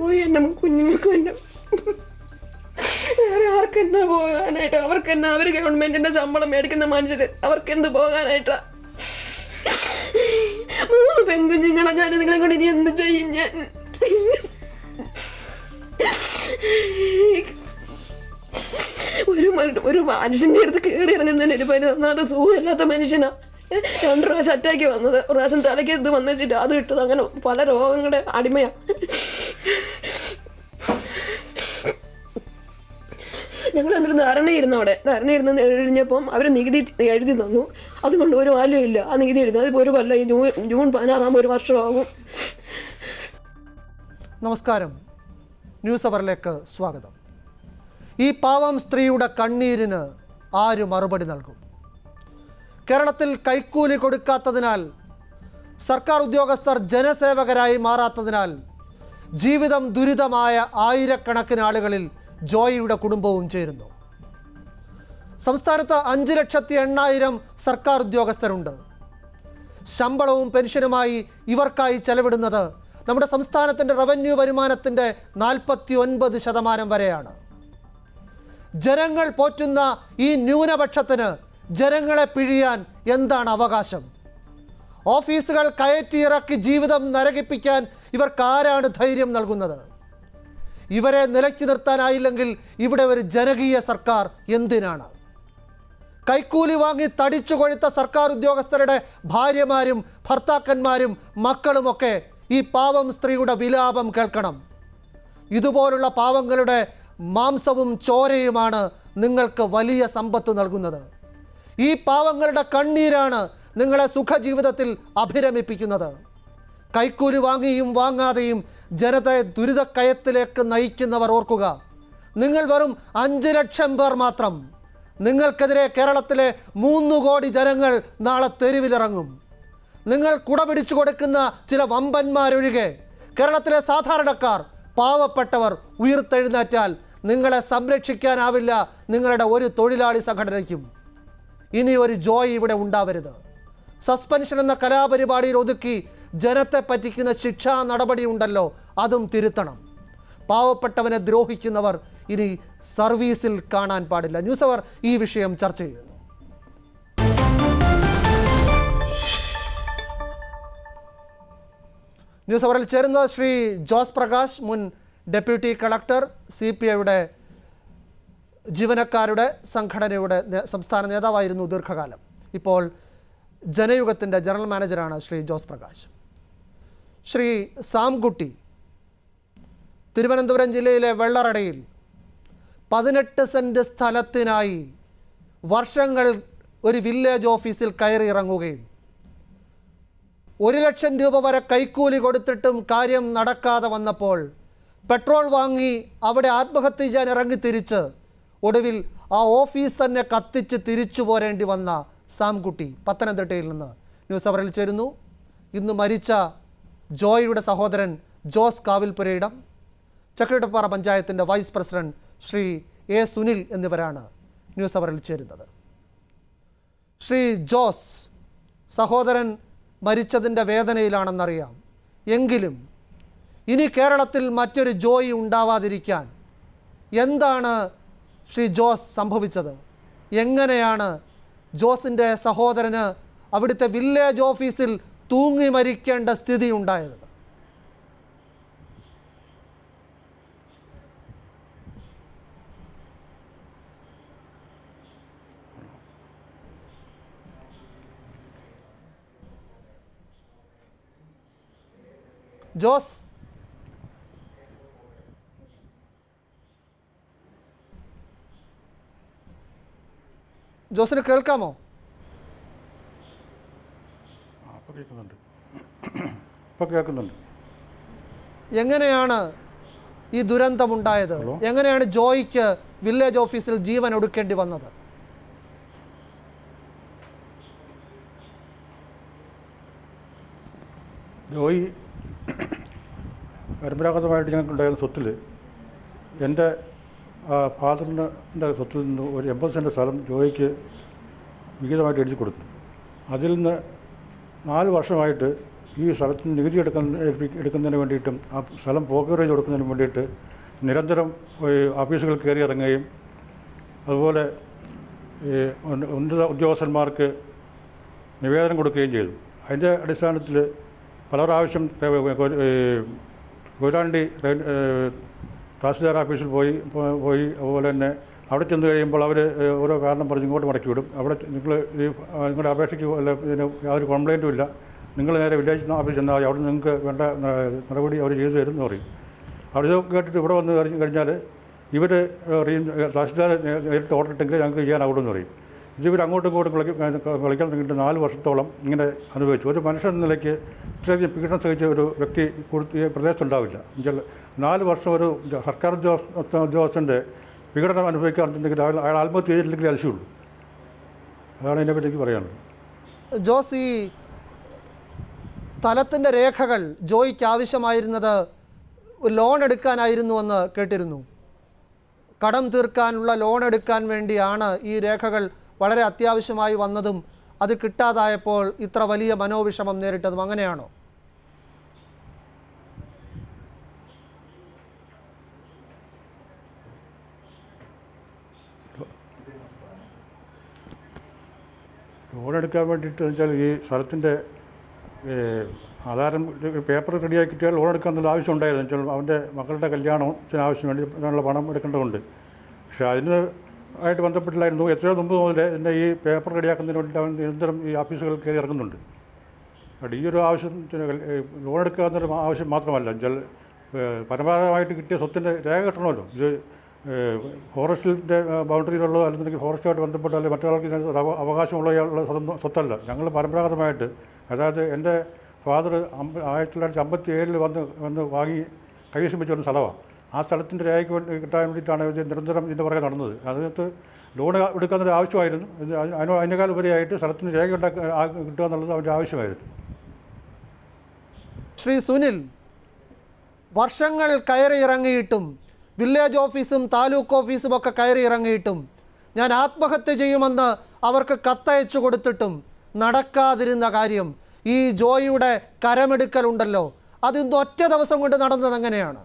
പോയി എൻ്റെ കുഞ്ഞുങ്ങൾക്കും എൻ്റെ വേറെ ആർക്കെന്നാ പോകാനായിട്ട് അവർക്കെന്നാ അവർ ഗവൺമെന്റിന്റെ ശമ്പളം മേടിക്കുന്ന മനുഷ്യര് അവർക്കെന്ത് പോകാനായിട്ടാ മൂന്ന് പെൺകുഞ്ഞുങ്ങളെ ഞാൻ നിങ്ങളെ കൊണ്ട് ഇനി എന്ത് ചെയ്യും ഞാൻ ഒരു മ- ഒരു മനുഷ്യന്റെ അടുത്ത് കയറി ഇറങ്ങുന്നതിന് ഒരു പരി ഒന്നാമത് സുഖമില്ലാത്ത മനുഷ്യനാ ഏ, രണ്ട് പ്രാവശ്യം അറ്റാക്ക് വന്നത് ഒരു പ്രാവശ്യം തലയ്ക്ക് ഇത് വന്നിട്ട് അത് ഇട്ടത് അങ്ങനെ പല രോഗങ്ങളുടെ അടിമയാ ഞങ്ങൾ എന്നിട്ട് ധാരണയിരുന്നു അവിടെ ധാരണയിരുന്ന് കഴിഞ്ഞപ്പം അവർ നികുതി എഴുതി തന്നു അതുകൊണ്ട് ഒരു വാല്യമില്ല ആ നികുതി എഴുതി അതിപ്പോൾ ഒരു കൊല്ലം ഈ ജൂൺ ജൂൺ പതിനാറാകുമ്പോൾ ഒരു വർഷമാകും നമസ്കാരം ന്യൂസ് അവറിലേക്ക് സ്വാഗതം ഈ പാവം സ്ത്രീയുടെ കണ്ണീരിന് ആര് മറുപടി നൽകും കേരളത്തിൽ കൈക്കൂലി കൊടുക്കാത്തതിനാൽ സർക്കാർ ഉദ്യോഗസ്ഥർ ജനസേവകരായി മാറാത്തതിനാൽ ജീവിതം ദുരിതമായ ആയിരക്കണക്കിന് ആളുകളിൽ ജോയിയുടെ കുടുംബവും ചേരുന്നു സംസ്ഥാനത്ത് അഞ്ച് ലക്ഷത്തി എണ്ണായിരം സർക്കാർ ഉദ്യോഗസ്ഥരുണ്ട് ശമ്പളവും പെൻഷനുമായി ഇവർക്കായി ചെലവിടുന്നത് നമ്മുടെ സംസ്ഥാനത്തിൻ്റെ റവന്യൂ വരുമാനത്തിൻ്റെ നാൽപ്പത്തി ഒൻപത് ശതമാനം വരെയാണ് ജനങ്ങൾ പോറ്റുന്ന ഈ ന്യൂനപക്ഷത്തിന് ജനങ്ങളെ പിഴിയാൻ എന്താണ് അവകാശം ഓഫീസുകൾ കയറ്റിയിറക്കി ജീവിതം നരകിപ്പിക്കാൻ ഇവർക്കാരാണ് ധൈര്യം നൽകുന്നത് ഇവരെ നിലയ്ക്ക് നിർത്താനായില്ലെങ്കിൽ ഇവിടെ ഒരു ജനകീയ സർക്കാർ എന്തിനാണ് കൈക്കൂലി വാങ്ങി തടിച്ചു കൊഴുത്ത സർക്കാർ ഉദ്യോഗസ്ഥരുടെ ഭാര്യമാരും ഭർത്താക്കന്മാരും മക്കളുമൊക്കെ ഈ പാവം സ്ത്രീയുടെ വിലാപം കേൾക്കണം ഇതുപോലുള്ള പാവങ്ങളുടെ മാംസവും ചോരയുമാണ് നിങ്ങൾക്ക് വലിയ സമ്പത്ത് നൽകുന്നത് ഈ പാവങ്ങളുടെ കണ്ണീരാണ് നിങ്ങളെ സുഖജീവിതത്തിൽ അഭിരമിപ്പിക്കുന്നത് കൈക്കൂലി വാങ്ങിയും വാങ്ങാതെയും ജനതയെ ദുരിതക്കയത്തിലേക്ക് നയിക്കുന്നവർ ഓർക്കുക നിങ്ങൾ വെറും അഞ്ച് ലക്ഷം പേർ മാത്രം നിങ്ങൾക്കെതിരെ കേരളത്തിലെ മൂന്ന് കോടി ജനങ്ങൾ നാളെ തെരുവിലിറങ്ങും നിങ്ങൾ കുട പിടിച്ചു കൊടുക്കുന്ന ചില വമ്പന്മാരൊഴികെ കേരളത്തിലെ സാധാരണക്കാർ പാവപ്പെട്ടവർ ഉയർത്തെഴുന്നേറ്റാൽ നിങ്ങളെ സംരക്ഷിക്കാനാവില്ല നിങ്ങളുടെ ഒരു തൊഴിലാളി സംഘടനയ്ക്കും ഇനി ഒരു ജോയ് ഇവിടെ ഉണ്ടാവരുത് സസ്പെൻഷൻ എന്ന കലാപരിപാടിയിൽ ഒതുക്കി ജനത്തെ പറ്റിക്കുന്ന ശിക്ഷാ നടപടി ഉണ്ടല്ലോ അതും തിരുത്തണം പാവപ്പെട്ടവനെ ദ്രോഹിക്കുന്നവർ ഇനി സർവീസിൽ കാണാൻ പാടില്ല ന്യൂസ് അവർ ഈ വിഷയം ചർച്ച ചെയ്യുന്നു ന്യൂസ് അവറിൽ ചേരുന്നത് ശ്രീ ജോസ് പ്രകാശ് മുൻ ഡെപ്യൂട്ടി കളക്ടർ സി പി ഐയുടെ ജീവനക്കാരുടെ സംഘടനയുടെ നേ- സംസ്ഥാന നേതാവായിരുന്നു ദീർഘകാലം ഇപ്പോൾ ജനയുഗത്തിൻ്റെ ജനറൽ മാനേജറാണ് ശ്രീ ജോസ് പ്രകാശ് ശ്രീ സാംകുട്ടി തിരുവനന്തപുരം ജില്ലയിലെ വെള്ളറടയിൽ പതിനെട്ട് സെൻറ്റ് സ്ഥലത്തിനായി വർഷങ്ങൾ ഒരു വില്ലേജ് ഓഫീസിൽ കയറി ഇറങ്ങുകയും ഒരു ലക്ഷം രൂപ വരെ കൈക്കൂലി കൊടുത്തിട്ടും കാര്യം നടക്കാതെ വന്നപ്പോൾ പെട്രോൾ വാങ്ങി അവിടെ ആത്മഹത്യ ചെയ്യാൻ ഇറങ്ങി തിരിച്ച് ഒടുവിൽ ആ ഓഫീസ് തന്നെ കത്തിച്ച് തിരിച്ചു പോരേണ്ടി വന്ന സാംകുട്ടി പത്തനംതിട്ടയിൽ നിന്ന് ന്യൂസ് അവറിൽ ചേരുന്നു ഇന്ന് മരിച്ച ജോയിയുടെ സഹോദരൻ ജോസ് കാവിൽപുരയിടം ചക്രട്ടപ്പാറ പഞ്ചായത്തിൻ്റെ vice president Shri A Sunil എന്നിവരാണ് ന്യൂസ് അവറിൽ ചേരുന്നത് ശ്രീ ജോസ് സഹോദരൻ മരിച്ചതിൻ്റെ വേദനയിലാണെന്നറിയാം എങ്കിലും ഇനി കേരളത്തിൽ മറ്റൊരു ജോയി ഉണ്ടാവാതിരിക്കാൻ എന്താണ് ശ്രീ ജോസ് സംഭവിച്ചത് എങ്ങനെയാണ് ജോസിൻ്റെ സഹോദരന് അവിടുത്തെ വില്ലേജ് ഓഫീസിൽ തൂങ്ങി മരിക്കേണ്ട സ്ഥിതി ഉണ്ടായത് ജോസ് ജോസിന് കേൾക്കാമോ ആ, ഇപ്പൊ കേൾക്കുന്നുണ്ട് ഇപ്പൊ കേൾക്കുന്നുണ്ട് എങ്ങനെയാണ് ഈ ദുരന്തമുണ്ടായത് ഹലോ? എങ്ങനെയാണ് ജോയിക്ക് വില്ലേജ് ഓഫീസിൽ ജീവൻ ഒടുക്കേണ്ടി വന്നത് ജോയി പരമ്പരാഗതമായിട്ട് ഞങ്ങൾക്കുണ്ടായിരുന്ന സ്വത്തിൽ എൻ്റെ ഫാദറിൻ്റെ സ്വത്തിൽ നിന്ന് ഒരു എൺപത് സെൻറ്റ് സ്ഥലം ജോയിക്ക് വിഹിതമായിട്ട് എഴുതി കൊടുത്തു അതിൽ നിന്ന് നാല് വർഷമായിട്ട് ഈ സ്ഥലത്തിന് നികുതി എടുക്കുന്ന എടുപ്പി- എടുക്കുന്നതിന് വേണ്ടിയിട്ടും ആ സ്ഥലം പോക്കറേജ് കൊടുക്കുന്നതിന് വേണ്ടിയിട്ട് നിരന്തരം ഈ ഓഫീസുകൾ കയറി ഇറങ്ങുകയും അതുപോലെ ഈ ഉന്ന- ഉന്നത ഉദ്യോഗസ്ഥന്മാർക്ക് നിവേദനം കൊടുക്കുകയും ചെയ്തു അതിൻ്റെ അടിസ്ഥാനത്തിൽ പല പ്രാവശ്യം ഈ കൊയിലാണ്ടി റെയിൽ- ഏഹ് തഹസിൽദാർ ഓഫീസിൽ പോയി പോ- പോയി അതുപോലെ തന്നെ അവിടെ ചെന്ന് കഴിയുമ്പോൾ അവർ ഓരോ കാരണം പറഞ്ഞ് ഇങ്ങോട്ട് മടക്കി വിടും അവിടെ നിങ്ങൾ ഈ ആ, നിങ്ങളുടെ അപേക്ഷയ്ക്ക് അല്ല ഇതിന് യാതൊരു കംപ്ലൈൻറ്റും ഇല്ല നിങ്ങൾ നേരെ വില്ലേജ് ഓഫീസിൽ ചെന്നാൽ മതി അവിടെ നിങ്ങൾക്ക് വേണ്ട ആ, നടപടി അവർ ചെയ്തു തരും എന്ന് പറയും അവർ ഇത് കേട്ടിട്ട് ഇവിടെ വന്ന് കഴിഞ്ഞ് കഴിഞ്ഞാൽ ഇവർ തഹസിൽദാർ നേരിട്ട് ഓർഡർ ഇട്ടെങ്കിൽ ഞങ്ങൾക്ക് ചെയ്യാനാവുള്ളൂ എന്ന് പറയും ഇത് ഇവർ അങ്ങോട്ടും ഇങ്ങോട്ടും കളി കളിക്കാൻ തുടങ്ങിയിട്ട് നാല് വർഷത്തോളം ഇങ്ങനെ അനുഭവിച്ചു ഒരു മനുഷ്യൻ എന്ന നിലയ്ക്ക് ഇത്രയധികം പീഡനം സഹിച്ച ഒരു വ്യക്തി കൂടുതൽ ഈ പ്രദേശത്ത് ഉണ്ടാവില്ല എന്നുവെച്ചാൽ നാല് വർഷം ഒരു സർക്കാർ ഉദ്യോഗസ്ഥ ഉദ്യോഗസ്ഥൻ്റെ പീഡനം അനുഭവിക്കാറുണ്ടെങ്കിൽ അയാൾ അയാൾ ആത്മഹത്യ ചെയ്തിട്ടില്ലെങ്കിൽ അതിശയമുള്ളൂ അതാണ് ഇതിനെപ്പറ്റി എനിക്ക് പറയാനുള്ളത് ജോസ് ഈ സ്ഥലത്തിൻ്റെ രേഖകൾ ജോയിക്ക് ആവശ്യമായിരുന്നത് ലോൺ എടുക്കാനായിരുന്നുവെന്ന് കേട്ടിരുന്നു കടം തീർക്കാനുള്ള ലോൺ എടുക്കാൻ വേണ്ടിയാണ് ഈ രേഖകൾ വളരെ അത്യാവശ്യമായി വന്നതും അത് കിട്ടാതായപ്പോൾ ഇത്ര വലിയ മനോവിഷമം നേരിട്ടതും അങ്ങനെയാണോ ലോൺ എടുക്കാൻ വേണ്ടിയിട്ട് വെച്ചാൽ ഈ സ്ഥലത്തിൻ്റെ ആധാരം പേപ്പർ റെഡിയാക്കി കിട്ടിയാൽ ലോൺ എടുക്കാൻ എന്നുള്ള ആവശ്യം ഉണ്ടായിരുന്നു വെച്ചാൽ അവൻ്റെ മക്കളുടെ കല്യാണത്തിന് ആവശ്യം വേണ്ടി അതിനുള്ള പണം എടുക്കേണ്ടതുണ്ട് പക്ഷേ അതിന് ആയിട്ട് ബന്ധപ്പെട്ടില്ലായിരുന്നു എത്രയോ മുമ്പ് മുതൽ എൻ്റെ ഈ പേപ്പർ റെഡിയാക്കുന്നതിന് വേണ്ടി അവൻ നിരന്തരം ഈ ഓഫീസുകളിൽ കയറി ഇറങ്ങുന്നുണ്ട് അവിടെ ഈ ഒരു ആവശ്യത്തിന് കൽ- ഏ, ലോൺ എടുക്കുക എന്നൊരു ആവശ്യം മാത്രമല്ല വെച്ചാൽ പരമ്പരാഗതമായിട്ട് കിട്ടിയ സ്വത്തിൻ്റെ രേഖ കിട്ടണമല്ലോ ഇത് ഫോറസ്റ്റിൻ്റെ ബൗണ്ടറിയിലുള്ള അല്ലെന്നുണ്ടെങ്കിൽ ഫോറസ്റ്റുമായിട്ട് ബന്ധപ്പെട്ട അല്ലെങ്കിൽ മറ്റൊരാൾക്ക് ഇതിനകത്ത് ഒരു അവ- അവകാശമുള്ള സ്വന്തം സ്വത്തല്ല ഞങ്ങൾ പരമ്പരാഗതമായിട്ട് അതായത് എൻ്റെ ഫാദർ അമ്പ ആയിരത്തി തൊള്ളായിരത്തി അമ്പത്തി ഏഴിൽ വന്ന് വന്ന് വാങ്ങി കൈവശം വെച്ച ഒരു സ്ഥലമാണ് ആ സ്ഥലത്തിൻ്റെ രേഖയ്ക്ക് വേണ്ടി കിട്ടാൻ വേണ്ടിയിട്ടാണ് ഇത് നിരന്തരം ഇതിൻ്റെ പുറകെ നടന്നത് അതിനകത്ത് ലോൺ എടുക്കുന്നൊരു ആവശ്യമായിരുന്നു ഇത് അതിന് അതിന് അതിനേക്കാൾ ഉപരിയായിട്ട് സ്ഥലത്തിന് രേഖ ഉണ്ടാക്കുക ആ- കിട്ടുക എന്നുള്ളത് അവൻ്റെ ആവശ്യമായിരുന്നു ശ്രീ സുനിൽ വർഷങ്ങൾ കയറി ഇറങ്ങിയിട്ടും വില്ലേജ് ഓഫീസും താലൂക്ക് ഓഫീസും ഒക്കെ കയറി ഇറങ്ങിയിട്ടും ഞാൻ ആത്മഹത്യ ചെയ്യുമെന്ന് അവർക്ക് കത്തയച്ചു കൊടുത്തിട്ടും നടക്കാതിരുന്ന കാര്യം ഈ ജോയിയുടെ കരമെടുക്കലുണ്ടല്ലോ അതിന്ന് ഒറ്റ ദിവസം കൊണ്ട് നടന്നത് എങ്ങനെയാണ്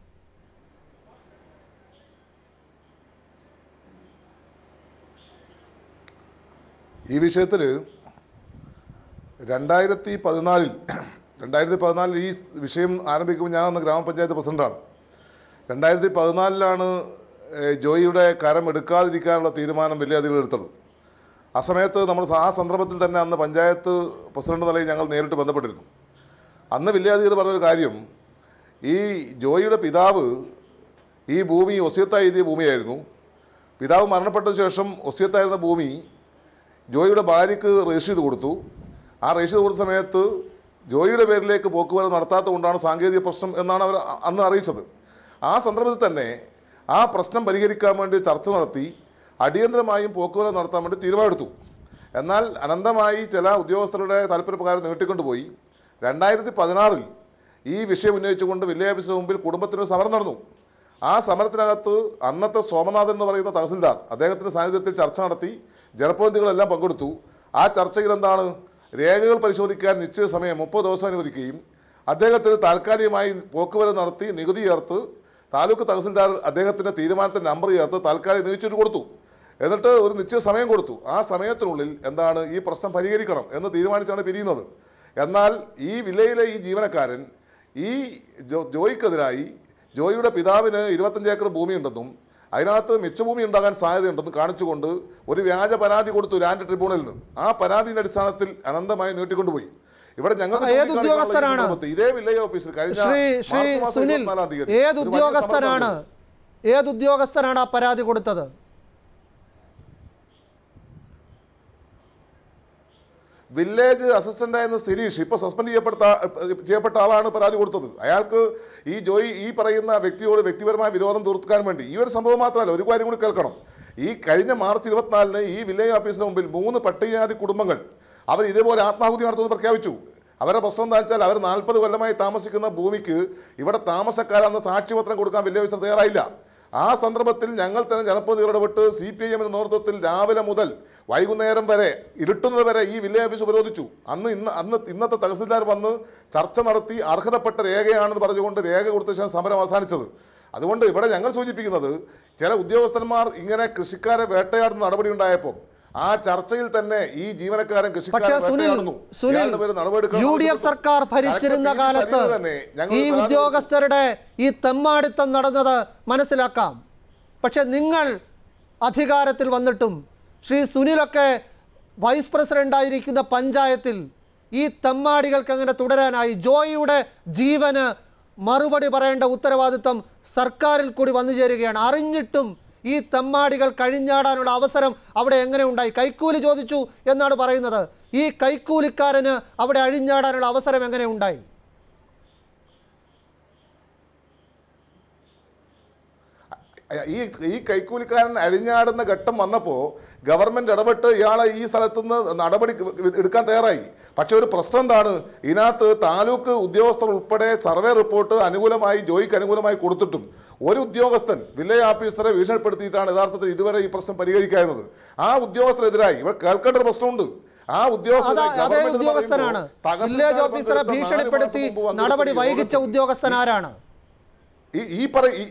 ഈ വിഷയത്തിൽ രണ്ടായിരത്തി പതിനാലിൽ രണ്ടായിരത്തി പതിനാലിൽ ഈ വിഷയം ആരംഭിക്കുമ്പോൾ ഞാൻ അന്ന് ഗ്രാമപഞ്ചായത്ത് പ്രസിഡന്റാണ് രണ്ടായിരത്തി പതിനാലിലാണ് ഏഹ്, ജോയിയുടെ കരം എടുക്കാതിരിക്കാനുള്ള തീരുമാനം വില്ലേജുകൾ എടുത്തത് ആ സമയത്ത് നമ്മൾ ആ സന്ദർഭത്തിൽ തന്നെ അന്ന് പഞ്ചായത്ത് പ്രസിഡന്റ് നിലയിൽ ഞങ്ങൾ നേരിട്ട് ബന്ധപ്പെട്ടിരുന്നു അന്ന് വില്ലേജ് പറഞ്ഞൊരു കാര്യം ഈ ജോയിയുടെ പിതാവ് ഈ ഭൂമി ഒസ്യത്തായി എഴുതിയ ഭൂമിയായിരുന്നു പിതാവ് മരണപ്പെട്ട ശേഷം ഒസ്യത്തായിരുന്ന ഭൂമി ജോയിയുടെ ഭാര്യയ്ക്ക് രജിസ്റ്റർ ചെയ്ത് കൊടുത്തു ആ രജിസ്റ്റർ ചെയ്ത് കൊടുത്ത സമയത്ത് ജോയിയുടെ പേരിലേക്ക് പോക്കുവരവ് നടത്താത്തത് കൊണ്ടാണ് സാങ്കേതിക പ്രശ്നം എന്നാണ് അവർ അ- അന്ന് അറിയിച്ചത് ആ സന്ദർഭത്തിൽ തന്നെ ആ പ്രശ്നം പരിഹരിക്കാൻ വേണ്ടി ചർച്ച നടത്തി അടിയന്തരമായും പോക്കുവരവ് നടത്താൻ വേണ്ടി തീരുമാനമെടുത്തു എന്നാൽ അനന്തമായി ചില ഉദ്യോഗസ്ഥരുടെ താല്പര്യപ്രകാരം നീട്ടിക്കൊണ്ടുപോയി രണ്ടായിരത്തി പതിനാറിൽ ഈ വിഷയം ഉന്നയിച്ചുകൊണ്ട് വില്ലേജ് ഓഫീസിന് മുമ്പിൽ കുടുംബത്തിനൊരു സമരം നടന്നു ആ സമരത്തിനകത്ത് അന്നത്തെ സോമനാഥൻ എന്ന് പറയുന്ന തഹസിൽദാർ അദ്ദേഹത്തിൻ്റെ സാന്നിധ്യത്തിൽ ചർച്ച നടത്തി ജനപ്രതിനിധികളെല്ലാം പങ്കെടുത്തു ആ ചർച്ചയിൽ എന്താണ് രേഖകൾ പരിശോധിക്കാൻ നിശ്ചിത സമയം മുപ്പത് ദിവസം അനുവദിക്കുകയും അദ്ദേഹത്തിന് താൽക്കാലികമായി പോക്കുവരവ് നടത്തി നികുതി ചേർത്ത് താലൂക്ക് തഹസിൽദാർ അദ്ദേഹത്തിൻ്റെ തീരുമാനത്തിൻ്റെ നമ്പർ ചേർത്ത് താൽക്കാലികം നിശ്ചയിച്ചു കൊടുത്തു എന്നിട്ട് ഒരു നിശ്ചിത സമയം കൊടുത്തു ആ സമയത്തിനുള്ളിൽ എന്താണ് ഈ പ്രശ്നം പരിഹരിക്കണം എന്ന് തീരുമാനിച്ചാണ് പിരിയുന്നത് എന്നാൽ ഈ വില്ലയിലെ ഈ ജീവനക്കാരൻ ഈ ജോ ജോയിക്കെതിരായി ജോയിയുടെ പിതാവിന് ഇരുപത്തഞ്ച് ഏക്കർ ഭൂമിയുണ്ടെന്നും അതിനകത്ത് മിച്ചഭൂമി ഉണ്ടാകാൻ സാധ്യതയുണ്ടെന്ന് കാണിച്ചുകൊണ്ട് ഒരു വ്യാജ പരാതി കൊടുത്തു ലാൻഡ് ട്രിബ്യൂണലിന് ആ പരാതിയുടെ അടിസ്ഥാനത്തിൽ അനന്തമായി നീട്ടിക്കൊണ്ടുപോയി ഇവിടെ ഞങ്ങൾ ഏത് ഉദ്യോഗസ്ഥനാണ്? ഇതേ വില്ലേജ് ഓഫീസിൽ കഴിഞ്ഞ ശ്രീ ശ്രീ മാർച്ച് മാസം സുനിൽ ഇരുപത്തിനാലാം തീയതി ഏത് ഒരു വലിയ ഉദ്യോഗസ്ഥനാണ് സമരം ഏത് ഉദ്യോഗസ്ഥനാണ് ആ പരാതി കൊടുത്തത് വില്ലേജ് അസിസ്റ്റന്റായിരുന്ന സിരീഷ് ഇപ്പോൾ സസ്പെൻഡ് ചെയ്യപ്പെട്ട ചെയ്യപ്പെട്ട ആളാണ് പരാതി കൊടുത്തത് അയാൾക്ക് ഈ ജോയി ഈ പറയുന്ന വ്യക്തിയോട് വ്യക്തിപരമായ വിരോധം തീർക്കാൻ വേണ്ടി ഈ ഒരു സംഭവം മാത്രമല്ല ഒരു കാര്യം കൂടി കേൾക്കണം ഈ കഴിഞ്ഞ മാർച്ച് ഇരുപത്തിനാലിന് ഈ വില്ലേജ് ഓഫീസിന് മുമ്പിൽ മൂന്ന് പട്ടികജാതി കുടുംബങ്ങൾ അവർ ഇതേപോലെ ആത്മാഹുതി നടത്തുമെന്ന് പ്രഖ്യാപിച്ചു അവരുടെ പ്രശ്നം എന്താ വെച്ചാൽ അവർ നാൽപ്പത് കൊല്ലമായി താമസിക്കുന്ന ഭൂമിക്ക് ഇവിടെ താമസക്കാരാണെന്ന് സാക്ഷ്യപത്രം കൊടുക്കാൻ വില്ലേജ് ഓഫീസർ തയ്യാറായില്ല ആ സന്ദർഭത്തിൽ ഞങ്ങൾ തന്നെ ജനപ്രതിനിധികൾ ഇടപെട്ട് സി പി ഐ എമ്മിന്റെ നേതൃത്വത്തിൽ രാവിലെ മുതൽ വൈകുന്നേരം വരെ ഇരുട്ടുന്നത് വരെ ഈ വില്ലേജ് ഓഫീസ് ഉപരോധിച്ചു അന്ന് ഇന്ന് അന്ന് ഇന്നത്തെ തഹസിൽദാർ വന്ന് ചർച്ച നടത്തി അർഹതപ്പെട്ട രേഖയാണെന്ന് പറഞ്ഞുകൊണ്ട് രേഖ കൊടുത്ത ശേഷം സമരം അവസാനിച്ചത് അതുകൊണ്ട് ഇവിടെ ഞങ്ങൾ സൂചിപ്പിക്കുന്നത് ചില ഉദ്യോഗസ്ഥന്മാർ ഇങ്ങനെ കൃഷിക്കാരെ വേട്ടയാടുന്ന നടപടി ഉണ്ടായപ്പോൾ ആ ചർച്ചയിൽ തന്നെ ഈ ജീവനക്കാരൻ പക്ഷേ കൃഷിക്കാരെ സുനിൽ വേട്ടയാടുന്നു സുനിൽ ഇയാളുടെ പേരിൽ നടപടിയെടുക്കണം യു ഡി എഫ് ആവശ്യപ്പെട്ടു. സർക്കാർ ഭരിച്ചിരുന്ന കലക്ടർ പി. കാലത്ത് സരിത തന്നെ ഞങ്ങൾ ഈ പരാതി ഉദ്യോഗസ്ഥരുടെ ഈ തെമ്മാടിത്തം നടന്നത് മനസ്സിലാക്കാം പക്ഷെ നിങ്ങൾ അധികാരത്തിൽ വന്നിട്ടും ശ്രീ സുനിലൊക്കെ വൈസ് പ്രസിഡന്റ് ആയിരിക്കുന്ന പഞ്ചായത്തിൽ ഈ തെമ്മാടികൾക്ക് എങ്ങനെ തുടരാനായി ജോയിയുടെ ജീവന് മറുപടി പറയേണ്ട ഉത്തരവാദിത്വം സർക്കാരിൽ കൂടി വന്നു ചേരുകയാണ് അറിഞ്ഞിട്ടും ഈ തെമ്മാടികൾ കഴിഞ്ഞാടാനുള്ള അവസരം അവിടെ എങ്ങനെ ഉണ്ടായി കൈക്കൂലി ചോദിച്ചു എന്നാണ് പറയുന്നത് ഈ കൈക്കൂലിക്കാരന് അവിടെ അഴിഞ്ഞാടാനുള്ള അവസരം എങ്ങനെ ഉണ്ടായി ഈ ഈ കൈക്കൂലിക്കാരൻ അഴിഞ്ഞാടുന്ന ഘട്ടം വന്നപ്പോൾ ഗവൺമെന്റ് ഇടപെട്ട് ഇയാളെ ഈ സ്ഥലത്തുനിന്ന് നടപടി എടുക്കാൻ തയ്യാറായി പക്ഷെ ഒരു പ്രശ്നം എന്താണ് ഇതിനകത്ത് താലൂക്ക് ഉദ്യോഗസ്ഥർ ഉൾപ്പെടെ സർവേ റിപ്പോർട്ട് അനുകൂലമായി ജോയിക്ക് അനുകൂലമായി കൊടുത്തിട്ടും ഒരു ഉദ്യോഗസ്ഥൻ വില്ലേജ് ഓഫീസറെ ഭീഷണിപ്പെടുത്തിയിട്ടാണ് യഥാർത്ഥത്തിൽ ഇതുവരെ ഈ പ്രശ്നം പരിഹരിക്കാവുന്നത് ആ ഉദ്യോഗസ്ഥരെതിരായി ഇവിടെ കേൾക്കേണ്ട ഒരു പ്രശ്നമുണ്ട് ആ ഉദ്യോഗസ്ഥരെ അതാ- അതേ ഗവൺമെന്റ് എന്ന് ഉദ്യോഗസ്ഥനാണ് പറയുമ്പോൾ തഹസിൽദാർ വില്ലേജ് ഓഫീസറെ പങ്കെടുത്ത നാല് മാസം ഭീഷണിപ്പെടുത്തി മുമ്പ് വന്നിട്ട് നടപടി ഈ വൈകിച്ച യോഗത്തിൽ ഉദ്യോഗസ്ഥൻ ആരാണ് ഈ ഈ പറ ഈ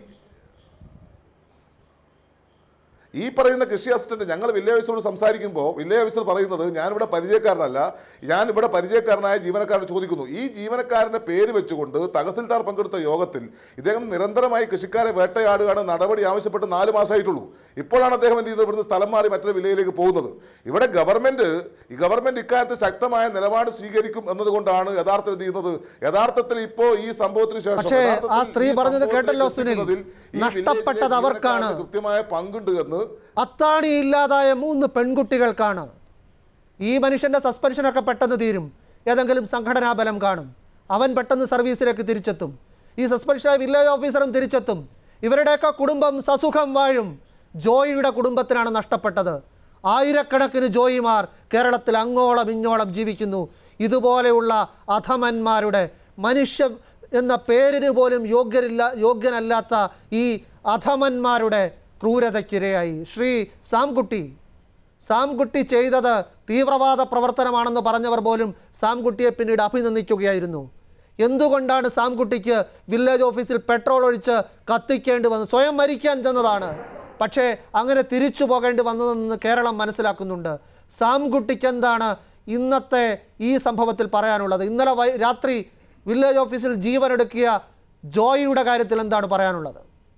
ഈ പറയുന്ന കൃഷി അസിസ്റ്റന്റ് ഞങ്ങൾ വില്ലേജ് ഓഫീസറോട് സംസാരിക്കുമ്പോൾ വില്ലേജ് ഓഫീസർ പറയുന്നത് ഞാനിവിടെ പരിചയക്കാരനല്ല ഞാൻ ഇവിടെ പരിചയക്കാരനായ ജീവനക്കാരൻ ചോദിക്കുന്നു ഈ ജീവനക്കാരന്റെ പേര് വെച്ചുകൊണ്ട് തഹസിൽദാർ പങ്കെടുത്ത യോഗത്തിൽ ഇദ്ദേഹം നിരന്തരമായി കൃഷിക്കാരെ വേട്ടയാടുകയാണ് നടപടി ആവശ്യപ്പെട്ട് നാല് മാസമായിട്ടുള്ളൂ ഇപ്പോഴാണ് അദ്ദേഹം എന്ത് ചെയ്തത് ഇവിടുന്ന് സ്ഥലം മാറി മറ്റൊരു വില്ലയിലേക്ക് പോകുന്നത് ഇവിടെ ഗവൺമെന്റ് ഈ ഗവൺമെന്റ് ഇക്കാര്യത്തിൽ ശക്തമായ നിലപാട് സ്വീകരിക്കും എന്നതുകൊണ്ടാണ് യഥാർത്ഥത്തിൽ എന്ത് ചെയ്യുന്നത് യഥാർത്ഥത്തിൽ ഇപ്പോൾ ഈ സംഭവത്തിന് ശേഷം പക്ഷേ ആ യഥാർത്ഥത്തിൽ സ്ത്രീ ഈ പറഞ്ഞത് സംഭവത്തിലേക്ക് കേട്ടല്ലോ സുനിൽ. എത്തിക്കുന്നതിൽ ഈ നഷ്ടപ്പെട്ടത് വില്ലേജിലെ അവർക്കാണ്. ജീവനക്കാർക്ക് കൃത്യമായ പങ്കുണ്ട് എന്ന് അത്താണി ഇല്ലാതായ മൂന്ന് പെൺകുട്ടികൾക്കാണ് ഈ മനുഷ്യന്റെ സസ്പെൻഷനൊക്കെ പെട്ടെന്ന് തീരും ഏതെങ്കിലും സംഘടനാ ബലം കാണും അവൻ പെട്ടെന്ന് സർവീസിലേക്ക് തിരിച്ചെത്തും ഈ സസ്പെൻഷനായ വില്ലേജ് ഓഫീസറും തിരിച്ചെത്തും ഇവരുടെയൊക്കെ കുടുംബം സസുഖം വാഴും ജോയിയുടെ കുടുംബത്തിനാണ് നഷ്ടപ്പെട്ടത് ആയിരക്കണക്കിന് ജോയിമാർ കേരളത്തിൽ അങ്ങോളം ഇങ്ങോളം ജീവിക്കുന്നു ഇതുപോലെയുള്ള അധമന്മാരുടെ മനുഷ്യ എന്ന പേരിന് പോലും യോഗ്യരില്ല യോഗ്യനല്ലാത്ത ഈ അധമന്മാരുടെ ക്രൂരതയ്ക്കിരയായി ശ്രീ സാംകുട്ടി സാംകുട്ടി ചെയ്തത് തീവ്രവാദ പ്രവർത്തനമാണെന്ന് പറഞ്ഞവർ പോലും സാംകുട്ടിയെ പിന്നീട് അഭിനന്ദിക്കുകയായിരുന്നു എന്തുകൊണ്ടാണ് സാംകുട്ടിക്ക് വില്ലേജ് ഓഫീസിൽ പെട്രോൾ ഒഴിച്ച് കത്തിക്കേണ്ടി വന്നു സ്വയം മരിക്കാൻ ചെന്നതാണ് പക്ഷേ അങ്ങനെ തിരിച്ചു പോകേണ്ടി വന്നതെന്ന് കേരളം മനസ്സിലാക്കുന്നുണ്ട് സാംകുട്ടിക്ക് എന്താണ് ഇന്നത്തെ ഈ സംഭവത്തിൽ പറയാനുള്ളത് ഇന്നലെ വൈ രാത്രി വില്ലേജ് ഓഫീസിൽ ജീവനെടുക്കിയ ജോയിയുടെ കാര്യത്തിൽ എന്താണ് പറയാനുള്ളത്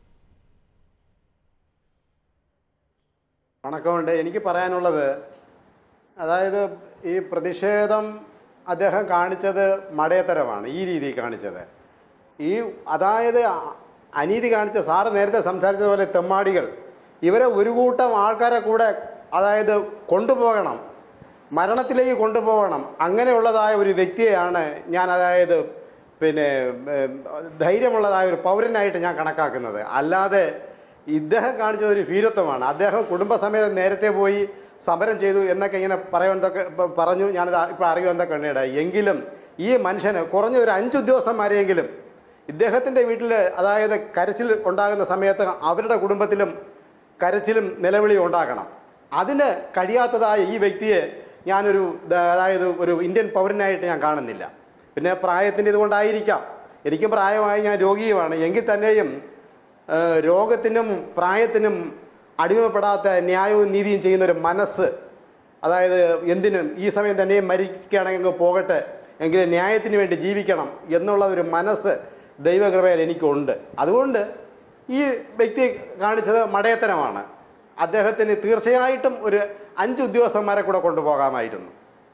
വണക്കമുണ്ട് എനിക്ക് പറയാനുള്ളത് അതായത് ഈ പ്രതിഷേധം അദ്ദേഹം കാണിച്ചത് മടയത്തരമാണ് ഈ രീതിയിൽ കാണിച്ചത് ഈ അതായത് അ- അനീതി കാണിച്ച സാറ് നേരത്തെ സംസാരിച്ചതുപോലെ തെമ്മാടികൾ ഇവരെ ഒരു കൂട്ടം ആൾക്കാരെ കൂടെ അതായത് കൊണ്ടുപോകണം മരണത്തിലേക്ക് കൊണ്ടുപോകണം അങ്ങനെയുള്ളതായ ഒരു വ്യക്തിയെയാണ് ഞാൻ അതായത് പിന്നെ ഏം, ധൈര്യമുള്ളതായ ഒരു പൗരനായിട്ട് ഞാൻ കണക്കാക്കുന്നത് അല്ലാതെ ഇദ്ദേഹം കാണിച്ചത് ഒരു ഭീരത്വമാണ് അദ്ദേഹം കുടുംബസമേതം നേരത്തെ പോയി സമരം ചെയ്തു എന്നൊക്കെ ഇങ്ങനെ പറയുന്നതൊക്കെ പ- പറഞ്ഞു ഞാനത് ഇപ്പോൾ അറിയുമെന്നൊക്കെ കണ്ടിടായി എങ്കിലും ഈ മനുഷ്യന് കുറഞ്ഞ ഒരു അഞ്ച് ഉദ്യോഗസ്ഥന്മാരെയെങ്കിലും ഇദ്ദേഹത്തിൻ്റെ വീട്ടിൽ അതായത് കരച്ചിൽ ഉണ്ടാകുന്ന സമയത്ത് അവരുടെ കുടുംബത്തിലും കരച്ചിലും നിലവിളിയും ഉണ്ടാക്കണം അതിന് കഴിയാത്തതായ ഈ വ്യക്തിയെ ഞാനൊരു ദ- അതായത് ഒരു ഇന്ത്യൻ പൗരനായിട്ട് ഞാൻ കാണുന്നില്ല പിന്നെ പ്രായത്തിൻ്റെ ഇതുകൊണ്ടായിരിക്കാം എനിക്കും പ്രായമായി ഞാൻ രോഗിയുമാണ് എങ്കിൽ തന്നെയും ആ, രോഗത്തിനും പ്രായത്തിനും അടിമപ്പെടാത്ത ന്യായവും നീതിയും ചെയ്യുന്ന ഒരു മനസ്സ് അതായത് എന്തിനും ഈ സമയം തന്നെ മരിക്കുകയാണെങ്കിൽ അങ്ങ് പോകട്ടെ എങ്കിലും ന്യായത്തിന് വേണ്ടി ജീവിക്കണം എന്നുള്ള ഒരു മനസ്സ് ദൈവകൃപയിൽ എനിക്കുണ്ട് അതുകൊണ്ട് ഈ വ്യക്തി കാണിച്ചത് മടയത്തരമാണ് അദ്ദേഹത്തിന് തീർച്ചയായിട്ടും ഒരു അഞ്ച് ഉദ്യോഗസ്ഥന്മാരെ കൂടെ കൊണ്ടുപോകാമായിരുന്നു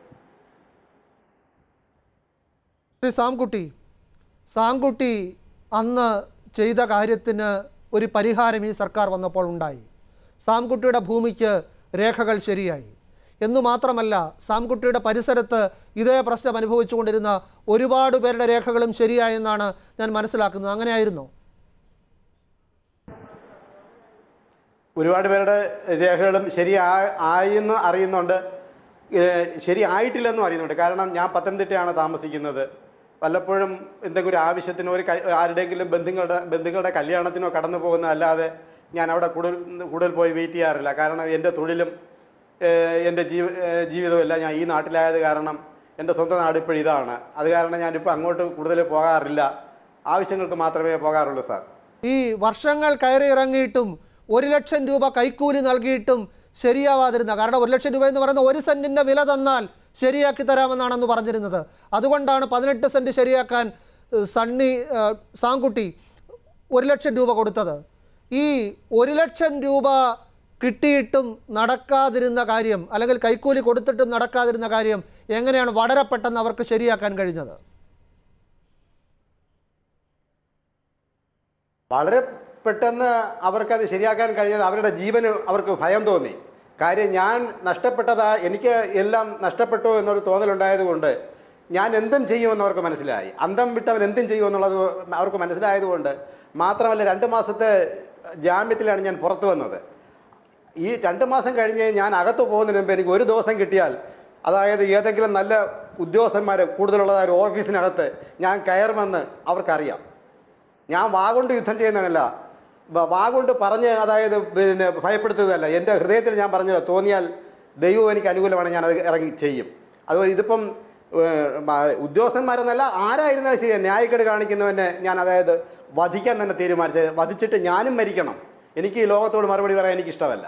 ശ്രീ സാംകുട്ടി സാംകുട്ടി അന്ന് ചെയ്ത കാര്യത്തിന് ഒരു പരിഹാരം ഈ സർക്കാർ വന്നപ്പോൾ ഉണ്ടായി സാംകുട്ടിയുടെ ഭൂമിക്ക് രേഖകൾ ശരിയായി എന്നു മാത്രമല്ല സാംകുട്ടിയുടെ പരിസരത്ത് ഇതേ പ്രശ്നം അനുഭവിച്ചുകൊണ്ടിരുന്ന ഒരുപാട് പേരുടെ രേഖകളും ശരിയായെന്നാണ് ഞാൻ മനസ്സിലാക്കുന്നത് അങ്ങനെയായിരുന്നോ ഒരുപാട് പേരുടെ രേഖകളും ശരിയാ ആയെന്ന് അറിയുന്നുണ്ട് ഏഹ് ശരിയായിട്ടില്ലെന്നും അറിയുന്നുണ്ട് കാരണം ഞാൻ പത്തനംതിട്ടയാണ് താമസിക്കുന്നത് പലപ്പോഴും എന്തെങ്കിലും ഒരു ആവശ്യത്തിനോ ഒരു ക- ആരുടെയെങ്കിലും ബന്ധുക്കളുടെ ബന്ധുക്കളുടെ കല്യാണത്തിനോ കടന്നു പോകുന്ന അല്ലാതെ ഞാൻ അവിടെ കൂടുതൽ കൂടുതൽ പോയി വെയിറ്റ് ചെയ്യാറില്ല കാരണം എൻ്റെ തൊഴിലും ഏഹ്, എൻ്റെ ജീവ ഏഹ്, ജീവിതവും എല്ലാം ഞാൻ ഈ നാട്ടിലായത് കാരണം എൻ്റെ സ്വന്തം നാട് ഇപ്പോൾ ഇതാണ് അത് കാരണം ഞാനിപ്പോൾ അങ്ങോട്ട് കൂടുതൽ പോകാറില്ല ആവശ്യങ്ങൾക്ക് മാത്രമേ പോകാറുള്ളൂ സാർ ഈ വർഷങ്ങൾ കയറി ഇറങ്ങിയിട്ടും ഒരു ലക്ഷം രൂപ കൈക്കൂലി നൽകിയിട്ടും ശരിയാവാതിരുന്ന കാരണം ഒരു ലക്ഷം രൂപ എന്ന് പറയുന്ന ഒരു സെന്റിന്റെ വില തന്നാൽ ശരിയാക്കി തരാമെന്നാണെന്ന് പറഞ്ഞിരുന്നത് അതുകൊണ്ടാണ് പതിനെട്ട് സെന്റ് ശരിയാക്കാൻ ഏഹ്, സണ്ണി ഏഹ്, സാങ്കുട്ടി ഒരു ലക്ഷം രൂപ കൊടുത്തത് ഈ ഒരു ലക്ഷം രൂപ കിട്ടിയിട്ടും നടക്കാതിരുന്ന കാര്യം അല്ലെങ്കിൽ കൈക്കൂലി കൊടുത്തിട്ടും നടക്കാതിരുന്ന കാര്യം എങ്ങനെയാണ് വളരെ പെട്ടെന്ന് അവർക്ക് ശരിയാക്കാൻ കഴിഞ്ഞത് വളരെ പെട്ടെന്ന് അവർക്കത് ശരിയാക്കാൻ കഴിഞ്ഞത് അവരുടെ ജീവന് അവർക്ക് ഭയം തോന്നി കാര്യം ഞാൻ നഷ്ടപ്പെട്ടതാ എനിക്ക് എല്ലാം നഷ്ടപ്പെട്ടു എന്നൊരു തോന്നലുണ്ടായതുകൊണ്ട് ഞാൻ എന്തും ചെയ്യുമെന്ന് അവർക്ക് മനസ്സിലായി അന്തം വിട്ടവൻ എന്തും ചെയ്യുമെന്നുള്ളത് അവർക്ക് മനസ്സിലായതുകൊണ്ട് മാത്രമല്ല രണ്ട് മാസത്തെ ജാമ്യത്തിലാണ് ഞാൻ പുറത്തു വന്നത് ഈ രണ്ട് മാസം കഴിഞ്ഞ് ഞാൻ അകത്ത് പോകുന്നതിന് മുമ്പ് എനിക്ക് ഒരു ദിവസം കിട്ടിയാൽ അതായത് ഏതെങ്കിലും നല്ല ഉദ്യോഗസ്ഥന്മാർ കൂടുതലുള്ളതായ ഒരു ഓഫീസിനകത്ത് ഞാൻ കയറുമെന്ന് അവർക്കറിയാം ഞാൻ വാഗൊണ്ട് യുദ്ധം ചെയ്യുന്നതല്ല വ- വാഗൊണ്ട് പറഞ്ഞ് അതായത് പിന്നെ ഭയപ്പെടുത്തുന്നതല്ല എൻ്റെ ഹൃദയത്തിൽ ഞാൻ പറഞ്ഞത് തോന്നിയാൽ ദൈവം എനിക്ക് അനുകൂലമാണ് ഞാൻ അത് ഇറങ്ങി ചെയ്യും അതുപോലെ ഇതിപ്പം ഏഹ്, മ- ഉദ്യോഗസ്ഥന്മാരെന്നല്ല ആരായിരുന്നാലും ശരി ന്യായക്കേട് കാണിക്കുന്നവനെ ഞാൻ അതായത് വധിക്കാൻ തന്നെ തീരുമാനിച്ചത് വധിച്ചിട്ട് ഞാനും മരിക്കണം എനിക്ക് ഈ ലോകത്തോട് മറുപടി പറയാൻ എനിക്ക് ഇഷ്ടമല്ല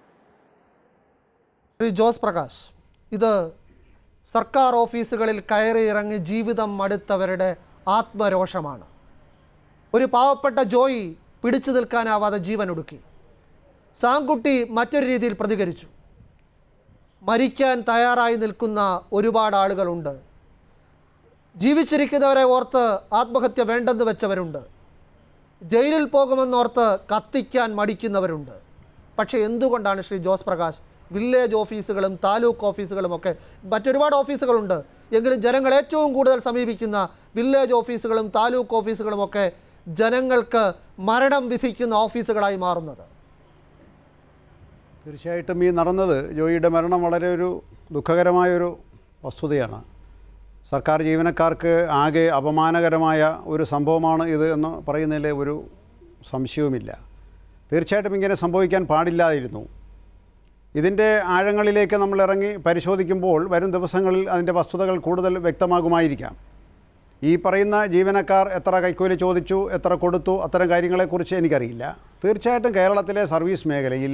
ശ്രീ ജോസ് പ്രകാശ് ഇത് സർക്കാർ ഓഫീസുകളിൽ കയറി ഇറങ്ങി ജീവിതം മടുത്തവരുടെ ആത്മരോഷമാണ് ഒരു പാവപ്പെട്ട ജോയി പിടിച്ചു നിൽക്കാനാവാതെ ജീവൻ ഒടുക്കി സാങ്കുട്ടി മറ്റൊരു രീതിയിൽ പ്രതികരിച്ചു മരിക്കാൻ തയ്യാറായി നിൽക്കുന്ന ഒരുപാട് ആളുകളുണ്ട് ജീവിച്ചിരിക്കുന്നവരെ ഓർത്ത് ആത്മഹത്യ വേണ്ടെന്ന് വെച്ചവരുണ്ട് ജയിലിൽ പോകുമെന്നോർത്ത് കത്തിക്കാൻ മടിക്കുന്നവരുണ്ട് പക്ഷേ എന്തുകൊണ്ടാണ് ശ്രീ ജോസ് പ്രകാശ് വില്ലേജ് ഓഫീസുകളും താലൂക്ക് ഓഫീസുകളും ഒക്കെ മറ്റൊരുപാട് ഓഫീസുകളുണ്ട് എങ്കിലും ജനങ്ങൾ ഏറ്റവും കൂടുതൽ സമീപിക്കുന്ന വില്ലേജ് ഓഫീസുകളും താലൂക്ക് ഓഫീസുകളും ഒക്കെ ജനങ്ങൾക്ക് മരണം വിധിക്കുന്ന ഓഫീസുകളായി മാറുന്നത് തീർച്ചയായിട്ടും ഈ നടന്നത് ജോയിയുടെ മരണം വളരെ ഒരു ദുഃഖകരമായൊരു വസ്തുതയാണ് സർക്കാർ ജീവനക്കാർക്ക് ആകെ അപമാനകരമായ ഒരു സംഭവമാണ് ഇത് എന്ന് പറയുന്നതിൽ ഒരു സംശയവുമില്ല തീർച്ചയായിട്ടും ഇങ്ങനെ സംഭവിക്കാൻ പാടില്ലായിരുന്നു ഇതിൻ്റെ ആഴങ്ങളിലേക്ക് നമ്മൾ ഇറങ്ങി പരിശോധിക്കുമ്പോൾ വരും ദിവസങ്ങളിൽ അതിൻ്റെ വസ്തുതകൾ കൂടുതൽ വ്യക്തമാകുമായിരിക്കാം ഈ പറയുന്ന ജീവനക്കാർ എത്ര കൈക്കൂലി ചോദിച്ചു എത്ര കൊടുത്തു അത്തരം കാര്യങ്ങളെക്കുറിച്ച് എനിക്കറിയില്ല തീർച്ചയായിട്ടും കേരളത്തിലെ സർവീസ് മേഖലയിൽ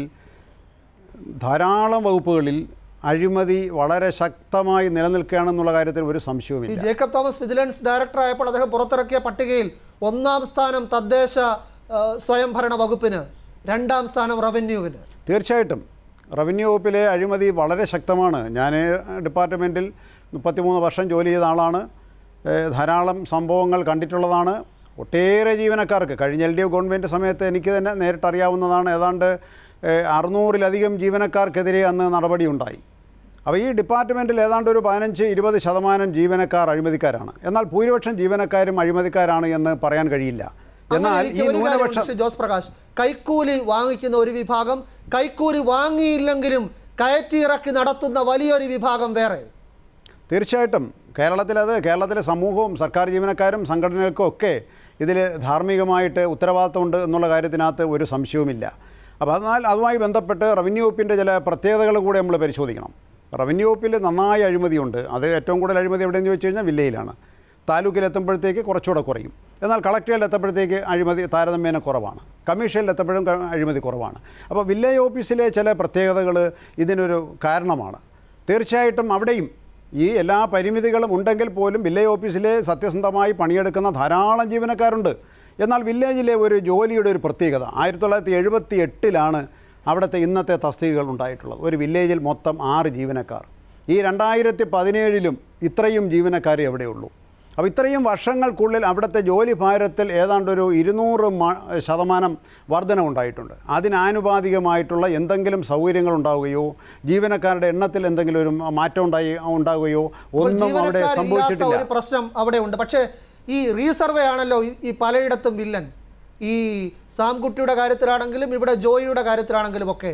ധാരാളം വകുപ്പുകളിൽ അഴിമതി വളരെ ശക്തമായി നിലനിൽക്കുകയാണെന്നുള്ള കാര്യത്തിൽ ഒരു ഈ സംശയവുമില്ല ജേക്കബ് തോമസ് വിജിലൻസ് ഡയറക്ടർ ആയപ്പോൾ അദ്ദേഹം പുറത്തിറക്കിയ പട്ടികയിൽ ഒന്നാം സ്ഥാനം തദ്ദേശ ആ, സ്വയംഭരണ വകുപ്പിന് രണ്ടാം സ്ഥാനം റവന്യൂവിന് തീർച്ചയായിട്ടും റവന്യൂ വകുപ്പിലെ അഴിമതി വളരെ ശക്തമാണ് ഞാൻ ഡിപ്പാർട്ട്മെൻറ്റിൽ മുപ്പത്തിമൂന്ന് വർഷം ജോലി ചെയ്ത ആളാണ് ഏഹ് ധാരാളം സംഭവങ്ങൾ കണ്ടിട്ടുള്ളതാണ് ഒട്ടേറെ ജീവനക്കാർക്ക് കഴിഞ്ഞ എൽ ഡി എഫ് ഗവൺമെൻറ് സമയത്ത് എനിക്ക് തന്നെ നേരിട്ടറിയാവുന്നതാണ് ഏതാണ്ട് ഏഹ് അറുന്നൂറിലധികം ജീവനക്കാർക്കെതിരെ അന്ന് നടപടിയുണ്ടായി അപ്പോൾ ഈ ഡിപ്പാർട്ട്മെൻറ്റിൽ ഏതാണ്ട് ഒരു പതിനഞ്ച് ഇരുപത് ശതമാനം ജീവനക്കാർ അഴിമതിക്കാരാണ് എന്നാൽ ഭൂരിപക്ഷം ജീവനക്കാരും അഴിമതിക്കാരാണ് എന്ന് പറയാൻ കഴിയില്ല എന്നാൽ അങ്ങനെ ഈ എനിക്ക് ഒരു കാര്യമുണ്ട് ന്യൂനപക്ഷം ശ്രീ ജോസ് പ്രകാശ് കൈക്കൂലി വാങ്ങിക്കുന്ന ഒരു വിഭാഗം കൈക്കൂലി വാങ്ങിയില്ലെങ്കിലും കയറ്റി ഇറക്കി നടത്തുന്ന വലിയൊരു വിഭാഗം വേറെ തീർച്ചയായിട്ടും കേരളത്തിലത് കേരളത്തിലെ സമൂഹവും സർക്കാർ ജീവനക്കാരും സംഘടനകൾക്കും ഒക്കെ ഇതിൽ ധാർമ്മികമായിട്ട് ഉത്തരവാദിത്തമുണ്ട് എന്നുള്ള കാര്യത്തിനകത്ത് ഒരു സംശയവുമില്ല അപ്പോൾ എന്നാൽ അതുമായി ബന്ധപ്പെട്ട് റവന്യൂ വകുപ്പിൻ്റെ ചില പ്രത്യേകതകൾ കൂടെ നമ്മൾ പരിശോധിക്കണം റവന്യൂ വകുപ്പിൽ നന്നായി അഴിമതിയുണ്ട് അത് ഏറ്റവും കൂടുതൽ അഴിമതി എവിടെയെന്ന് ചോദിച്ചു കഴിഞ്ഞാൽ വില്ലയിലാണ് താലൂക്കിലെത്തുമ്പോഴത്തേക്ക് കുറച്ചുകൂടെ കുറയും എന്നാൽ കളക്ടറിൽ എത്തുമ്പോഴത്തേക്ക് അഴിമതി താരതമ്യേന കുറവാണ് കമ്മീഷനിൽ എത്തുമ്പോഴും ക- അഴിമതി കുറവാണ് അപ്പോൾ വില്ലേജ് ഓഫീസിലെ ചില പ്രത്യേകതകൾ ഇതിനൊരു കാരണമാണ് തീർച്ചയായിട്ടും അവിടെയും ഈ എല്ലാ പരിമിതികളും ഉണ്ടെങ്കിൽ പോലും വില്ലേജ് ഓഫീസിലെ സത്യസന്ധമായി പണിയെടുക്കുന്ന ധാരാളം ജീവനക്കാരുണ്ട് എന്നാൽ വില്ലേജിലെ ഒരു ജോലിയുടെ ഒരു പ്രത്യേകത ആയിരത്തി തൊള്ളായിരത്തി എഴുപത്തി എട്ടിലാണ് അവിടുത്തെ ഇന്നത്തെ തസ്തികകൾ ഉണ്ടായിട്ടുള്ളത് ഒരു വില്ലേജിൽ മൊത്തം ആറ് ജീവനക്കാർ ഈ രണ്ടായിരത്തി പതിനേഴിലും ഇത്രയും ജീവനക്കാരെ എവിടെയുള്ളൂ അപ്പോൾ ഇത്രയും വർഷങ്ങൾക്കുള്ളിൽ അവിടുത്തെ ജോലി ഭാരത്തിൽ ഏതാണ്ടൊരു ഇരുന്നൂറ് മ- ശതമാനം വർധന ഉണ്ടായിട്ടുണ്ട് അതിനാനുപാതികമായിട്ടുള്ള എന്തെങ്കിലും സൗകര്യങ്ങൾ ഉണ്ടാവുകയോ ജീവനക്കാരുടെ എണ്ണത്തിൽ എന്തെങ്കിലും ഒരു മാറ്റം ഉണ്ടായി ഉണ്ടാവുകയോ അപ്പോൾ ഒന്നും അവിടെ ജീവനക്കാരില്ലാത്ത സംഭവിച്ചിട്ടില്ല ഒരു പ്രശ്നം അവിടെ ഉണ്ട് പക്ഷേ ഈ റീസർവേ ആണല്ലോ ഈ- ഈ പലയിടത്തും വില്ലൻ ഈ സാംകുട്ടിയുടെ കാര്യത്തിലാണെങ്കിലും ഇവിടെ ജോയിയുടെ കാര്യത്തിലാണെങ്കിലും ഒക്കെ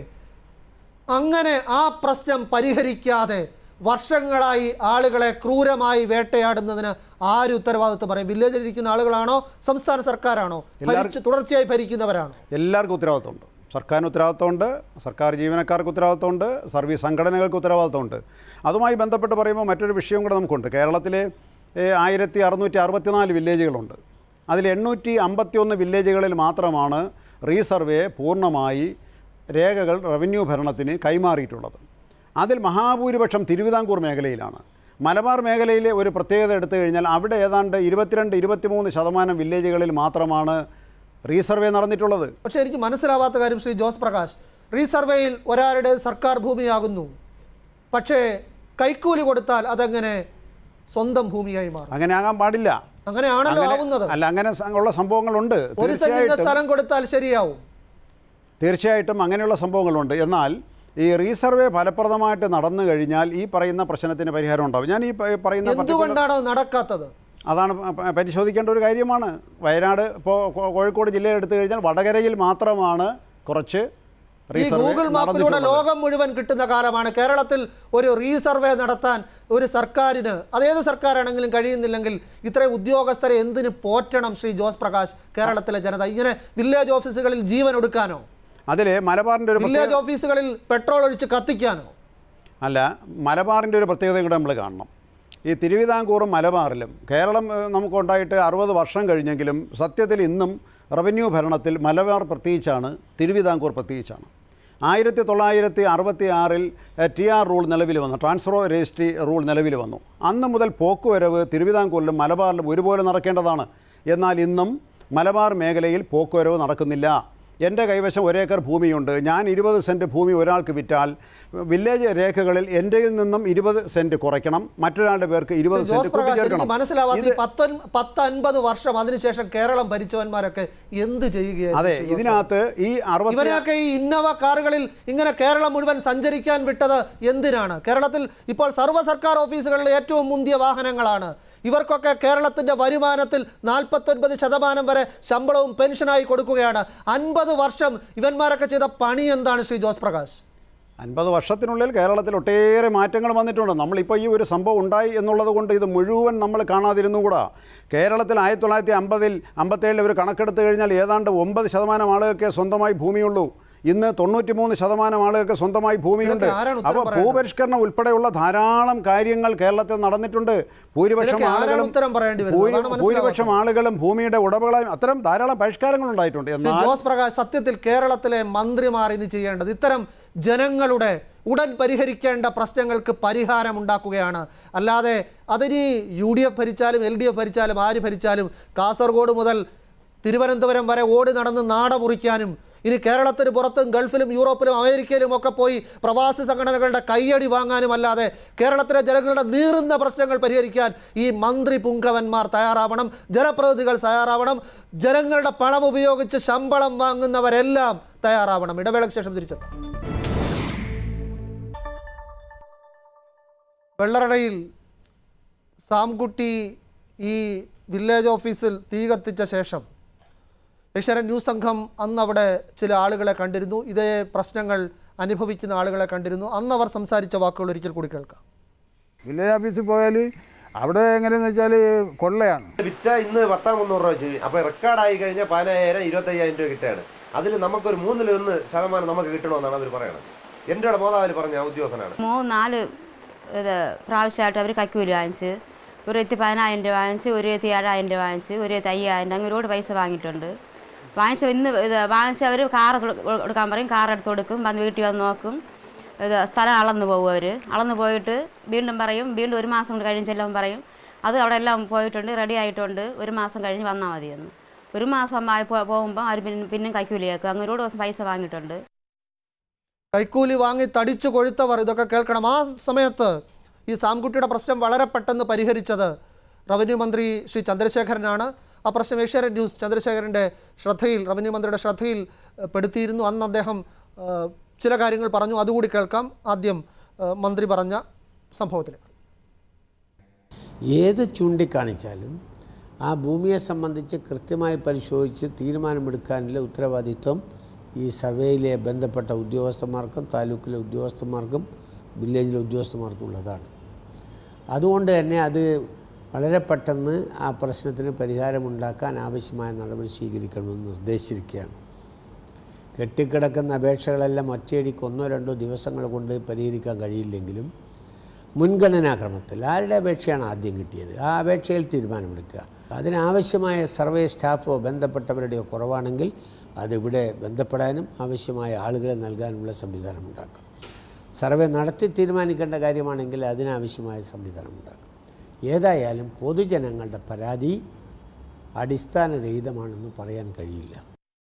അങ്ങനെ ആ പ്രശ്നം പരിഹരിക്കാതെ വർഷങ്ങളായി ആളുകളെ ക്രൂരമായി വേട്ടയാടുന്നതിന് ആര് ഉത്തരവാദിത്വം പറയും വില്ലേജിൽ ഇരിക്കുന്ന ആളുകളാണോ സംസ്ഥാന സർക്കാരാണോ ഭരിച്ച് തുടർച്ചയായി ഭരിക്കുന്നവരാണോ എല്ലാവർക്കും ഉത്തരവാദിത്തമുണ്ട് സർക്കാരിന് ഉത്തരവാദിത്തമുണ്ട് സർക്കാർ ജീവനക്കാർക്ക് ഉത്തരവാദിത്തമുണ്ട് സർവീസ് സംഘടനകൾക്ക് ഉത്തരവാദിത്തമുണ്ട് അതുമായി ബന്ധപ്പെട്ട് പറയുമ്പോൾ മറ്റൊരു വിഷയം കൂടെ നമുക്കുണ്ട് കേരളത്തിലെ ആയിരത്തി അറുന്നൂറ്റി അറുപത്തിനാല് വില്ലേജുകളുണ്ട് അതിൽ എണ്ണൂറ്റി അമ്പത്തിയൊന്ന് വില്ലേജുകളിൽ മാത്രമാണ് റീസർവേ പൂർണ്ണമായി രേഖകൾ റവന്യൂ ഭരണത്തിന് കൈമാറിയിട്ടുള്ളത് അതിൽ മഹാഭൂരിപക്ഷം തിരുവിതാംകൂർ മേഖലയിലാണ് മലബാർ മേഖലയിലെ ഒരു പ്രത്യേകത എടുത്തു കഴിഞ്ഞാൽ അവിടെ ഏതാണ്ട് ഇരുപത്തിരണ്ട് ഇരുപത്തിമൂന്ന് ശതമാനം വില്ലേജുകളിൽ മാത്രമാണ് റീസർവേ നടന്നിട്ടുള്ളത് പക്ഷേ എനിക്ക് മനസ്സിലാവാത്ത കാര്യം ശ്രീ ജോസ് പ്രകാശ് റീസർവേയിൽ ഒരാളുടെ സർക്കാർ ഭൂമിയാകുന്നു പക്ഷേ കൈക്കൂലി കൊടുത്താൽ അതെങ്ങനെ സ്വന്തം ഭൂമിയായി മാറും അങ്ങനെ ആകാൻ പാടില്ല അങ്ങനെയാണല്ലോ അങ്ങനെ- ആവുന്നത് അല്ല അങ്ങനെ സ- ഉള്ള സംഭവങ്ങളുണ്ട് ഒരു സെന്റിന്റെ തീർച്ചയായിട്ടും സ്ഥലം കൊടുത്താൽ ശരിയാവും തീർച്ചയായിട്ടും അങ്ങനെയുള്ള സംഭവങ്ങളുണ്ട് എന്നാൽ ഈ റീസർവേ ഫലപ്രദമായിട്ട് നടന്നു കഴിഞ്ഞാൽ ഈ പറയുന്ന പ്രശ്നത്തിന് പരിഹാരം ഉണ്ടാവും ഞാൻ ഈ പ- പറയുന്ന particular- എന്തുകൊണ്ടാണ് അത് നടക്കാത്തത് അതാണ് പ- പ- പരിശോധിക്കേണ്ട ഒരു കാര്യമാണ് വയനാട് ഇപ്പോൾ കോഴിക്കോട് ജില്ലയിൽ എടുത്തു കഴിഞ്ഞാൽ വടകരയിൽ മാത്രമാണ് കുറച്ച് ഈ റീസർവേ ഗൂഗിൾ മാപ്പിലൂടെ നടന്നിട്ടുള്ളത്. ലോകം മുഴുവൻ കിട്ടുന്ന കാലമാണ് കേരളത്തിൽ ഒരു റീസർവേ നടത്താൻ ഒരു സർക്കാരിന് അതേത് സർക്കാരാണെങ്കിലും കഴിയുന്നില്ലെങ്കിൽ ഇത്രയും ഉദ്യോഗസ്ഥരെ എന്തിന് പോറ്റണം ശ്രീ ജോസ് പ്രകാശ് കേരളത്തിലെ ജനത ഇങ്ങനെ വില്ലേജ് ഓഫീസുകളിൽ ജീവൻ ഒടുക്കാനോ അതിൽ മലബാറിൻ്റെ ഒരു പ്രത്യേക വില്ലേജ് ഓഫീസുകളിൽ പെട്രോൾ ഒഴിച്ച് കത്തിക്കാനോ അല്ല മലബാറിൻ്റെ ഒരു പ്രത്യേകതയും കൂടെ നമ്മൾ കാണണം ഈ തിരുവിതാംകൂറും മലബാറിലും കേരളം ഏഹ്, നമുക്കുണ്ടായിട്ട് അറുപത് വർഷം കഴിഞ്ഞെങ്കിലും സത്യത്തിൽ ഇന്നും റവന്യൂ ഭരണത്തിൽ മലബാർ പ്രത്യേകിച്ചാണ് തിരുവിതാംകൂർ പ്രത്യേകിച്ചാണ് ആയിരത്തി തൊള്ളായിരത്തി അറുപത്തി ആറിൽ ടി ആർ റൂൾ നിലവിൽ വന്നു ട്രാൻസ്ഫർ രജിസ്ട്രി റൂൾ നിലവിൽ വന്നു അന്ന് മുതൽ പോക്കുവരവ് തിരുവിതാംകൂറിലും മലബാറിലും ഒരുപോലെ നടക്കേണ്ടതാണ് എന്നാൽ ഇന്നും മലബാർ മേഖലയിൽ പോക്കുവരവ് നടക്കുന്നില്ല എൻ്റെ കൈവശം ഒരേക്കർ ഭൂമിയുണ്ട് ഞാൻ ഇരുപത് സെൻറ്റ് ഭൂമി ഒരാൾക്ക് വിറ്റാൽ വില്ലേജ് രേഖകളിൽ എൻ്റെയിൽ നിന്നും ഇരുപത് സെൻറ്റ് കുറയ്ക്കണം മറ്റൊരാളുടെ പേർക്ക് ഇരുപത് സെൻറ്റ് ജോസ് പ്രകാശ് എനിക്ക് കൂട്ടിച്ചേർക്കണം മനസ്സിലാവാത്ത ഇത് ഈ പത്തൊൻ പത്ത് അൻപത് വർഷം അതിനുശേഷം കേരളം ഭരിച്ചവന്മാരൊക്കെ എന്ത് ചെയ്യുകയായിരുന്നു അതെ ശ്രീ ജോസ് ഇതിനകത്ത് ഈ അറുപത്തി ഇവരെയൊക്കെ ഈ ഇന്നോവ കാറുകളിൽ ഇങ്ങനെ കേരളം മുഴുവൻ സഞ്ചരിക്കാൻ വിട്ടത് എന്തിനാണ് കേരളത്തിൽ ഇപ്പോൾ സർവ്വ സർക്കാർ ഓഫീസുകളിൽ ഏറ്റവും മുന്തിയ വാഹനങ്ങളാണ് ഇവർക്കൊക്കെ കേരളത്തിന്റെ വരുമാനത്തിൽ നാൽപ്പത്തൊൻപത് ശതമാനം വരെ ശമ്പളവും പെൻഷനായി കൊടുക്കുകയാണ് അൻപത് വർഷം ഇവന്മാരൊക്കെ ചെയ്ത പണി എന്താണ് ശ്രീ ജോസ് പ്രകാശ് അൻപത് വർഷത്തിനുള്ളിൽ കേരളത്തിൽ ഒട്ടേറെ മാറ്റങ്ങൾ വന്നിട്ടുണ്ട് നമ്മളിപ്പോൾ ഈ ഒരു സംഭവം ഉണ്ടായി എന്നുള്ളത് കൊണ്ട് ഇത് മുഴുവൻ നമ്മൾ കാണാതിരുന്നുകൂടാ കേരളത്തിൽ ആയിരത്തി തൊള്ളായിരത്തി അമ്പതിൽ അമ്പത്തേഴിൽ ഒരു കണക്കെടുത്ത് കഴിഞ്ഞാൽ ഏതാണ്ട് ഒമ്പത് ശതമാനം ആളുകൾക്ക് സ്വന്തമായി ഭൂമിയുള്ളൂ ഇന്ന് തൊണ്ണൂറ്റി മൂന്ന് ശതമാനം ആളുകൾക്ക് സ്വന്തമായി ഭൂമിയുണ്ട് ഇതൊക്കെ ആരാണ് ഉത്തരം അപ്പോൾ പറയേണ്ടത്? ഭൂപരിഷ്കരണം ഉൾപ്പെടെയുള്ള ധാരാളം കാര്യങ്ങൾ കേരളത്തിൽ നടന്നിട്ടുണ്ട് ഭൂരിപക്ഷം ഇതൊക്കെ ആരാണ് ആളുകളും ഉത്തരം പറയേണ്ടി വരുന്നത്? ഭൂരി- അതാണ് മനസ്സിലാവാത്തത്. ഭൂരിപക്ഷം ആളുകളും ഭൂമിയുടെ ഉടമകളായും അത്തരം ധാരാളം പരിഷ്കാരങ്ങൾ ഉണ്ടായിട്ടുണ്ട് ശ്രീ എന്നാൽ ജോസ് പ്രകാശ് സത്യത്തിൽ കേരളത്തിലെ മന്ത്രിമാർ ഇനി ചെയ്യേണ്ടത് ഇത്തരം ജനങ്ങളുടെ ഉടൻ പരിഹരിക്കേണ്ട പ്രശ്നങ്ങൾക്ക് പരിഹാരം ഉണ്ടാക്കുകയാണ് അല്ലാതെ അതിനി യു ഡി എഫ് ഭരിച്ചാലും എൽ ഡി എഫ് ഭരിച്ചാലും ആര് ഭരിച്ചാലും കാസർഗോഡ് മുതൽ തിരുവനന്തപുരം വരെ ഓടി നടന്ന് നാട മുറിക്കാനും ഇനി കേരളത്തിന് പുറത്തും ഗൾഫിലും യൂറോപ്പിലും അമേരിക്കയിലും ഒക്കെ പോയി പ്രവാസി സംഘടനകളുടെ കയ്യടി വാങ്ങാനും അല്ലാതെ കേരളത്തിലെ ജനങ്ങളുടെ നീറുന്ന പ്രശ്നങ്ങൾ പരിഹരിക്കാൻ ഈ മന്ത്രി പുങ്കവന്മാർ തയ്യാറാവണം ജനപ്രതിനിധികൾ തയ്യാറാവണം ജനങ്ങളുടെ പണം ഉപയോഗിച്ച് ശമ്പളം വാങ്ങുന്നവരെല്ലാം തയ്യാറാവണം ഇടവേളയ്ക്ക് ശേഷം തിരിച്ചെത്താം വെള്ളറടയിൽ സാംകുട്ടി ഈ വില്ലേജ് ഓഫീസിൽ തീ കത്തിച്ച ശേഷം ഏഷ്യാനെറ്റ് ന്യൂസ് സംഘം അന്ന് അവിടെ ചില ആളുകളെ കണ്ടിരുന്നു ഇതേ പ്രശ്നങ്ങൾ അനുഭവിക്കുന്ന ആളുകളെ കണ്ടിരുന്നു അന്ന് അവർ സംസാരിച്ച വാക്കുകൾ ഒരിക്കൽ കൂടി കേൾക്കാം വില്ലേജ് ഓഫീസിൽ പോയാൽ അവിടെ എങ്ങനെയെന്ന് വെച്ചാൽ കൊള്ളയാണ് വിറ്റ ഇന്ന് പത്താം മുന്നൂറ് രൂപ വെച്ച് അപ്പൊ റെക്കോർഡായി കഴിഞ്ഞാൽ പതിനായിരം ഇരുപത്തയ്യായിരം രൂപ കിട്ടുകയാണ് അതിൽ നമുക്കൊരു മൂന്നിൽ ഒന്ന് ശതമാനം നമുക്ക് കിട്ടണമെന്നാണ് അവർ പറയണത് എൻ്റെ ഇവിടെ മോതാവിൽ പറഞ്ഞ ഉദ്യോഗസ്ഥനാണ് മൂന്ന് നാല് ഇത് പ്രാവശ്യമായിട്ട് അവർ കൈക്കൂലി വാങ്ങിച്ച് ഒരു എത്തി പതിനായിരം രൂപ വാങ്ങിച്ച് ഒരു എത്തി ഏഴായിരം രൂപ വാങ്ങിച്ച് ഒരു എത്തി അയ്യായിരം രൂപ അങ്ങനെ ഒരുപാട് പൈസ വാങ്ങിയിട്ടുണ്ട് വാങ്ങിച്ച ഇന്ന് ഇത് വാങ്ങിച്ച അവർ കാർ കൊടുക്കാൻ പറയും കാർ എടുത്ത് കൊടുക്കും വന്ന് വീട്ടിൽ വന്ന് നോക്കും ഇത് സ്ഥലം അളന്ന് പോകും അവർ അളന്ന് പോയിട്ട് വീണ്ടും പറയും വീണ്ടും ഒരു മാസം കൊണ്ട് കഴിഞ്ഞ് ചെല്ലുമ്പോൾ പറയും അത് അവിടെ എല്ലാം പോയിട്ടുണ്ട് റെഡി ആയിട്ടുണ്ട് ഒരു മാസം കഴിഞ്ഞ് വന്നാൽ മതിയെന്ന് ഒരു മാസം ആയി പോ- പോകുമ്പോൾ അവർ പിന്നെ പിന്നെയും കൈക്കൂലി കേൾക്കും അങ്ങനെ ഒരുപാട് ദിവസം പൈസ വാങ്ങിയിട്ടുണ്ട് കൈക്കൂലി വാങ്ങി തടിച്ചു കൊഴുത്തവർ ഇതൊക്കെ കേൾക്കണം ആ സമയത്ത് ഈ സാംകുട്ടിയുടെ പ്രശ്നം വളരെ പെട്ടെന്ന് പരിഹരിച്ചത് റവന്യൂ മന്ത്രി ശ്രീ ചന്ദ്രശേഖരനാണ് ആ പ്രശ്നം ഏഷ്യാനെറ്റ് ന്യൂസ് ചന്ദ്രശേഖരൻ്റെ ശ്രദ്ധയിൽ റവന്യൂ മന്ത്രിയുടെ ശ്രദ്ധയിൽ ഏഹ്, പെടുത്തിയിരുന്നു അന്ന് അദ്ദേഹം ഏഹ്, ചില കാര്യങ്ങൾ പറഞ്ഞു അതുകൂടി കേൾക്കാം ആദ്യം ഏഹ്, മന്ത്രി പറഞ്ഞ സംഭവത്തിലേക്ക് ഏത് ചൂണ്ടിക്കാണിച്ചാലും ആ ഭൂമിയെ സംബന്ധിച്ച് കൃത്യമായി പരിശോധിച്ച് തീരുമാനമെടുക്കാനുള്ള ഉത്തരവാദിത്വം ഈ സർവേയിലെ ബന്ധപ്പെട്ട ഉദ്യോഗസ്ഥന്മാർക്കും താലൂക്കിലെ ഉദ്യോഗസ്ഥന്മാർക്കും വില്ലേജിലെ ഉദ്യോഗസ്ഥന്മാർക്കും ഉള്ളതാണ് അതുകൊണ്ട് തന്നെ അത് വളരെ പെട്ടെന്ന് ആ പ്രശ്നത്തിന് പരിഹാരമുണ്ടാക്കാൻ ആവശ്യമായ നടപടി സ്വീകരിക്കണമെന്ന് നിർദ്ദേശിച്ചിരിക്കുകയാണ് കെട്ടിക്കിടക്കുന്ന അപേക്ഷകളെല്ലാം ഒറ്റയടിക്ക് ഒന്നോ രണ്ടോ ദിവസങ്ങൾ കൊണ്ട് പരിഹരിക്കാൻ കഴിയില്ലെങ്കിലും മുൻഗണനാക്രമത്തിൽ ആരുടെ അപേക്ഷയാണ് ആദ്യം കിട്ടിയത് ആ അപേക്ഷയിൽ തീരുമാനമെടുക്കുക അതിനാവശ്യമായ സർവേ സ്റ്റാഫോ ബന്ധപ്പെട്ടവരുടെയോ കുറവാണെങ്കിൽ അതിവിടെ ബന്ധപ്പെടാനും ആവശ്യമായ ആളുകളെ നൽകാനുമുള്ള സംവിധാനം ഉണ്ടാക്കാം സർവേ നടത്തി തീരുമാനിക്കേണ്ട കാര്യമാണെങ്കിൽ അതിനാവശ്യമായ സംവിധാനം ഉണ്ടാക്കും ഏതായാലും പൊതുജനങ്ങളുടെ പരാതി അടിസ്ഥാനരഹിതമാണെന്ന് പറയാൻ കഴിയില്ല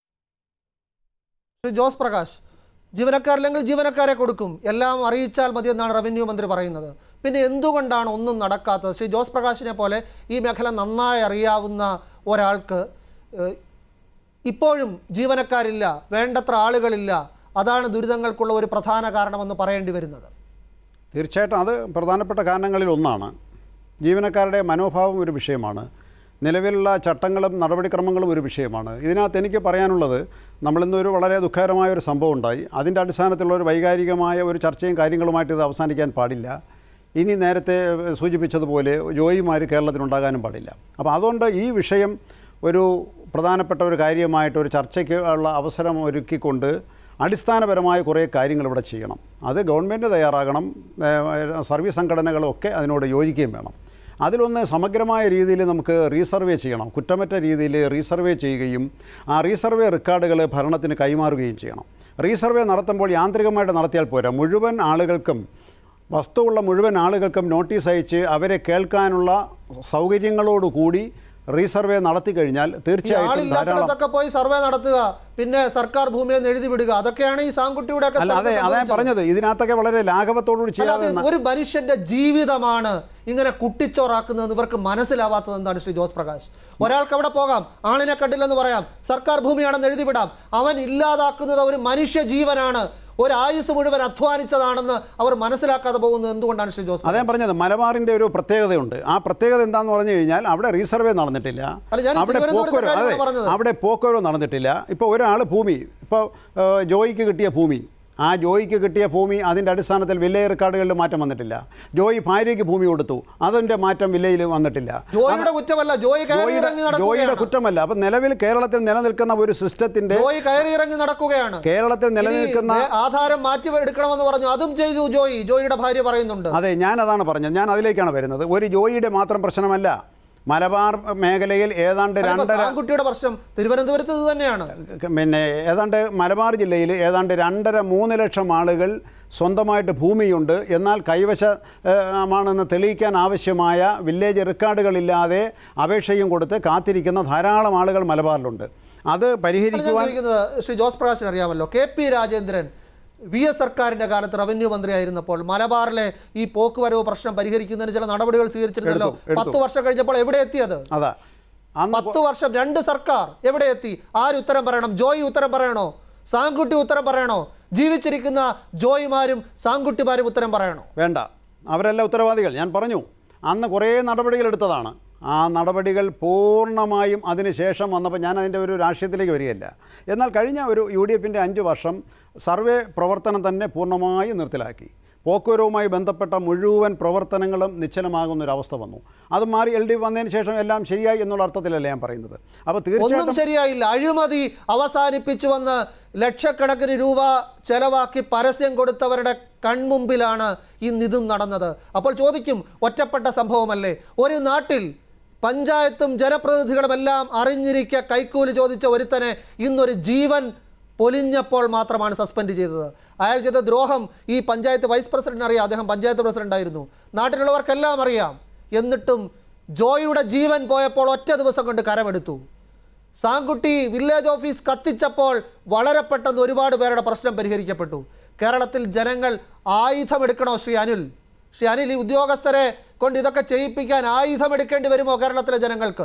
ശ്രീ ജോസ് പ്രകാശ് ജീവനക്കാരില്ലെങ്കിൽ ജീവനക്കാരെ കൊടുക്കും എല്ലാം അറിയിച്ചാൽ മതി എന്നാണ് റവന്യൂ മന്ത്രി പറയുന്നത് പിന്നെ എന്തുകൊണ്ടാണ് ഒന്നും നടക്കാത്തത് ശ്രീ ജോസ് പ്രകാശിനെ പോലെ ഈ മേഖല നന്നായി അറിയാവുന്ന ഒരാൾക്ക് ഏഹ്, ഇപ്പോഴും ജീവനക്കാരില്ല വേണ്ടത്ര ആളുകളില്ല അതാണ് ദുരിതങ്ങൾക്കുള്ള ഒരു പ്രധാന കാരണമെന്ന് പറയേണ്ടി വരുന്നത് തീർച്ചയായിട്ടും അത് പ്രധാനപ്പെട്ട കാരണങ്ങളിൽ ഒന്നാണ് ജീവനക്കാരുടെ മനോഭാവം ഒരു വിഷയമാണ് നിലവിലുള്ള ചട്ടങ്ങളും നടപടിക്രമങ്ങളും ഒരു വിഷയമാണ് ഇതിനകത്ത് എനിക്ക് പറയാനുള്ളത് നമ്മളിന്നൊരു വളരെ ദുഃഖകരമായ ഒരു സംഭവം ഉണ്ടായി അതിൻ്റെ അടിസ്ഥാനത്തിലുള്ള ഒരു വൈകാരികമായ ഒരു ചർച്ചയും കാര്യങ്ങളുമായിട്ട് ഇത് അവസാനിക്കാൻ പാടില്ല ഇനി നേരത്തെ സൂചിപ്പിച്ചതുപോലെ ജോയിമാർ കേരളത്തിലുണ്ടാകാനും പാടില്ല അപ്പോൾ അതുകൊണ്ട് ഈ വിഷയം ഒരു പ്രധാനപ്പെട്ട ഒരു കാര്യമായിട്ട് ഒരു ചർച്ചയ്ക്ക് ഉള്ള അവസരം ഒരുക്കിക്കൊണ്ട് അടിസ്ഥാനപരമായ കുറേ കാര്യങ്ങൾ ഇവിടെ ചെയ്യണം അത് ഗവൺമെൻറ് തയ്യാറാകണം ഏഹ് സർവീസ് സംഘടനകളൊക്കെ അതിനോട് യോജിക്കുകയും വേണം അതിലൊന്ന് സമഗ്രമായ രീതിയിൽ നമുക്ക് റീസർവേ ചെയ്യണം കുറ്റമറ്റ രീതിയിൽ റീസർവേ ചെയ്യുകയും ആ റീസർവേ റെക്കോർഡുകൾ ഭരണത്തിന് കൈമാറുകയും ചെയ്യണം റീസർവേ നടത്തുമ്പോൾ യാന്ത്രികമായിട്ട് നടത്തിയാൽ പോരാ മുഴുവൻ ആളുകൾക്കും വസ്തുവുള്ള മുഴുവൻ ആളുകൾക്കും നോട്ടീസ് അയച്ച് അവരെ കേൾക്കാനുള്ള സൗകര്യങ്ങളോടുകൂടി റീസർവേ നടത്തി കഴിഞ്ഞാൽ തീർച്ചയായിട്ടും ധാരാളം ആളില്ലാത്തടത്തൊക്കെ പോയി സർവേ നടത്തുക പിന്നെ സർക്കാർ ഭൂമിയെന്ന് എഴുതി വിടുക അതൊക്കെയാണ് ഈ സാങ്കുട്ടിയുടെ ഒക്കെ അല്ല അതെ സ്ഥലത്ത് അതാ സംഭവിച്ചത്. പറഞ്ഞത് ഇതിനകത്തൊക്കെ വളരെ ലാഘവത്തോടുകൂടി അല്ലാതെ ചെയ്യാതെ ഒരു മനുഷ്യന്റെ ജീവിതമാണ് ഇങ്ങനെ കുട്ടിച്ചോറാക്കുന്നത് ഇവർക്ക് മനസ്സിലാവാത്തത് എന്താണ് ശ്രീ ജോസ് പ്രകാശ് ഒരാൾക്ക് അവിടെ പോകാം ആണിനെ കണ്ടില്ലെന്ന് പറയാം സർക്കാർ ഭൂമിയാണെന്ന് എഴുതി വിടാം അവൻ ഇല്ലാതാക്കുന്നത് ഒരു മനുഷ്യ ജീവനാണ് ഒരു ആയുസ് മുഴുവൻ അധ്വാനിച്ചതാണെന്ന് അവർ മനസ്സിലാക്കാതെ പോകുന്നത് എന്തുകൊണ്ടാണ് ശ്രീ ജോസ് അതേ പറഞ്ഞത് മലബാറിന്റെ ഒരു പ്രത്യേകതയുണ്ട് ആ പ്രത്യേകത എന്താന്ന് പറഞ്ഞു കഴിഞ്ഞാൽ അവിടെ റീസർവേ നടന്നിട്ടില്ല അല്ല, ഞാൻ ഈ അവിടെ തിരുവനന്തപുരത്തെ പോക്കുവരവ് കാര്യമാണ് അതെ പറഞ്ഞത്. അവിടെ പോക്കുവരവ് നടന്നിട്ടില്ല ഇപ്പോൾ ഒരാൾ ഭൂമി ഇപ്പോൾ ഏഹ്, ജോയിക്ക് കിട്ടിയ ഭൂമി ആ ജോയിക്ക് കിട്ടിയ ഭൂമി അതിൻ്റെ അടിസ്ഥാനത്തിൽ വില്ലേജ് റെക്കോർഡുകളിൽ മാറ്റം വന്നിട്ടില്ല ജോയി ഭാര്യയ്ക്ക് ഭൂമി കൊടുത്തു അതിൻ്റെ മാറ്റം വില്ലയിൽ വന്നിട്ടില്ല ജോയിയുടെ കുറ്റമല്ല ജോയി കയറി ജോയിയുടെ ഇറങ്ങി ജോയിയുടെ നടക്കുകയാണ് കുറ്റമല്ല അപ്പം നിലവിൽ കേരളത്തിൽ നിലനിൽക്കുന്ന ഒരു സിസ്റ്റത്തിന്റെ ജോയി കയറി ഇറങ്ങി നടക്കുകയാണ് കേരളത്തിൽ ഇനി നിലനിൽക്കുന്ന നേ- ആധാരം മാറ്റി എടുക്കണമെന്ന് പറഞ്ഞു അതും ചെയ്തു ജോയി ജോയിയുടെ ഭാര്യ പറയുന്നുണ്ട് അതെ ഞാൻ അതാണ് പറഞ്ഞത് ഞാൻ അതിലേക്കാണ് വരുന്നത് ഒരു ജോയിയുടെ മാത്രം പ്രശ്നമല്ല മലബാർ മേഖലയിൽ ഏതാണ്ട് അതിപ്പോ രണ്ടര സാങ്കുട്ടിയുടെ പ്രശ്നം തിരുവനന്തപുരത്ത് ഇത് തന്നെയാണ് പിന്നെ ഏതാണ്ട് മലബാർ ജില്ലയിൽ ഏതാണ്ട് രണ്ടര മൂന്ന് ലക്ഷം ആളുകൾ സ്വന്തമായിട്ട് ഭൂമിയുണ്ട് എന്നാൽ കൈവശമാണെന്ന് തെളിയിക്കാൻ ആവശ്യമായ വില്ലേജ് റെക്കോർഡുകളില്ലാതെ അപേക്ഷയും കൊടുത്ത് കാത്തിരിക്കുന്ന ധാരാളം ആളുകൾ മലബാറിലുണ്ട് അത് ഞാൻ പരിഹരിക്കുവാൻ ചോദിക്കുന്നത് ശ്രീ ജോസ് പ്രകാശിന് അറിയാമല്ലോ K P Rajendran V S സർക്കാരിന്റെ കാലത്ത് റവന്യൂ മന്ത്രിയായിരുന്നപ്പോൾ മലബാറിലെ ഈ പോക്കുവരവ് പ്രശ്നം പരിഹരിക്കുന്നതിന് ചില നടപടികൾ സ്വീകരിച്ചിരുന്നല്ലോ എടുത്തു, എടുത്തു. പത്ത് വർഷം കഴിഞ്ഞപ്പോൾ എവിടെ എത്തിയത് അതാ അന്ന് പത്ത് വർഷം രണ്ട് സർക്കാർ എവിടെ എത്തി ആര് ഉത്തരം പറയണം ജോയി ഉത്തരം പറയണോ സാങ്കുട്ടി ഉത്തരം പറയണോ ജീവിച്ചിരിക്കുന്ന ജോയിമാരും സാങ്കുട്ടിമാരും ഉത്തരം പറയണോ വേണ്ട അവരെല്ലാം ഉത്തരവാദികൾ ഞാൻ പറഞ്ഞു അന്ന് കുറേ നടപടികൾ എടുത്തതാണ് ആ നടപടികൾ പൂർണ്ണമായും അതിന് ശേഷം വന്നപ്പോൾ ഞാൻ അതിൻ്റെ ഒരു രാഷ്ട്രീയത്തിലേക്ക് വരികയില്ല എന്നാൽ കഴിഞ്ഞ ഒരു യു ഡി എഫിൻ്റെ അഞ്ച് വർഷം സർവേ പ്രവർത്തനം തന്നെ പൂർണ്ണമായും നിർത്തലാക്കി പോക്കുവരവുമായി ബന്ധപ്പെട്ട മുഴുവൻ പ്രവർത്തനങ്ങളും നിശ്ചലമാകുന്ന ഒരു അവസ്ഥ വന്നു അത് മാറി എൽ ഡി എഫ് വന്നതിന് ശേഷം എല്ലാം ശരിയായി എന്നുള്ള അർത്ഥത്തിലല്ല ഞാൻ പറയുന്നത് അപ്പോൾ ഒന്നും തീർച്ചയായിട്ടും ശരിയായില്ല അഴിമതി അവസാനിപ്പിച്ചു വന്ന് ലക്ഷക്കണക്കിന് രൂപ ചെലവാക്കി പരസ്യം കൊടുത്തവരുടെ കൺമുമ്പിലാണ് ഇന്ന് ഇതും നടന്നത് അപ്പോൾ ചോദിക്കും ഒറ്റപ്പെട്ട സംഭവമല്ലേ ഒരു നാട്ടിൽ പഞ്ചായത്തും ജനപ്രതിനിധികളും എല്ലാം അറിഞ്ഞിരിക്കെ കൈക്കൂലി ചോദിച്ച ഒരുത്തനെ ഇന്നൊരു ജീവൻ പൊലിഞ്ഞപ്പോൾ മാത്രമാണ് സസ്പെൻഡ് ചെയ്തത് അയാൾ ചെയ്ത ദ്രോഹം ഈ പഞ്ചായത്ത് വൈസ് പ്രസിഡന്റ് അറിയാം അദ്ദേഹം പഞ്ചായത്ത് പ്രസിഡന്റ് ആയിരുന്നു നാട്ടിലുള്ളവർക്കെല്ലാം അറിയാം എന്നിട്ടും ജോയിയുടെ ജീവൻ പോയപ്പോൾ ഒറ്റ ദിവസം കൊണ്ട് കരമെടുത്തു സാങ്കുട്ടി വില്ലേജ് ഓഫീസ് കത്തിച്ചപ്പോൾ വളരെ പെട്ടെന്ന് ഒരുപാട് പേരുടെ പ്രശ്നം പരിഹരിക്കപ്പെട്ടു കേരളത്തിൽ ജനങ്ങൾ ആയുധമെടുക്കണോ ശ്രീ അനിൽ ശ്രീ അനിൽ ഈ ഉദ്യോഗസ്ഥരെ കൊണ്ട് ഇതൊക്കെ ചെയ്യിപ്പിക്കാൻ ആയുധമെടുക്കേണ്ടി വരുമോ കേരളത്തിലെ ജനങ്ങൾക്ക്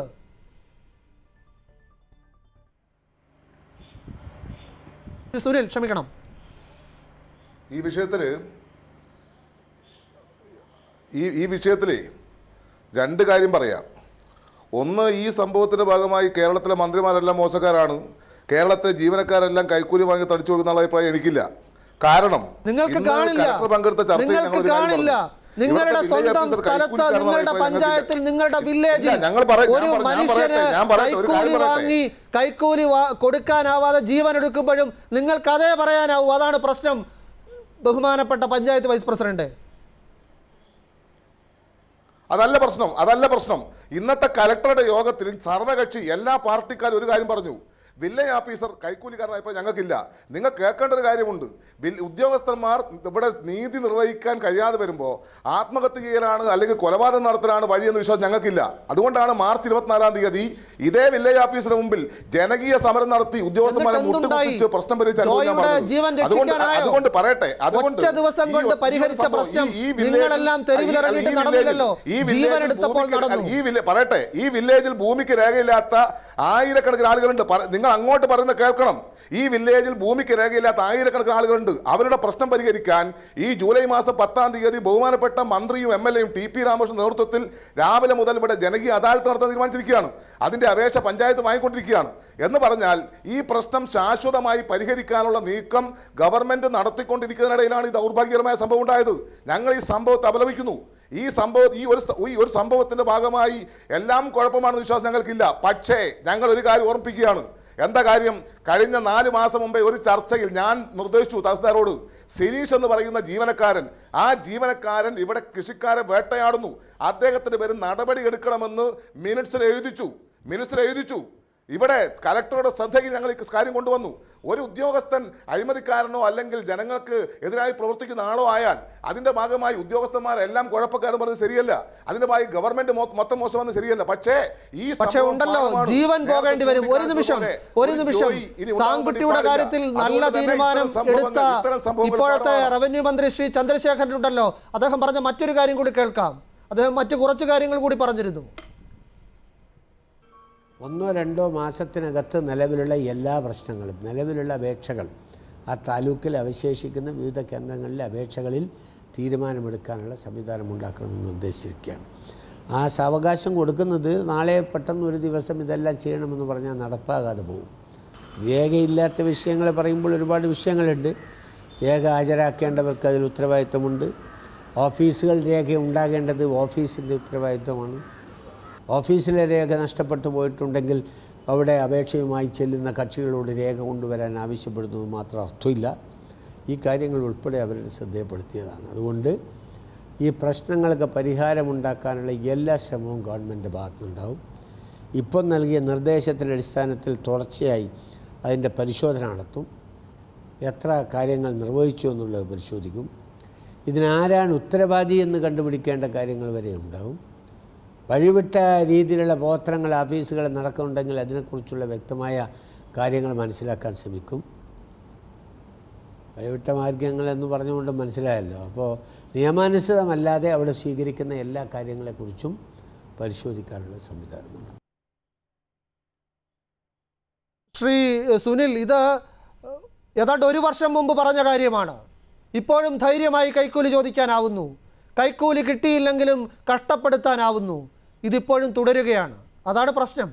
ശ്രീ സുനിൽ ക്ഷമിക്കണം ഈ വിഷയത്തിൽ ഈ ഈ വിഷയത്തിൽ രണ്ട് കാര്യം പറയാം ഒന്ന് ഈ സംഭവത്തിന്റെ ഭാഗമായി കേരളത്തിലെ മന്ത്രിമാരെല്ലാം മോശക്കാരാണ് കേരളത്തിലെ ജീവനക്കാരെല്ലാം കൈക്കൂലി വാങ്ങി തടിച്ചു കൊടുക്കുന്ന അഭിപ്രായം എനിക്കില്ല കാരണം നിങ്ങൾക്ക് ഇന്ന് കാണില്ല കലക്ടർ പങ്കെടുത്ത ചർച്ചയിൽ നിങ്ങൾക്ക് ഞങ്ങൾ ഒരു കാര്യം കാണില്ല പറഞ്ഞു. നിങ്ങളുടെ ഇവിടുത്തെ സ്വന്തം village officer സ്ഥലത്ത് കൈക്കൂലിക്കാരനാണ് നിങ്ങളുടെ ഇപ്പോൾ പഞ്ചായത്തിൽ ഞങ്ങൾക്കില്ല. നിങ്ങളുടെ വില്ലേജിൽ ഇല്ല, ഞങ്ങൾ പറ- ഞാൻ ഒരു പറ- ഞാൻ മനുഷ്യന് പറയട്ടെ, ഞാൻ പറയട്ടെ, ഒരു കാര്യം കൈക്കൂലി പറയട്ടെ. വാങ്ങി കൈക്കൂലി വാ- കൊടുക്കാനാവാതെ ജീവൻ എടുക്കുമ്പോഴും നിങ്ങൾക്ക് അതേ പറയാനാവൂ അതാണ് പ്രശ്നം ബഹുമാനപ്പെട്ട പഞ്ചായത്ത് വൈസ് പ്രസിഡന്റ് അതല്ല പ്രശ്നം അതല്ല പ്രശ്നം ഇന്നത്തെ കലക്ടറുടെ യോഗത്തിൽ സർവകക്ഷി എല്ലാ പാർട്ടിക്കാരും ഒരു കാര്യം പറഞ്ഞു വില്ലേജ് ഓഫീസർ കൈക്കൂലിക്കാരനായപ്പോൾ ഞങ്ങൾക്കില്ല നിങ്ങൾ കേൾക്കേണ്ട ഒരു കാര്യമുണ്ട് വിൽ- ഉദ്യോഗസ്ഥന്മാർ ഇവിടെ നീതി നിർവഹിക്കാൻ കഴിയാതെ വരുമ്പോൾ ആത്മഹത്യ ചെയ്യലാണ് അല്ലെങ്കിൽ കൊലപാതകം നടത്തലാണ് വഴിയെന്ന് വിശ്വാസം ഞങ്ങൾക്കില്ല അതുകൊണ്ടാണ് മാർച്ച് ഇരുപത്തിനാലാം തീയതി ഇതേ വില്ലേജ് ഓഫീസറിന് മുമ്പിൽ ജനകീയ സമരം നടത്തി ഉദ്യോഗസ്ഥന്മാരെ എന്നിട്ട് എന്തുണ്ടായി? മുട്ടുകുത്തിച്ച് പ്രശ്നം പരിഹരിച്ച അനുഭവം ഞാൻ ജോയിയുടെ പറഞ്ഞത്. ജീവൻ അതുകൊണ്ട് രക്ഷിക്കാനായോ? അതുകൊണ്ട് പറയട്ടെ അതുകൊണ്ട് ഒറ്റ ദിവസം ഈ കൊണ്ട് ഒ- പരിഹരിച്ച ഈ സംഭവം- പ്രശ്നം ഈ- ഈ വില്ലേജിൽ- നിങ്ങളെല്ലാം തെരുവിലിറങ്ങിയിട്ട് ഈ വില്ലേജിൽ- നടന്നില്ലല്ലോ. ഈ ജീവൻ വില്ലേജിൽ എടുത്തപ്പോൾ ഭൂമിക്ക് നടന്നു. ഈ വില്ല പറയട്ടെ ഈ വില്ലേജിൽ ഭൂമിക്ക് രേഖയില്ലാത്ത ആയിരക്കണക്കിന് ആളുകളുണ്ട് പറ- നിങ്ങൾ അങ്ങോട്ട് പറയുന്ന കേൾക്കണം ഈ വില്ലേജിൽ ഭൂമിക്ക് രേഖയില്ലാത്ത ആയിരക്കണക്കിന് ആളുകളുണ്ട് അവരുടെ പ്രശ്നം പരിഹരിക്കാൻ ഈ ജൂലൈ മാസം പത്താം തീയതി ബഹുമാനപ്പെട്ട മന്ത്രിയും എം എൽ എയും ടി പി രാമകൃഷ്ണൻ നേതൃത്വത്തിൽ രാവിലെ മുതൽ ഇവിടെ ജനകീയ അദാലത്ത് നടത്താൻ തീരുമാനിച്ചിരിക്കുകയാണ് അതിന്റെ അപേക്ഷ പഞ്ചായത്ത് വാങ്ങിക്കൊണ്ടിരിക്കുകയാണ് എന്ന് പറഞ്ഞാൽ ഈ പ്രശ്നം ശാശ്വതമായി പരിഹരിക്കാനുള്ള നീക്കം ഗവൺമെന്റ് നടത്തിക്കൊണ്ടിരിക്കുന്നതിനിടയിലാണ് ഈ ദൗർഭാഗ്യകരമായ സംഭവം ഉണ്ടായത് ഞങ്ങൾ ഈ സംഭവത്തെ അപലപിക്കുന്നു ഈ സംഭവം ഈ ഒരു സ- ഈ ഒരു സംഭവത്തിന്റെ ഭാഗമായി എല്ലാം കുഴപ്പമാണെന്ന് വിശ്വാസം ഞങ്ങൾക്കില്ല പക്ഷേ ഞങ്ങൾ ഒരു കാര്യം ഓർമ്മിപ്പിക്കുകയാണ് എന്താ കാര്യം കഴിഞ്ഞ നാല് മാസം മുമ്പേ ഒരു ചർച്ചയിൽ ഞാൻ നിർദ്ദേശിച്ചു തഹസിൽദാരോട് സിനീഷ് എന്ന് പറയുന്ന ജീവനക്കാരൻ ആ ജീവനക്കാരൻ ഇവിടെ കൃഷിക്കാരെ വേട്ടയാടുന്നു അദ്ദേഹത്തിന് പേര് നടപടി എടുക്കണമെന്ന് മിനിറ്റ്സിൽ എഴുതിച്ചു മിനിറ്റ്സിൽ എഴുതിച്ചു ഇവിടെ കലക്ടറുടെ ശ്രദ്ധയ്ക്ക് ഞങ്ങൾ ഈ കാര്യം കൊണ്ടുവന്നു ഒരു ഉദ്യോഗസ്ഥൻ അഴിമതിക്കാരനോ അല്ലെങ്കിൽ ജനങ്ങൾക്ക് എതിരായി പ്രവർത്തിക്കുന്ന ആളോ ആയാൽ അതിന്റെ ഭാഗമായി ഉദ്യോഗസ്ഥന്മാരെല്ലാം കുഴപ്പക്കാരെന്ന് പറഞ്ഞത് ശരിയല്ല അതിന്റെ ഭാഗമായി ഗവൺമെന്റ് മൊ- മൊത്തം മോശമെന്ന് ശരിയല്ല പക്ഷേ ഈ പക്ഷെ സംഭവം ഉണ്ടല്ലോ ഭാഗമാണ്. ജീവൻ നേരത്തെ പോകേണ്ടി വരും ഒരു നിമിഷം ചൂണ്ടിക്കാണിച്ചതുപോലെ ഒരു നിമിഷം ജോലി ഇനി ഉണ്ടാവാൻ സാങ്കുട്ടിയുടെ വേണ്ടി കാര്യത്തിൽ പാടില്ല. നല്ല അതുകൊണ്ട് തന്നെ തീരുമാനം ഇത്തരം സംഭവങ്ങൾ- എടുത്ത ഇത്തരം സംഭവങ്ങൾ ഇപ്പോഴത്തെ പാടാണ്. റവന്യൂ മന്ത്രി ശ്രീ ചന്ദ്രശേഖരൻ ഉണ്ടല്ലോ അദ്ദേഹം പറഞ്ഞ മറ്റൊരു കാര്യം കൂടി കേൾക്കാം അദ്ദേഹം മറ്റു കുറച്ച് കാര്യങ്ങൾ കൂടി പറഞ്ഞിരുന്നു ഒന്നോ രണ്ടോ മാസത്തിനകത്ത് നിലവിലുള്ള എല്ലാ പ്രശ്നങ്ങളും നിലവിലുള്ള അപേക്ഷകൾ ആ താലൂക്കിൽ അവശേഷിക്കുന്ന വിവിധ കേന്ദ്രങ്ങളിലെ അപേക്ഷകളിൽ തീരുമാനമെടുക്കാനുള്ള സംവിധാനം ഉണ്ടാക്കണമെന്ന് നിർദ്ദേശിച്ചിരിക്കുകയാണ് ആ സാവകാശം കൊടുക്കുന്നത് നാളെ പെട്ടെന്ന് ഒരു ദിവസം ഇതെല്ലാം ചെയ്യണമെന്ന് പറഞ്ഞാൽ നടപ്പാകാതെ പോകും രേഖയില്ലാത്ത വിഷയങ്ങൾ പറയുമ്പോൾ ഒരുപാട് വിഷയങ്ങളുണ്ട് രേഖ ഹാജരാക്കേണ്ടവർക്ക് അതിൽ ഉത്തരവാദിത്വമുണ്ട് ഓഫീസുകൾ രേഖ ഉണ്ടാകേണ്ടത് ഓഫീസിൻ്റെ ഉത്തരവാദിത്വമാണ് ഓഫീസിലെ രേഖ നഷ്ടപ്പെട്ടു പോയിട്ടുണ്ടെങ്കിൽ അവിടെ അപേക്ഷയുമായി ചെല്ലുന്ന കക്ഷികളോട് രേഖ കൊണ്ടുവരാൻ ആവശ്യപ്പെടുന്നത് മാത്രം അർത്ഥമില്ല ഈ കാര്യങ്ങൾ ഉൾപ്പെടെ അവരുടെ ശ്രദ്ധയപ്പെടുത്തിയതാണ് അതുകൊണ്ട് ഈ പ്രശ്നങ്ങൾക്ക് പരിഹാരമുണ്ടാക്കാനുള്ള എല്ലാ ശ്രമവും ഗവൺമെൻറ് ഭാഗത്തുനിന്നുണ്ടാവും ഇപ്പം നൽകിയ നിർദ്ദേശത്തിൻ്റെ അടിസ്ഥാനത്തിൽ തുടർച്ചയായി അതിൻ്റെ പരിശോധന നടത്തും എത്ര കാര്യങ്ങൾ നിർവഹിച്ചു എന്നുള്ളത് പരിശോധിക്കും ഇതിനാരാണ് ഉത്തരവാദി എന്ന് കണ്ടുപിടിക്കേണ്ട കാര്യങ്ങൾ വരെ ഉണ്ടാവും വഴിവിട്ട രീതിയിലുള്ള പ്രവർത്തനങ്ങൾ ഓഫീസുകളിൽ നടക്കുന്നുണ്ടെങ്കിൽ അതിനെക്കുറിച്ചുള്ള വ്യക്തമായ കാര്യങ്ങൾ മനസ്സിലാക്കാൻ ശ്രമിക്കും വഴിവിട്ട മാർഗങ്ങൾ എന്ന് പറഞ്ഞുകൊണ്ട് മനസ്സിലായല്ലോ അപ്പോൾ നിയമാനുസൃതമല്ലാതെ അവിടെ സ്വീകരിക്കുന്ന എല്ലാ കാര്യങ്ങളെക്കുറിച്ചും പരിശോധിക്കാനുള്ള സംവിധാനമുണ്ട് ശ്രീ സുനിൽ ഇത് ഏതാണ്ട് ഒരു വർഷം മുമ്പ് പറഞ്ഞ കാര്യമാണ് ഇപ്പോഴും ധൈര്യമായി കൈക്കൂലി ചോദിക്കാനാവുന്നു കൈക്കൂലി കിട്ടിയില്ലെങ്കിലും കഷ്ടപ്പെടുത്താനാവുന്നു ഇതിപ്പോഴും തുടരുകയാണ് അതാണ് പ്രശ്നം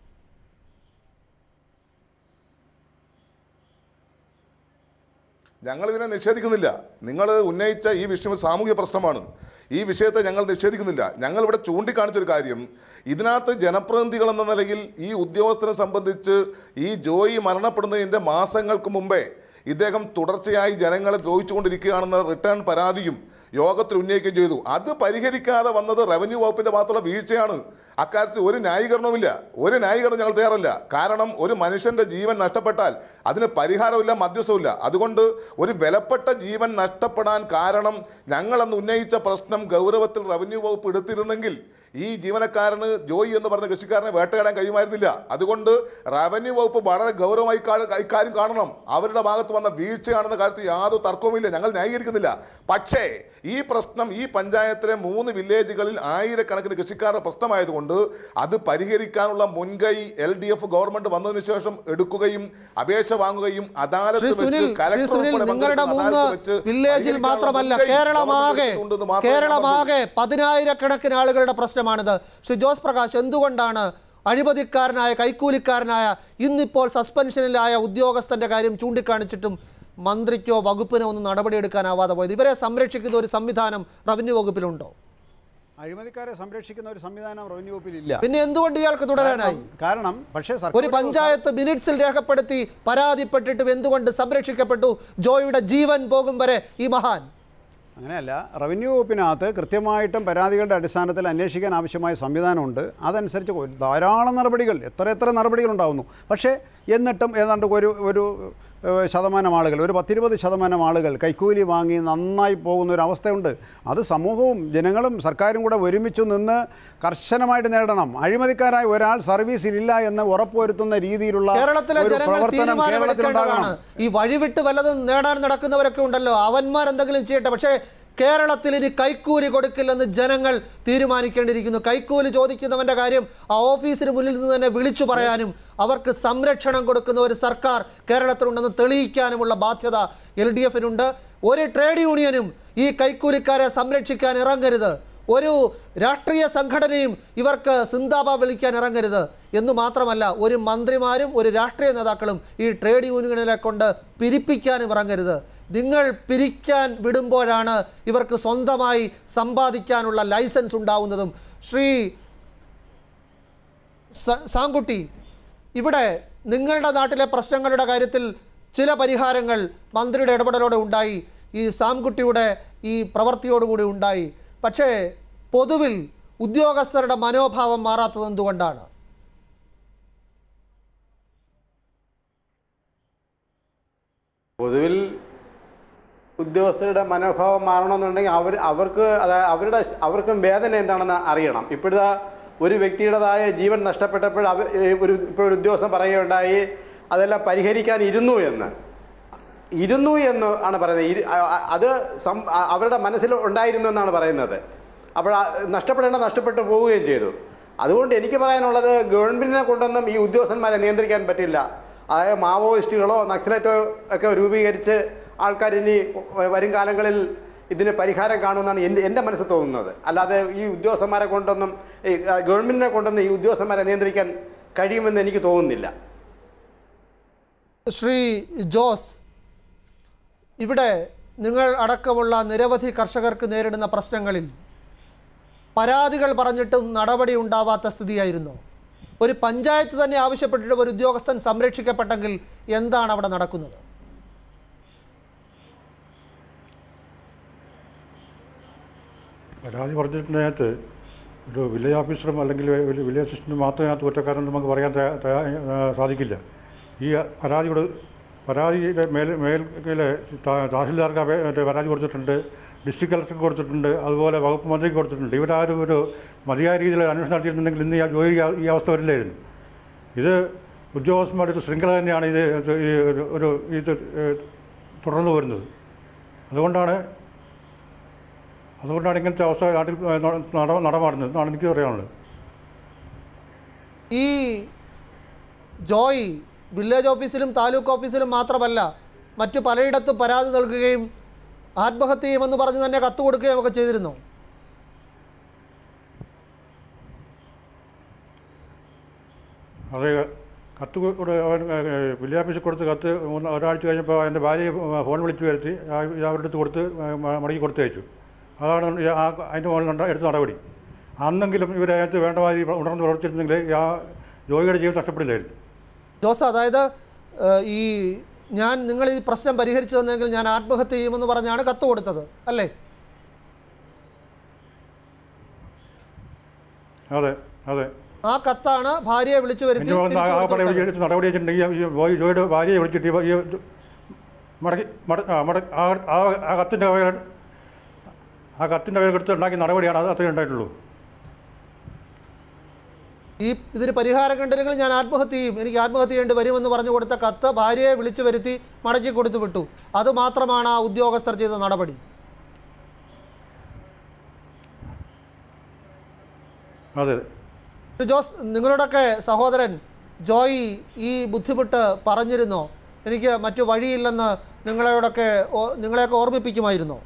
ഞങ്ങൾ ഇതിനെ നിഷേധിക്കുന്നില്ല നിങ്ങൾ ഉന്നയിച്ച ഈ വിഷയം ഒരു സാമൂഹ്യ പ്രശ്നമാണ് ഈ വിഷയത്തെ ഞങ്ങൾ നിഷേധിക്കുന്നില്ല ഞങ്ങൾ ഇവിടെ ചൂണ്ടിക്കാണിച്ചൊരു കാര്യം ഇതിനകത്ത് ജനപ്രതിനിധികൾ എന്ന നിലയിൽ ഈ ഉദ്യോഗസ്ഥനെ സംബന്ധിച്ച് ഈ ജോയി മരണപ്പെടുന്നതിൻ്റെ മാസങ്ങൾക്ക് മുമ്പേ ഇദ്ദേഹം തുടർച്ചയായി ജനങ്ങളെ ദ്രോഹിച്ചുകൊണ്ടിരിക്കുകയാണെന്ന റിട്ടേൺ പരാതിയും യോഗത്തിൽ ഉന്നയിക്കുകയും ചെയ്തു അത് പരിഹരിക്കാതെ വന്നത് റവന്യൂ വകുപ്പിന്റെ ഭാഗത്തുള്ള വീഴ്ചയാണ് അക്കാര്യത്തിൽ ഒരു ന്യായീകരണവുമില്ല ഒരു ന്യായീകരണം ഞങ്ങൾ തയ്യാറല്ല കാരണം ഒരു മനുഷ്യന്റെ ജീവൻ നഷ്ടപ്പെട്ടാൽ അതിന് പരിഹാരമില്ല മധ്യസ്ഥവുമില്ല അതുകൊണ്ട് ഒരു വിലപ്പെട്ട ജീവൻ നഷ്ടപ്പെടാൻ കാരണം ഞങ്ങളന്ന് ഉന്നയിച്ച പ്രശ്നം ഗൗരവത്തിൽ റവന്യൂ വകുപ്പ് എടുത്തിരുന്നെങ്കിൽ ഈ ജീവനക്കാരന് ജോയി എന്ന് പറഞ്ഞ കൃഷിക്കാരനെ വേട്ടയാടാൻ കഴിയുമായിരുന്നില്ല അതുകൊണ്ട് റവന്യൂ വകുപ്പ് വളരെ ഗൗരവമായി കാ- ഇക്കാര്യം കാണണം അവരുടെ ഭാഗത്ത് വന്ന വീഴ്ചയാണെന്ന കാര്യത്തിൽ യാതൊരു തർക്കവുമില്ല ഞങ്ങൾ ന്യായീകരിക്കുന്നില്ല പക്ഷേ ഈ പ്രശ്നം ഈ പഞ്ചായത്തിലെ മൂന്ന് വില്ലേജുകളിൽ ആയിരക്കണക്കിന് കൃഷിക്കാരുടെ പ്രശ്നമായതുകൊണ്ട് അത് പരിഹരിക്കാനുള്ള മുൻകൈ എൽ ഡി എഫ് ഗവൺമെന്റ് വന്നതിന് ശേഷം എടുക്കുകയും അപേക്ഷ വാങ്ങുകയും അദാലത്ത് ശ്രീ വെച്ച് സുനിൽ കലക്ടർ ശ്രീ സുനിൽ ഉൾപ്പെടെ നിങ്ങളുടെ പങ്കെടുക്കുന്ന മൂന്ന് അദാലത്ത് വെച്ച് വില്ലേജിൽ പരിഹരിക്കാനുള്ള മാത്രമല്ല മുൻകൈ കേരളമാകെ ഗവൺമെന്റ് എടുത്തിട്ടുണ്ടെന്ന് മാത്രമേ ഞാൻ പറഞ്ഞുള്ളൂ. കേരളമാകെ പതിനായിരക്കണക്കിന് ആളുകളുടെ പ്രശ്നമാണിത് ശ്രീ ജോസ് പ്രകാശ് എന്തുകൊണ്ടാണ് അഴിമതിക്കാരനായ കൈക്കൂലിക്കാരനായ ഇന്നിപ്പോൾ സസ്പെൻഷനിലായ ഉദ്യോഗസ്ഥന്റെ കാര്യം ചൂണ്ടിക്കാണിച്ചിട്ടും മന്ത്രിക്കോ വകുപ്പിനോ ഒന്നും നടപടിയെടുക്കാനാവാതെ പോയത് ഇവരെ സംരക്ഷിക്കുന്ന ഒരു സംവിധാനം റവന്യൂ വകുപ്പിലുണ്ടോ അഴിമതിക്കാരെ സംരക്ഷിക്കുന്ന ഒരു സംവിധാനം റവന്യൂ വകുപ്പിലില്ല പിന്നെ എന്തുകൊണ്ട് ഇയാൾക്ക് തുടരാനായി കാരണം പക്ഷേ ഒരു സർക്കാർ പഞ്ചായത്ത് മിനിറ്റ്സിൽ രേഖപ്പെടുത്തി പരാതിപ്പെട്ടിട്ടും എന്തുകൊണ്ട് സംരക്ഷിക്കപ്പെട്ടു ജോയിയുടെ ജീവൻ പോകും വരെ ഈ മഹാൻ അങ്ങനെയല്ല റവന്യൂ വകുപ്പിനകത്ത് കൃത്യമായിട്ടും പരാതികളുടെ അടിസ്ഥാനത്തിൽ അന്വേഷിക്കാൻ ആവശ്യമായ സംവിധാനമുണ്ട് അതനുസരിച്ച് ഒരു ധാരാളം നടപടികൾ എത്ര എത്ര നടപടികൾ ഉണ്ടാകുന്നു പക്ഷേ എന്നിട്ടും ഏതാണ്ട് ഒരു ഒരു ഏഹ്, ശതമാനം ആളുകൾ ഒരു പത്തിരുപത് ശതമാനം ആളുകൾ കൈക്കൂലി വാങ്ങി നന്നായി പോകുന്ന ഒരു അവസ്ഥയുണ്ട് അത് സമൂഹവും ജനങ്ങളും സർക്കാരും കൂടെ ഒരുമിച്ച് നിന്ന് കർശനമായിട്ട് നേരിടണം അഴിമതിക്കാരായ ഒരാൾ സർവീസിലില്ല എന്ന് ഉറപ്പുവരുത്തുന്ന രീതിയിലുള്ള കേരളത്തിലെ ഒരു ജനങ്ങൾ പ്രവർത്തനം കേരളത്തിലുണ്ടാകണം തീരുമാനമെടുക്കേണ്ടതാണ് ഈ വഴിവിട്ട് വല്ലതും നേടാൻ നടക്കുന്നവരൊക്കെ ഉണ്ടല്ലോ അവന്മാരെന്തെങ്കിലും ചെയ്യട്ടെ പക്ഷേ കേരളത്തിൽ ഇനി കൈക്കൂലി കൊടുക്കില്ലെന്ന് ജനങ്ങൾ തീരുമാനിക്കേണ്ടിയിരിക്കുന്നു കൈക്കൂലി ചോദിക്കുന്നവന്റെ കാര്യം ആ ഓഫീസിന് മുന്നിൽ നിന്ന് തന്നെ വിളിച്ചു പറയാനും അവർക്ക് സംരക്ഷണം കൊടുക്കുന്ന ഒരു സർക്കാർ കേരളത്തിലുണ്ടെന്ന് തെളിയിക്കാനുമുള്ള ബാധ്യത എൽ ഡി എഫിനുണ്ട് ഒരു ട്രേഡ് യൂണിയനും ഈ കൈക്കൂലിക്കാരെ സംരക്ഷിക്കാൻ ഇറങ്ങരുത് ഒരു രാഷ്ട്രീയ സംഘടനയും ഇവർക്ക് സിന്താബ വിളിക്കാൻ ഇറങ്ങരുത് എന്ന് മാത്രമല്ല ഒരു മന്ത്രിമാരും ഒരു രാഷ്ട്രീയ നേതാക്കളും ഈ ട്രേഡ് യൂണിയനുകളെ കൊണ്ട് പിരിപ്പിക്കാനും ഇറങ്ങരുത് നിങ്ങൾ പിരിക്കാൻ വിടുമ്പോഴാണ് ഇവർക്ക് സ്വന്തമായി സമ്പാദിക്കാനുള്ള ലൈസൻസ് ഉണ്ടാവുന്നതും ശ്രീ സ- സാങ്കുട്ടി ഇവിടെ നിങ്ങളുടെ നാട്ടിലെ പ്രശ്നങ്ങളുടെ കാര്യത്തിൽ ചില പരിഹാരങ്ങൾ മന്ത്രിയുടെ ഇടപെടലോടെ ഉണ്ടായി ഈ സാംകുട്ടിയുടെ ഈ പ്രവൃത്തിയോടുകൂടി ഉണ്ടായി പക്ഷേ പൊതുവിൽ ഉദ്യോഗസ്ഥരുടെ മനോഭാവം മാറാത്തത് എന്തുകൊണ്ടാണ് പൊതുവിൽ ഉദ്യോഗസ്ഥരുടെ മനോഭാവം മാറണമെന്നുണ്ടെങ്കിൽ അവർ അവർക്ക് അതായത് അവരുടെ അവർക്കും വേദന എന്താണെന്ന് അറിയണം ഇപ്പോഴത്തെ ഒരു വ്യക്തിയുടേതായ ജീവൻ നഷ്ടപ്പെട്ടപ്പോൾ അവ ഒരു ഇപ്പോൾ ഉദ്യോഗസ്ഥൻ പറയുകയുണ്ടായി അതെല്ലാം പരിഹരിക്കാൻ ഇരുന്നു എന്ന് ഇരുന്നു എന്ന് ആണ് പറയുന്നത് ഇരു- അ- അ- അത് സം അ- അവരുടെ മനസ്സിൽ ഉണ്ടായിരുന്നു എന്നാണ് പറയുന്നത് അപ്പോൾ ആ നഷ്ടപ്പെടേണ്ട നഷ്ടപ്പെട്ടു പോവുകയും ചെയ്തു അതുകൊണ്ട് എനിക്ക് പറയാനുള്ളത് ഗവൺമെൻറ്റിനെ കൊണ്ടൊന്നും ഈ ഉദ്യോഗസ്ഥന്മാരെ നിയന്ത്രിക്കാൻ പറ്റില്ല അതായത് മാവോയിസ്റ്റുകളോ നക്സലറ്റോ ഒക്കെ രൂപീകരിച്ച് ആൾക്കാർ ഇനി വരും കാലങ്ങളിൽ ഇതിന് പരിഹാരം കാണുമെന്നാണ് എൻ്റെ എൻ്റെ മനസ്സിൽ തോന്നുന്നത് അല്ലാതെ ഈ ഉദ്യോഗസ്ഥന്മാരെ കൊണ്ടൊന്നും ഈ ഗവൺമെൻറ്റിനെ കൊണ്ടൊന്നും ഈ ഉദ്യോഗസ്ഥന്മാരെ നിയന്ത്രിക്കാൻ കഴിയുമെന്ന് എനിക്ക് തോന്നുന്നില്ല ശ്രീ ജോസ് ഇവിടെ നിങ്ങൾ അടക്കമുള്ള നിരവധി കർഷകർക്ക് നേരിടുന്ന പ്രശ്നങ്ങളിൽ പരാതികൾ പറഞ്ഞിട്ടും നടപടി ഉണ്ടാവാത്ത സ്ഥിതിയായിരുന്നു ഒരു പഞ്ചായത്ത് തന്നെ ആവശ്യപ്പെട്ടിട്ട് ഒരു ഉദ്യോഗസ്ഥൻ സംരക്ഷിക്കപ്പെട്ടെങ്കിൽ എന്താണ് അവിടെ നടക്കുന്നത് പരാതി പറഞ്ഞിട്ടിനകത്ത് ഒരു വില്ലേജ് ഓഫീസറും അല്ലെങ്കിൽ ഒരു വില്ലേജ് അസിസ്റ്റൻറ്റും മാത്രമേ അതിനകത്ത് കുറ്റക്കാരെന്ന് നമുക്ക് പറയാൻ തയ്യാ- തയ്യാ- ആ, സാധിക്കില്ല ഈ പരാതിയുടെ പരാതിയുടെ മേൽ മേൽക്കിലെ തഹസിൽദാർക്ക് അപേ- മറ്റേ പരാതി കൊടുത്തിട്ടുണ്ട് ഡിസ്ട്രിക്ട് കളക്ടർക്ക് കൊടുത്തിട്ടുണ്ട് അതുപോലെ വകുപ്പ് മന്ത്രിക്ക് കൊടുത്തിട്ടുണ്ട് ഇവരാരും ഒരു മതിയായ രീതിയിൽ അന്വേഷണം നടത്തിയിട്ടുണ്ടെങ്കിൽ ഇന്ന് ഈ ജോലി ഈ- ഈ അവസ്ഥ വരില്ലായിരുന്നു ഇത് ഉദ്യോഗസ്ഥന്മാരുടെ ഒരു ശൃംഖല തന്നെയാണ് ഇത് ഇത് ഈ ഒരു- ഒരു ഇത് ഏഹ്, തുടർന്നു വരുന്നത് അതുകൊണ്ടാണ് അതുകൊണ്ടാണ് ഇങ്ങനത്തെ അവസ്ഥ നാട്ടിൽ ഏഹ്, നട- നട- നടമാടുന്നത് എന്നാണ് എനിക്ക് പറയാനുള്ളത് ഈ ജോയ് വില്ലേജ് ഓഫീസിലും താലൂക്ക് ഓഫീസിലും മാത്രമല്ല മറ്റു പലയിടത്തും പരാതി നൽകുകയും ആത്മഹത്യ ചെയ്യുമെന്ന് പറഞ്ഞ് തന്നെ കത്ത് കൊടുക്കുകയും ഒക്കെ ചെയ്തിരുന്നു അത് കത്ത് കൂടെ അവൻ ഏഹ്, വില്ലേജ് ഓഫീസിൽ കൊടുത്ത് കത്ത് മൂന്ന് ഒരാഴ്ച കഴിഞ്ഞപ്പോൾ എൻ്റെ ഭാര്യയെ ഫോൺ വിളിച്ച് വരുത്തി ആ- ഇത് അവരുടെ അടുത്ത് കൊടുത്ത് മ- മടക്കി കൊടുത്ത് അയച്ചു അതാണ് ഈ ആ അതിൻ്റെ മുകളിൽ നട- എടുത്ത നടപടി അന്നെങ്കിലും ഇവരെ അതിനകത്ത് വേണ്ട മാതിരി ഉണർന്ന് പ്രവർത്തിച്ചിരുന്നെങ്കിൽ ആ ജോയിയുടെ ജീവിതം നഷ്ടപ്പെടില്ലായിരുന്നു ജോസ് അതായത് ഏഹ്, ഈ ഞാൻ നിങ്ങൾ ഈ പ്രശ്നം പരിഹരിച്ചു തന്നെങ്കിൽ ഞാൻ ആത്മഹത്യ ചെയ്യുമെന്ന് പറഞ്ഞാണ് കത്ത് കൊടുത്തത് അല്ലേ അതെ അതെ ആ കത്താണ് ഭാര്യയെ വിളിച്ചു വരുത്തി എൻ്റെ മുകളിൽ തിരിച്ചു ആ കൊടുത്തു പടം വിട്ടത്. എടുത്ത് നടപടി വെച്ചിട്ടുണ്ടെങ്കിൽ ഈ ജോയി ജോയിയുടെ ഭാര്യയെ വിളിച്ചിട്ട് ഈ- ഈ മടക്കി മട ആ മട ആ ആ ആ കത്തിൻ്റെ പേര് ആ കത്തിൻ്റെ പേര് എടുത്ത് ഉണ്ടാക്കിയ നടപടിയാണ് അത് അത്രയും ഉണ്ടായിട്ടുള്ളൂ ഈ ഇതിന് പരിഹാരം കണ്ടില്ലെങ്കിൽ ഞാൻ ആത്മഹത്യ ചെയ്യും എനിക്ക് ആത്മഹത്യ ചെയ്യേണ്ടി വരുമെന്ന് പറഞ്ഞു കൊടുത്ത കത്ത് ഭാര്യയെ വിളിച്ചു വരുത്തി മടക്കി കൊടുത്തു വിട്ടു അത് മാത്രമാണ് ആ ഉദ്യോഗസ്ഥർ ചെയ്ത നടപടി അതെ ശ്രീ ജോസ് നിങ്ങളുടെയൊക്കെ സഹോദരൻ ജോയി ഈ ബുദ്ധിമുട്ട് പറഞ്ഞിരുന്നോ എനിക്ക് മറ്റു വഴിയില്ലെന്ന് നിങ്ങളോടൊക്കെ ഓ- നിങ്ങളെയൊക്കെ ഓർമ്മിപ്പിക്കുമായിരുന്നോ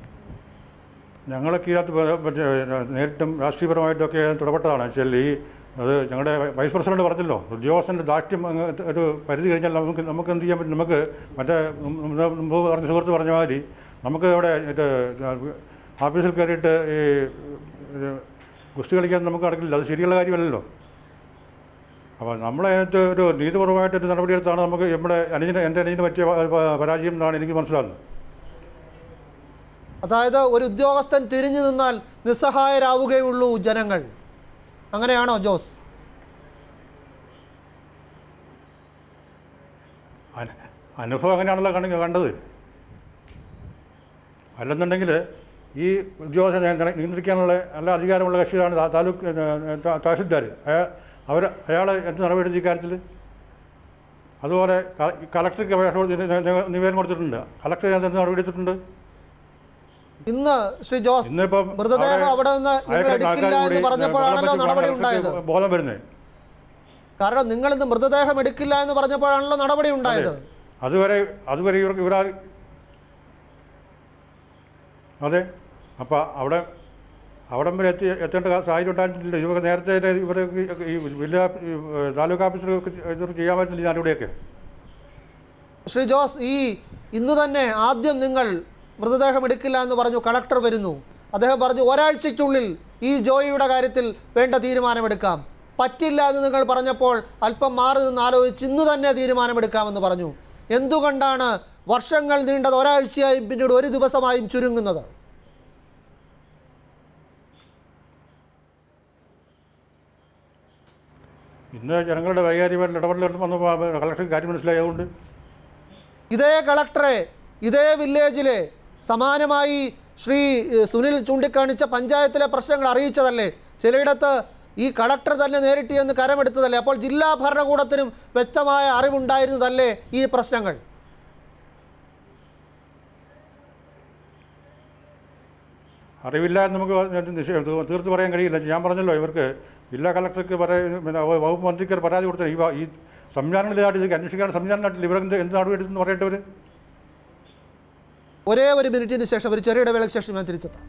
ഞങ്ങളൊക്കെ ഇതിനകത്ത് പ- മറ്റേ നേരിട്ടും രാഷ്ട്രീയപരമായിട്ടൊക്കെ ഇടപെട്ടതാണ് വെച്ചാൽ ഈ അത് ഞങ്ങളുടെ വൈസ് പ്രസിഡന്റ് പറഞ്ഞല്ലോ ഉദ്യോഗസ്ഥൻ്റെ ദാഷ്ട്യം അങ്ങ് ഒരു പരിധി കഴിഞ്ഞാൽ നമുക്ക് നമുക്ക് എന്ത് ചെയ്യാൻ പറ്റും നമുക്ക് മറ്റേ മുമ്പ് മുമ്പ് പറഞ്ഞ സുഹൃത്ത് പറഞ്ഞ മാതിരി നമുക്ക് ഇവിടെ ഇത് ഓഫീസിൽ കയറിയിട്ട് ഈ ഇത് ഗുസ്തി കളിക്കാൻ നമുക്ക് നടക്കില്ല അത് ശരിയുള്ള കാര്യമല്ലല്ലോ അപ്പോൾ നമ്മളതിനകത്ത് ഒരു നീതിപൂർവമായിട്ടൊരു നടപടിയെടുത്താണ് നമുക്ക് നമ്മുടെ അനുജന് എൻ്റെ അനുജന് പറ്റിയ പ- പ- പരാജയം എന്നാണ് എനിക്ക് മനസ്സിലാകുന്നത് അതായത് ഒരു ഉദ്യോഗസ്ഥൻ തിരിഞ്ഞു നിന്നാൽ നിസ്സഹായരാവുകയുള്ളൂ ജനങ്ങൾ അങ്ങനെയാണോ ജോസ് അന- അനുഭവം അങ്ങനെയാണല്ലോ കണ്ട കണ്ടത് അല്ലെന്നുണ്ടെങ്കിൽ ഈ ഉദ്യോഗസ്ഥ നിയന്ത്രിക്കാനുള്ള നല്ല അധികാരമുള്ള കക്ഷിയാണ് താ- താലൂക്ക് ഏ, ത- തഹസിൽദാർ അയാൾ അവർ അയാൾ എന്ത് നടപടി ഈ കാര്യത്തിൽ അതുപോലെ ക- കളക്ടർക്ക് അപേക്ഷ കൊടുത്ത് നി- നി- നിവേദനം കൊടുത്തിട്ടുണ്ട് കളക്ടർ എന്ത് നടപടി എടുത്തിട്ടുണ്ട് ഇന്ന് ശ്രീ ജോസ് ഇന്നിപ്പം മൃതദേഹം അവിടെ അവിടെ നിന്ന് നിങ്ങൾ അയക്കുന്ന എടുക്കില്ല ആൾക്കാർ എന്ന് കൂടി പറഞ്ഞപ്പോഴാണല്ലോ വെള്ളം നടപടി വെച്ച് ഉണ്ടായത് ബോധം വരുന്നത് കാരണം നിങ്ങൾ ഇന്ന് മൃതദേഹം എടുക്കില്ല എന്ന് പറഞ്ഞപ്പോഴാണല്ലോ നടപടി ഉണ്ടായത് അതുവരെ അതുവരെ ഇവർക്ക് ഇവരാ അതെ അപ്പോൾ അവിടെ അവിടം വരെ എത്തി എത്തേണ്ട സാഹചര്യം ഉണ്ടായിട്ടില്ല ഇവർ നേരത്തെ തന്നെ ഇവർ ഈ ജില്ലാ ഈ താലൂക്ക് ഓഫീസർക്ക് ഇവർ ചെയ്യാൻ പറ്റില്ല ഈ നടപടിയൊക്കെ ശ്രീ ജോസ് ഈ ഇന്ന് തന്നെ ആദ്യം നിങ്ങൾ മൃതദേഹം എടുക്കില്ല എന്ന് പറഞ്ഞു കളക്ടർ വരുന്നു അദ്ദേഹം പറഞ്ഞു ഒരാഴ്ചയ്ക്കുള്ളിൽ ഈ ജോയിയുടെ കാര്യത്തിൽ വേണ്ട തീരുമാനമെടുക്കാം പറ്റില്ല എന്ന് നിങ്ങൾ പറഞ്ഞപ്പോൾ അല്പം മാറി നിന്ന് ആലോചിച്ച് ഇന്ന് തന്നെ തീരുമാനമെടുക്കാമെന്ന് പറഞ്ഞു എന്തുകൊണ്ടാണ് വർഷങ്ങൾ നീണ്ടത് ഒരാഴ്ചയായും പിന്നീട് ഒരു ദിവസമായും ചുരുങ്ങുന്നത് ഇന്ന് ജനങ്ങളുടെ വൈകാരികമായിട്ടുള്ള ഇടപെടലുകൾ വന്നപ്പോൾ കളക്ടർക്ക് കാര്യം മനസ്സിലായതുകൊണ്ട് ഇതേ കളക്ടറെ ഇതേ വില്ലേജിലെ സമാനമായി ശ്രീ ഏഹ്, സുനിൽ ചൂണ്ടിക്കാണിച്ച പഞ്ചായത്തിലെ പ്രശ്നങ്ങൾ അറിയിച്ചതല്ലേ ചിലയിടത്ത് ഈ കളക്ടർ തന്നെ നേരിട്ട് ചെന്ന് കരമെടുത്തതല്ലേ അപ്പോൾ ജില്ലാ ഭരണകൂടത്തിനും വ്യക്തമായ അറിവുണ്ടായിരുന്നതല്ലേ ഈ പ്രശ്നങ്ങൾ അറിവില്ല എന്ന് നമുക്ക് പറഞ്ഞ് നിശ്ചയം തീ- തീർത്ത് പറയാൻ കഴിയില്ല ഞാൻ പറഞ്ഞല്ലോ ഇവർക്ക് ജില്ലാ കളക്ടർക്ക് പറയുന്ന പിന്നെ വ- വകുപ്പ് മന്ത്രിക്ക് പരാതി കൊടുത്തത് ഈ വ- ഈ സംവിധാനങ്ങളിലായിട്ട് ഇത് അന്വേഷിക്കാൻ സംവിധാനമായിട്ടില്ല ഇവരെന്ത് എന്ത് നടപടി എടുത്തെന്ന് പറയേണ്ടവർ ഒരേ ഒരു മിനിറ്റിന് ശേഷം ഒരു ചെറിയ ഇടവേളയ്ക്ക് ശേഷം ഞാൻ തിരിച്ചെത്താം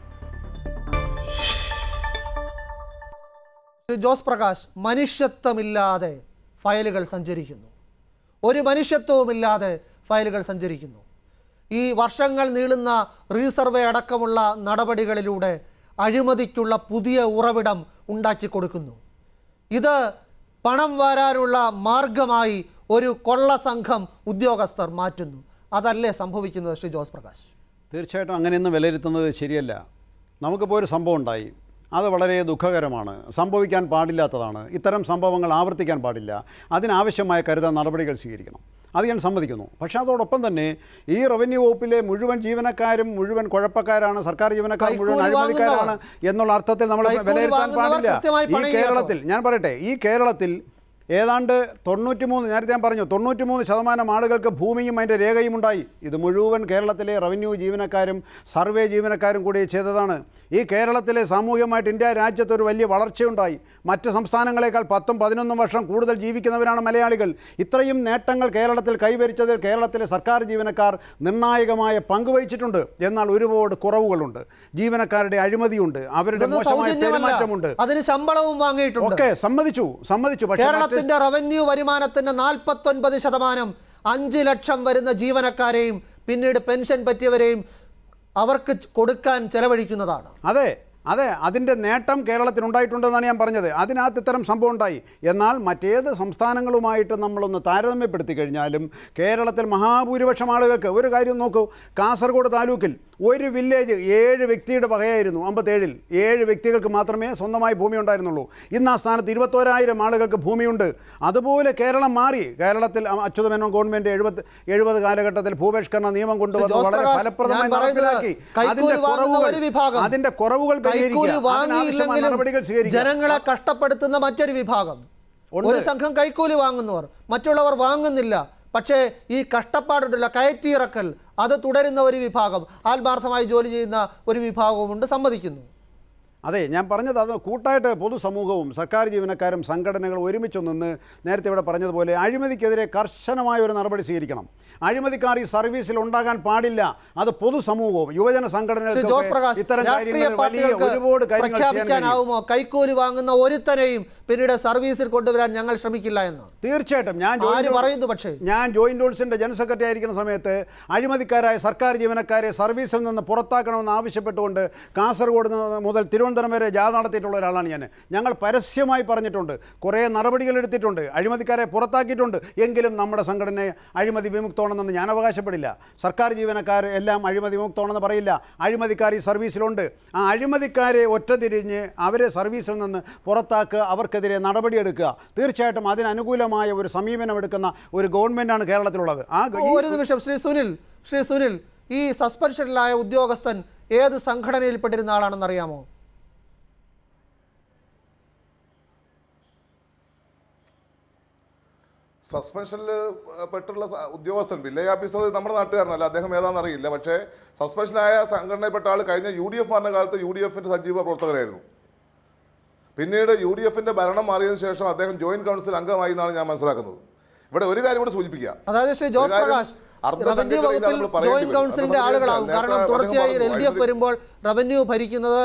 ശ്രീ ജോസ് പ്രകാശ് മനുഷ്യത്വമില്ലാതെ ഫയലുകൾ സഞ്ചരിക്കുന്നു ഒരു മനുഷ്യത്വവുമില്ലാതെ ഫയലുകൾ സഞ്ചരിക്കുന്നു ഈ വർഷങ്ങൾ നീളുന്ന റീസർവേ അടക്കമുള്ള നടപടികളിലൂടെ അഴിമതിക്കുള്ള പുതിയ ഉറവിടം ഉണ്ടാക്കി കൊടുക്കുന്നു ഇത് പണം വാരാനുള്ള മാർഗമായി ഒരു കൊള്ള സംഘം ഉദ്യോഗസ്ഥർ മാറ്റുന്നു അതല്ലേ സംഭവിക്കുന്നത് ശ്രീ ജോസ് പ്രകാശ് തീർച്ചയായിട്ടും അങ്ങനെയൊന്നും വിലയിരുത്തുന്നത് ശരിയല്ല നമുക്കിപ്പോൾ ഒരു സംഭവം ഉണ്ടായി അത് വളരെ ദുഃഖകരമാണ് സംഭവിക്കാൻ പാടില്ലാത്തതാണ് ഇത്തരം സംഭവങ്ങൾ ആവർത്തിക്കാൻ പാടില്ല അതിനാവശ്യമായ കരുതാൻ നടപടികൾ സ്വീകരിക്കണം അത് ഞാൻ സമ്മതിക്കുന്നു പക്ഷേ അതോടൊപ്പം തന്നെ ഈ റവന്യൂ വകുപ്പിലെ മുഴുവൻ ജീവനക്കാരും മുഴുവൻ കുഴപ്പക്കാരാണ് സർക്കാർ ജീവനക്കാർ മുഴുവൻ കൈക്കൂലി അഴിമതിക്കാരാണ് എന്നുള്ള അർത്ഥത്തിൽ നമ്മൾ കൈക്കൂലി വിലയിരുത്താൻ വാങ്ങുന്നവർ പാടില്ല കൃത്യമായി ഈ പണി കേരളത്തിൽ ഞാൻ പറയട്ടെ ഈ കേരളത്തിൽ ഏതാണ്ട് തൊണ്ണൂറ്റി മൂന്ന് നേരത്തെ ഞാൻ പറഞ്ഞു തൊണ്ണൂറ്റി മൂന്ന് ശതമാനം ആളുകൾക്ക് ഭൂമിയും അതിൻ്റെ രേഖയും ഉണ്ടായി ഇത് മുഴുവൻ കേരളത്തിലെ റവന്യൂ ജീവനക്കാരും സർവേ ജീവനക്കാരും കൂടി ചെയ്തതാണ് ഈ കേരളത്തിലെ സാമൂഹികമായിട്ട് ഇന്ത്യ രാജ്യത്ത് ഒരു വലിയ വളർച്ചയുണ്ടായി മറ്റ് സംസ്ഥാനങ്ങളെക്കാൾ പത്തും പതിനൊന്നും വർഷം കൂടുതൽ ജീവിക്കുന്നവരാണ് മലയാളികൾ ഇത്രയും നേട്ടങ്ങൾ കേരളത്തിൽ കൈവരിച്ചതിൽ കേരളത്തിലെ സർക്കാർ ജീവനക്കാർ നിർണായകമായ പങ്ക് വഹിച്ചിട്ടുണ്ട് എന്നാൽ ഒരുപാട് കുറവുകളുണ്ട് ജീവനക്കാരുടെ അഴിമതിയുണ്ട് അവരുടെ ഇതൊന്നും മോശമായ സൗജന്യമല്ല. പെരുമാറ്റമുണ്ട് അതിന് ശമ്പളവും വാങ്ങിയിട്ടുണ്ട് ഒക്കെ സമ്മതിച്ചു സമ്മതിച്ചു പക്ഷേ മറ്റ് കേരളത്തിന്റെ റവന്യൂ വരുമാനത്തിന്റെ നാൽപ്പത്തൊൻപത് ശതമാനം അഞ്ച് ലക്ഷം വരുന്ന ജീവനക്കാരെയും പിന്നീട് പെൻഷൻ പറ്റിയവരെയും അവർക്ക് ച് കൊടുക്കാൻ ചെലവഴിക്കുന്നതാണ് അതെ അതെ അതിൻ്റെ നേട്ടം കേരളത്തിനുണ്ടായിട്ടുണ്ടെന്നാണ് ഞാൻ പറഞ്ഞത് അതിനകത്ത് ഇത്തരം സംഭവം ഉണ്ടായി എന്നാൽ മറ്റേത് സംസ്ഥാനങ്ങളുമായിട്ട് നമ്മളൊന്ന് താരതമ്യപ്പെടുത്തി കഴിഞ്ഞാലും കേരളത്തിൽ മഹാഭൂരിപക്ഷം ആളുകൾക്ക് ഒരു കാര്യം നോക്കൂ കാസർഗോഡ് താലൂക്കിൽ ഒരു വില്ലേജ് ഏഴ് വ്യക്തിയുടെ വകയായിരുന്നു അമ്പത്തേഴിൽ ഏഴ് വ്യക്തികൾക്ക് മാത്രമേ സ്വന്തമായി ഭൂമി ഉണ്ടായിരുന്നുള്ളൂ ഇന്ന് ആ സ്ഥാനത്ത് ഇരുപത്തോരായിരം ആളുകൾക്ക് ഭൂമിയുണ്ട് അതുപോലെ കേരളം മാറി കേരളത്തിൽ അച്യുതമേനോൻ ഗവൺമെൻറ് എഴുപത് എഴുപത് കാലഘട്ടത്തിൽ ഭൂപരിഷ്കരണ നിയമം കൊണ്ടുവന്ന് ജോസ് വളരെ പ്രകാശ്, ഫലപ്രദമായി ഞാൻ പറയുന്നത് നടപ്പിലാക്കി കൈക്കൂലി അതിന്റെ വാങ്ങുന്ന കുറവുകൾ ഒരു വിഭാഗം അതിന്റെ കുറവുകൾ കൈക്കൂലി പരിഹരിക്കുക. അതിനാവശ്യമായ വാങ്ങിയില്ലെങ്കിലും നടപടികൾ സ്വീകരിക്കുക ജനങ്ങളെ കഷ്ടപ്പെടുത്തുന്ന മറ്റൊരു വിഭാഗം ഉണ്ട്. ഒരു സംഘം കൈക്കൂലി വാങ്ങുന്നവർ മറ്റുള്ളവർ വാങ്ങുന്നില്ല പക്ഷേ ഈ കഷ്ടപ്പാടുണ്ടല്ലോ കയറ്റിയിറക്കൽ അത് തുടരുന്ന ഒരു വിഭാഗം ആത്മാർത്ഥമായി ജോലി ചെയ്യുന്ന ഒരു വിഭാഗവുമുണ്ട് സമ്മതിക്കുന്നു അതെ ഞാൻ പറഞ്ഞത് അത് കൂട്ടായിട്ട് പൊതുസമൂഹവും സർക്കാർ ജീവനക്കാരും സംഘടനകൾ ഒരുമിച്ച് നിന്ന് നേരത്തെ ഇവിടെ പറഞ്ഞതുപോലെ അഴിമതിക്കെതിരെ കർശനമായ ഒരു നടപടി സ്വീകരിക്കണം അഴിമതിക്കാർ ഈ സർവീസിൽ ഉണ്ടാകാൻ പാടില്ല അത് പൊതുസമൂഹവും യുവജന ശ്രീ ജോസ് സംഘടനകൾക്ക് പ്രകാശ് ഇത്തരം രാഷ്ട്രീയ കാര്യങ്ങളിൽ വലിയ പാർട്ടികൾക്ക് ഒരുപാട് കാര്യങ്ങൾ ചെയ്യാൻ കഴിയും പ്രഖ്യാപിക്കാനാവുമോ കൈക്കൂലി വാങ്ങുന്ന ഒരുത്തനെയും പിന്നീട് സർവീസിൽ കൊണ്ടുവരാൻ ഞങ്ങൾ ശ്രമിക്കില്ല എന്ന് തീർച്ചയായിട്ടും ഞാൻ ആര് ജോയിന്റ് പറയുന്നു പക്ഷേ ഞാൻ ജോയിന്റ് റൂൾസിൻ്റെ ജനറൽ സെക്രട്ടറി ആയിരിക്കുന്ന സമയത്ത് അഴിമതിക്കാരായ സർക്കാർ ജീവനക്കാരെ സർവീസിൽ നിന്ന് പുറത്താക്കണമെന്ന് ആവശ്യപ്പെട്ടുകൊണ്ട് കാസർഗോഡ് നിന്ന് മുതൽ തിരുവനന്തപുരം വരെ ജാഥ നടത്തിയിട്ടുള്ള ഒരാളാണ് ഞാൻ ഞങ്ങൾ പരസ്യമായി പറഞ്ഞിട്ടുണ്ട് കുറേ നടപടികൾ എടുത്തിട്ടുണ്ട് അഴിമതിക്കാരെ പുറത്താക്കിയിട്ടുണ്ട് എങ്കിലും നമ്മുടെ സംഘടനയെ അഴിമതി വിമുക്തമാണെന്ന് ഞാൻ അവകാശപ്പെടില്ല സർക്കാർ ജീവനക്കാർ എല്ലാം അഴിമതി വിമുക്തമാണെന്ന് പറയില്ല അഴിമതിക്കാർ ഈ സർവീസിലുണ്ട് ആ അഴിമതിക്കാരെ ഒറ്റതിരിഞ്ഞ് അവരെ സർവീസിൽ നിന്ന് പുറത്താക്കുക അവർക്കെതിരെ നടപടിയെടുക്കുക തീർച്ചയായിട്ടും അതിനനുകൂലമായ ഒരു സമീപനം എടുക്കുന്ന ഒരു ഗവൺമെൻറ്റാണ് കേരളത്തിലുള്ളത് ആ ഗ- ഈ- ഒരു നിമിഷം ശ്രീ സുനിൽ ശ്രീ സുനിൽ ഈ സസ്പെൻഷനിലായ ഉദ്യോഗസ്ഥൻ ഏത് സംഘടനയിൽപ്പെട്ടിരുന്ന ആളാണെന്ന് അറിയാമോ സസ്പെൻഷനിൽ പെട്ടുള്ള സ- ഉദ്യോഗസ്ഥൻ വില്ലേജ് ഓഫീസർ നമ്മുടെ നാട്ടുകാരനല്ല അദ്ദേഹം ഏതാണെന്ന് അറിയില്ല പക്ഷേ സസ്പെൻഷനായ സംഘടനയിൽപ്പെട്ട ആൾ കഴിഞ്ഞ യു ഡി എഫ് ഭരണ കാലത്ത് യു ഡി എഫിൻ്റെ സജീവ പ്രവർത്തകരായിരുന്നു പിന്നീട് യു ഡി എഫിൻ്റെ ഭരണം മാറിയതിനു ശേഷം അദ്ദേഹം ജോയിന്റ് കൗൺസിൽ അംഗമായി എന്നാണ് ഞാൻ മനസ്സിലാക്കുന്നത് ഇവിടെ ഒരു കാര്യം കൂടെ സൂചിപ്പിക്കുക അതായത് ശ്രീ ജോസ് ഒരു കാര്യം പ്രകാശ് റവന്യൂ അർദ്ധസംഖ്യകളിൽ വകുപ്പിൽ നമ്മൾ പറയേണ്ടി ജോയിന്റ് വരും. കൗൺസിലിന്റെ അത് നമ്മൾ ആളുകളാവും നേരത്തെ കാരണം അദ്ദേഹം തുടർച്ചയായി പറഞ്ഞു, എൽ ഡി എഫ് അഴിമതി- വരുമ്പോൾ റവന്യൂ ഭരിക്കുന്നത്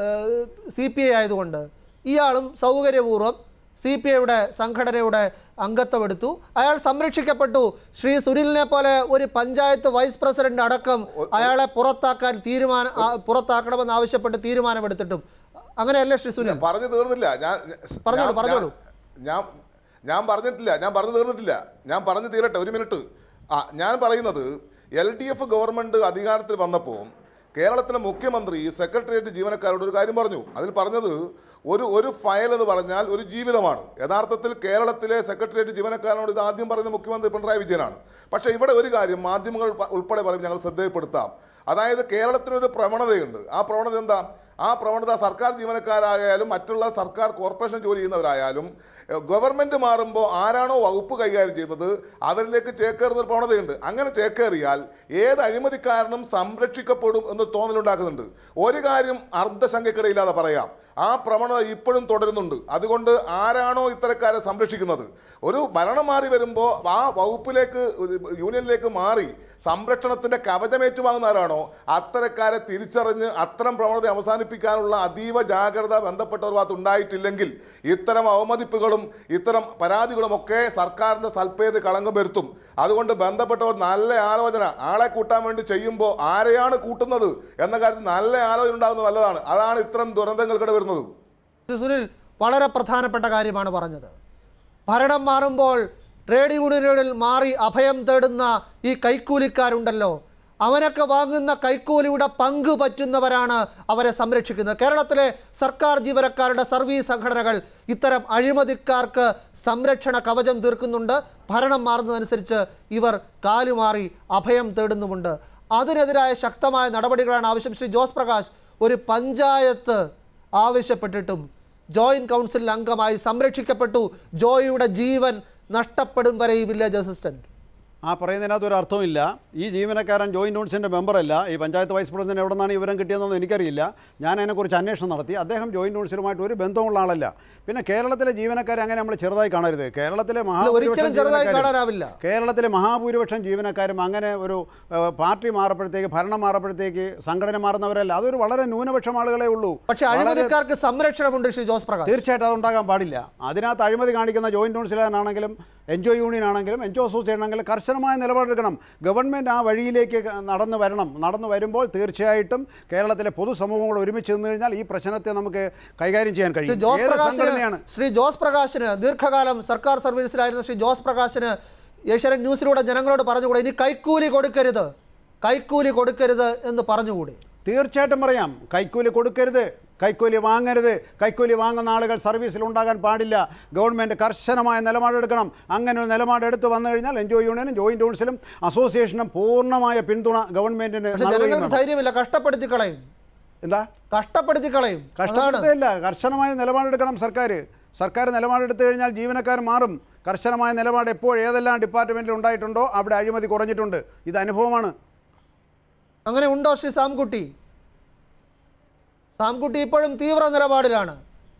സി പി ഐ ആയതുകൊണ്ട് ഇയാളും സൗകര്യപൂർവ്വം സി പി ഐയുടെ സംഘടനയുടെ അംഗത്വം എടുത്തു അയാൾ സംരക്ഷിക്കപ്പെട്ടു ശ്രീ സുനിലിനെ പോലെ ഒരു പഞ്ചായത്ത് വൈസ് പ്രസിഡന്റ് അടക്കം അയാളെ പുറത്താക്കാൻ തീരുമാനം ആ, പുറത്താക്കണമെന്ന് ആവശ്യപ്പെട്ട് തീരുമാനമെടുത്തിട്ടും അങ്ങനെയല്ലേ ശ്രീ സുനിൽ പറഞ്ഞു തീർന്നില്ല ഞാൻ പറഞ്ഞോളൂ, ഞാൻ- പറഞ്ഞോളൂ. ഞാൻ ഞാൻ പറഞ്ഞിട്ടില്ല ഞാൻ പറഞ്ഞു തീർന്നിട്ടില്ല ഞാൻ പറഞ്ഞു തീരട്ടെ ഒരു മിനിറ്റ് ആ ഞാൻ പറയുന്നത് എൽ ഡി എഫ് ഗവൺമെൻറ് അധികാരത്തിൽ വന്നപ്പോൾ കേരളത്തിലെ മുഖ്യമന്ത്രി സെക്രട്ടേറിയറ്റ് ജീവനക്കാരോട് ഒരു കാര്യം പറഞ്ഞു അതിൽ പറഞ്ഞത് ഒരു ഒരു ഫയൽ എന്ന് പറഞ്ഞാൽ ഒരു ജീവിതമാണ് യഥാർത്ഥത്തിൽ കേരളത്തിലെ സെക്രട്ടേറിയറ്റ് ജീവനക്കാരോട് ഇത് ആദ്യം പറയുന്ന മുഖ്യമന്ത്രി പിണറായി വിജയനാണ് പക്ഷേ ഇവിടെ ഒരു കാര്യം മാധ്യമങ്ങൾ പ- ഉൾപ്പെടെ പറയും ഞങ്ങൾ ശ്രദ്ധയിൽപ്പെടുത്താം അതായത് കേരളത്തിനൊരു പ്രവണതയുണ്ട് ആ പ്രവണത എന്താ ആ പ്രവണത സർക്കാർ ജീവനക്കാരായാലും മറ്റുള്ള സർക്കാർ കോർപ്പറേഷൻ ജോലി ചെയ്യുന്നവരായാലും എഹ്, ഗവൺമെന്റ് മാറുമ്പോൾ ആരാണോ വകുപ്പ് കൈകാര്യം ചെയ്യുന്നത് അവരിലേക്ക് ചേക്കേറുന്ന ഒരു പ്രവണതയുണ്ട് അങ്ങനെ ചേക്കേറിയാൽ ഏത് അഴിമതിക്കാരനും സംരക്ഷിക്കപ്പെടും എന്ന് തോന്നലുണ്ടാക്കുന്നുണ്ട് ഒരു കാര്യം അർദ്ധശങ്കക്കിടയില്ലാതെ പറയാം ആ പ്രവണത ഇപ്പോഴും തുടരുന്നുണ്ട് അതുകൊണ്ട് ആരാണോ ഇത്തരക്കാരെ സംരക്ഷിക്കുന്നത് ഒരു ഭരണം മാറി വരുമ്പോൾ ആ വകുപ്പിലേക്ക് ഒരു യൂണിയനിലേക്ക് മാറി സംരക്ഷണത്തിന്റെ കവചമേറ്റുവാങ്ങുന്ന ആരാണോ അത്തരക്കാരെ തിരിച്ചറിഞ്ഞ് അത്തരം പ്രവണത അവസാനിപ്പിക്കാനുള്ള അതീവ ജാഗ്രത ബന്ധപ്പെട്ടവർ ഭാഗത്ത് ഉണ്ടായിട്ടില്ലെങ്കിൽ ഇത്തരം അവമതിപ്പുകളും ഇത്തരം പരാതികളും ഒക്കെ സർക്കാരിന്റെ സൽപ്പേര് കളങ്കം വരുത്തും അതുകൊണ്ട് ബന്ധപ്പെട്ടവർ നല്ല ആലോചന ആളെ കൂട്ടാൻ വേണ്ടി ചെയ്യുമ്പോൾ ആരെയാണ് കൂട്ടുന്നത് എന്ന കാര്യത്തിൽ നല്ല ആലോചന ഉണ്ടാകുന്നത് നല്ലതാണ് അതാണ് ഇത്തരം ദുരന്തങ്ങൾക്കിടെ വരുന്നത് ശ്രീ സുനിൽ വളരെ പ്രധാനപ്പെട്ട കാര്യമാണ് പറഞ്ഞത് ഭരണം മാറുമ്പോൾ ട്രേഡ് യൂണിയനുകളിൽ മാറി അഭയം തേടുന്ന ഈ കൈക്കൂലിക്കാരുണ്ടല്ലോ അവനൊക്കെ വാങ്ങുന്ന കൈക്കൂലിയുടെ പങ്ക് പറ്റുന്നവരാണ് അവരെ സംരക്ഷിക്കുന്നത് കേരളത്തിലെ സർക്കാർ ജീവനക്കാരുടെ സർവീസ് സംഘടനകൾ ഇത്തരം അഴിമതിക്കാർക്ക് സംരക്ഷണ കവചം തീർക്കുന്നുണ്ട് ഭരണം മാറുന്നതനുസരിച്ച് ഇവർ കാലുമാറി അഭയം തേടുന്നുമുണ്ട് അതിനെതിരായ ശക്തമായ നടപടികളാണ് ആവശ്യം ശ്രീ ജോസ് പ്രകാശ് ഒരു പഞ്ചായത്ത് ആവശ്യപ്പെട്ടിട്ടും ജോയിന്റ് കൗൺസിൽ അംഗമായി സംരക്ഷിക്കപ്പെട്ടു ജോയിയുടെ ജീവൻ നഷ്ടപ്പെടും വരെ ഈ വില്ലേജ് അസിസ്റ്റന്റ് ആ പറയുന്നതിനകത്ത് ഒരു അർത്ഥമില്ല ഈ ജീവനക്കാരൻ ജോയിൻറ്റ് കൗൺസിലിൻ്റെ മെമ്പറല്ല ഈ പഞ്ചായത്ത് വൈസ് പ്രസിഡന്റ് എവിടെ നിന്നാണ് ഈ വിവരം കിട്ടിയതെന്ന് എനിക്കറിയില്ല ഞാൻ അതിനെക്കുറിച്ച് അന്വേഷണം നടത്തി അദ്ദേഹം ജോയിൻറ്റ് കൗൺസിലുമായിട്ട് ഒരു ബന്ധമുള്ള ആളല്ല പിന്നെ കേരളത്തിലെ ജീവനക്കാരെ അങ്ങനെ നമ്മൾ ചെറുതായി കാണരുത് കേരളത്തിലെ ഒരിക്കലും ചെറുതായി ജീവനക്കാരും- കാണാനാവില്ല. കേരളത്തിലെ മഹാഭൂരിപക്ഷം ജീവനക്കാരും അങ്ങനെ ഒരു ഏഹ്, പാർട്ടി മാറപ്പോഴത്തേക്ക് ഭരണം മാറപ്പോഴത്തേക്ക് സംഘടന മാറുന്നവരല്ല അതൊരു വളരെ ന്യൂനപക്ഷം ആളുകളെ ഉള്ളൂ പക്ഷെ വളരെ- അഴിമതിക്കാർക്ക് സംരക്ഷണമുണ്ട് ശ്രീ ജോസ് പ്രകാശ് തീർച്ചയായിട്ടും അതുണ്ടാകാൻ പാടില്ല അതിനകത്ത് അഴിമതി കാണിക്കുന്ന ജോയിൻറ്റ് കൗൺസിലറാണെങ്കിലും എൻജോ യൂണിയൻ ആണെങ്കിലും എൻജോ അസോസിയേഷൻ ആണെങ്കിലും കർശനമായ നിലപാടെടുക്കണം ഗവൺമെൻറ് ആ വഴിയിലേക്ക് ക- നടന്നു വരണം നടന്നു വരുമ്പോൾ തീർച്ചയായിട്ടും കേരളത്തിലെ പൊതുസമൂഹം കൂടെ ഒരുമിച്ച് നിന്ന് കഴിഞ്ഞാൽ ഈ പ്രശ്നത്തെ നമുക്ക് കൈകാര്യം ചെയ്യാൻ ശ്രീ കഴിയും ജോസ് ഏത് പ്രകാശിന് സംഘടനയാണ് ശ്രീ ജോസ് പ്രകാശിന് ദീർഘകാലം സർക്കാർ സർവീസിലായിരുന്ന ശ്രീ ജോസ് പ്രകാശിന് ഏഷ്യാനെറ്റ് ന്യൂസിലൂടെ ജനങ്ങളോട് പറഞ്ഞുകൂടെ ഇനി കൈക്കൂലി കൊടുക്കരുത് കൈക്കൂലി കൊടുക്കരുത് എന്ന് പറഞ്ഞുകൂടി തീർച്ചയായിട്ടും പറയാം കൈക്കൂലി കൊടുക്കരുത് കൈക്കൂലി വാങ്ങരുത് കൈക്കൂലി വാങ്ങുന്ന ആളുകൾ സർവീസിൽ ഉണ്ടാകാൻ പാടില്ല ഗവൺമെൻറ് കർശനമായ നിലപാടെടുക്കണം അങ്ങനെ ഒരു നിലപാടെടുത്ത് വന്നു കഴിഞ്ഞാൽ എൻജോ യൂണിയനും ജോയിൻറ്റ് കൗൺസിലും അസോസിയേഷനും പൂർണ്ണമായ പിന്തുണ ഗവൺമെൻറ്റിന് പക്ഷെ നൽകുകയും ജനങ്ങൾക്ക് വേണം. ധൈര്യമില്ല കഷ്ടപ്പെടുത്തി കളയും എന്താ കഷ്ടപ്പെടുത്തി കളയും അതാണ് കഷ്ടപ്പെടുത്തില്ല കർശനമായ നിലപാടെടുക്കണം സർക്കാർ സർക്കാർ നിലപാടെടുത്തു കഴിഞ്ഞാൽ ജീവനക്കാർ മാറും കർശനമായ നിലപാട് എപ്പോൾ ഏതെല്ലാം ഡിപ്പാർട്ട്മെൻറ്റിൽ ഉണ്ടായിട്ടുണ്ടോ അവിടെ അഴിമതി കുറഞ്ഞിട്ടുണ്ട് ഇത് അനുഭവമാണ് അങ്ങനെ ഉണ്ടോ ശ്രീ സാംകുട്ടി സാംകുട്ടി ഇപ്പോഴും തീവ്ര നിലപാടിലാണ്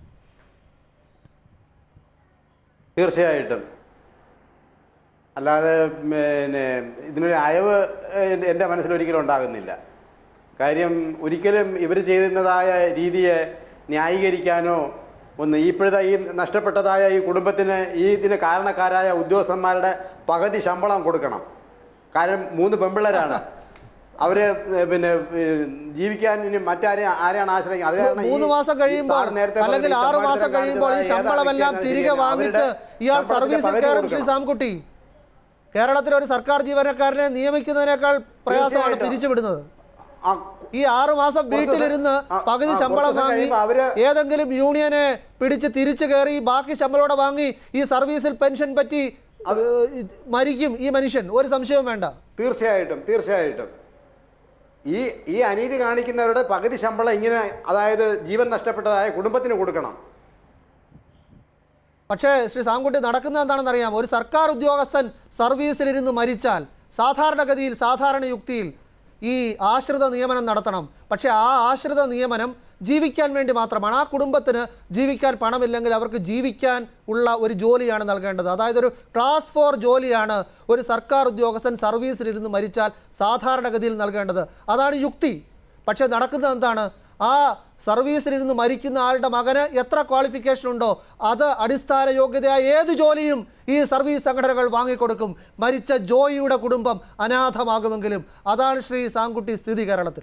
തീർച്ചയായിട്ടും അല്ലാതെ പിന്നെ ഇതിനൊരു അയവ് ഏഹ്, എൻ്റെ മനസ്സിൽ ഒരിക്കലും ഉണ്ടാകുന്നില്ല കാര്യം ഒരിക്കലും ഇവർ ചെയ്യുന്നതായ രീതിയെ ന്യായീകരിക്കാനോ ഒന്ന് ഈ ഇപ്പോഴത്തെ ഈ നഷ്ടപ്പെട്ടതായ ഈ കുടുംബത്തിന് ഈ ഇതിന് കാരണക്കാരായ ഉദ്യോഗസ്ഥന്മാരുടെ പകുതി ശമ്പളം കൊടുക്കണം കാരണം മൂന്ന് പെമ്പിള്ളേരാണ് അവര് പിന്നെ ഏഹ്, ജീവിക്കാൻ ഇനി മറ്റാരെ ആരെയാണ് ആശ്രയിക്കുന്നത് അത് കാരണം ഈ- മൂന്ന് മാസം ഈ കഴിയുമ്പോൾ സാർ നേരത്തെ പറഞ്ഞ അല്ലെങ്കിൽ ഈ ആറു മാസം സമ്മാനത്തിനെ കഴിയുമ്പോൾ ഈ കാണിച്ചതായ ശമ്പളമെല്ലാം ഏതാ തിരികെ വ്യക്തിയാണ് വാങ്ങിച്ച് അവരുടെ ഇയാൾ ശമ്പളത്തിന്റെ സർവീസിൽ പകുതി കയറും ശ്രീ കൊടുക്കണം. സാംകുട്ടി കേരളത്തിലെ ഒരു സർക്കാർ ജീവനക്കാരനെ നിയമിക്കുന്നതിനേക്കാൾ പ്രയാസമാണ് തീർച്ചയായിട്ടും. പിരിച്ചുവിടുന്നത് ആ ഈ ആറു മാസം കുറച്ച് വീട്ടിലിരുന്ന് ആ, പകുതി ആ, ശമ്പളം കുറച്ച് വാങ്ങി കഴിയുമ്പോൾ അവര് ഏതെങ്കിലും യൂണിയനെ പിടിച്ച് തിരിച്ചു കയറി ബാക്കി ശമ്പളോടെ വാങ്ങി ഈ സർവീസിൽ പെൻഷൻ പറ്റി ഏഹ്, മരിക്കും ഈ മനുഷ്യൻ ഒരു സംശയവും വേണ്ട തീർച്ചയായിട്ടും തീർച്ചയായിട്ടും ഈ ഈ അനീതി കാണിക്കുന്നവരുടെ പകുതി ശമ്പളം ഇങ്ങനെ അതായത് ജീവൻ നഷ്ടപ്പെട്ടതായ കുടുംബത്തിന് കൊടുക്കണം പക്ഷേ ശ്രീ സാംകുട്ടി നടക്കുന്നത് എന്താണെന്ന് അറിയാം ഒരു സർക്കാർ ഉദ്യോഗസ്ഥൻ സർവീസിലിരുന്ന് മരിച്ചാൽ സാധാരണഗതിയിൽ സാധാരണ യുക്തിയിൽ ഈ ആശ്രിത നിയമനം നടത്തണം പക്ഷേ ആ ആശ്രിത നിയമനം ജീവിക്കാൻ വേണ്ടി മാത്രമാണ് ആ കുടുംബത്തിന് ജീവിക്കാൻ പണമില്ലെങ്കിൽ അവർക്ക് ജീവിക്കാൻ ഉള്ള ഒരു ജോലിയാണ് നൽകേണ്ടത് അതായത് ഒരു ക്ലാസ് ഫോർ ജോലിയാണ് ഒരു സർക്കാർ ഉദ്യോഗസ്ഥൻ സർവീസിലിരുന്ന് മരിച്ചാൽ സാധാരണഗതിയിൽ നൽകേണ്ടത് അതാണ് യുക്തി പക്ഷേ നടക്കുന്നത് എന്താണ് ആ സർവീസിലിരുന്ന് മരിക്കുന്ന ആളുടെ മകന് എത്ര ക്വാളിഫിക്കേഷൻ ഉണ്ടോ അത് അടിസ്ഥാന യോഗ്യതയായ ഏത് ജോലിയും ഈ സർവീസ് സംഘടനകൾ വാങ്ങിക്കൊടുക്കും മരിച്ച ജോയിയുടെ കുടുംബം അനാഥമാകുമെങ്കിലും അതാണ് ശ്രീ സാങ്കുട്ടി സ്ഥിതി കേരളത്തിൽ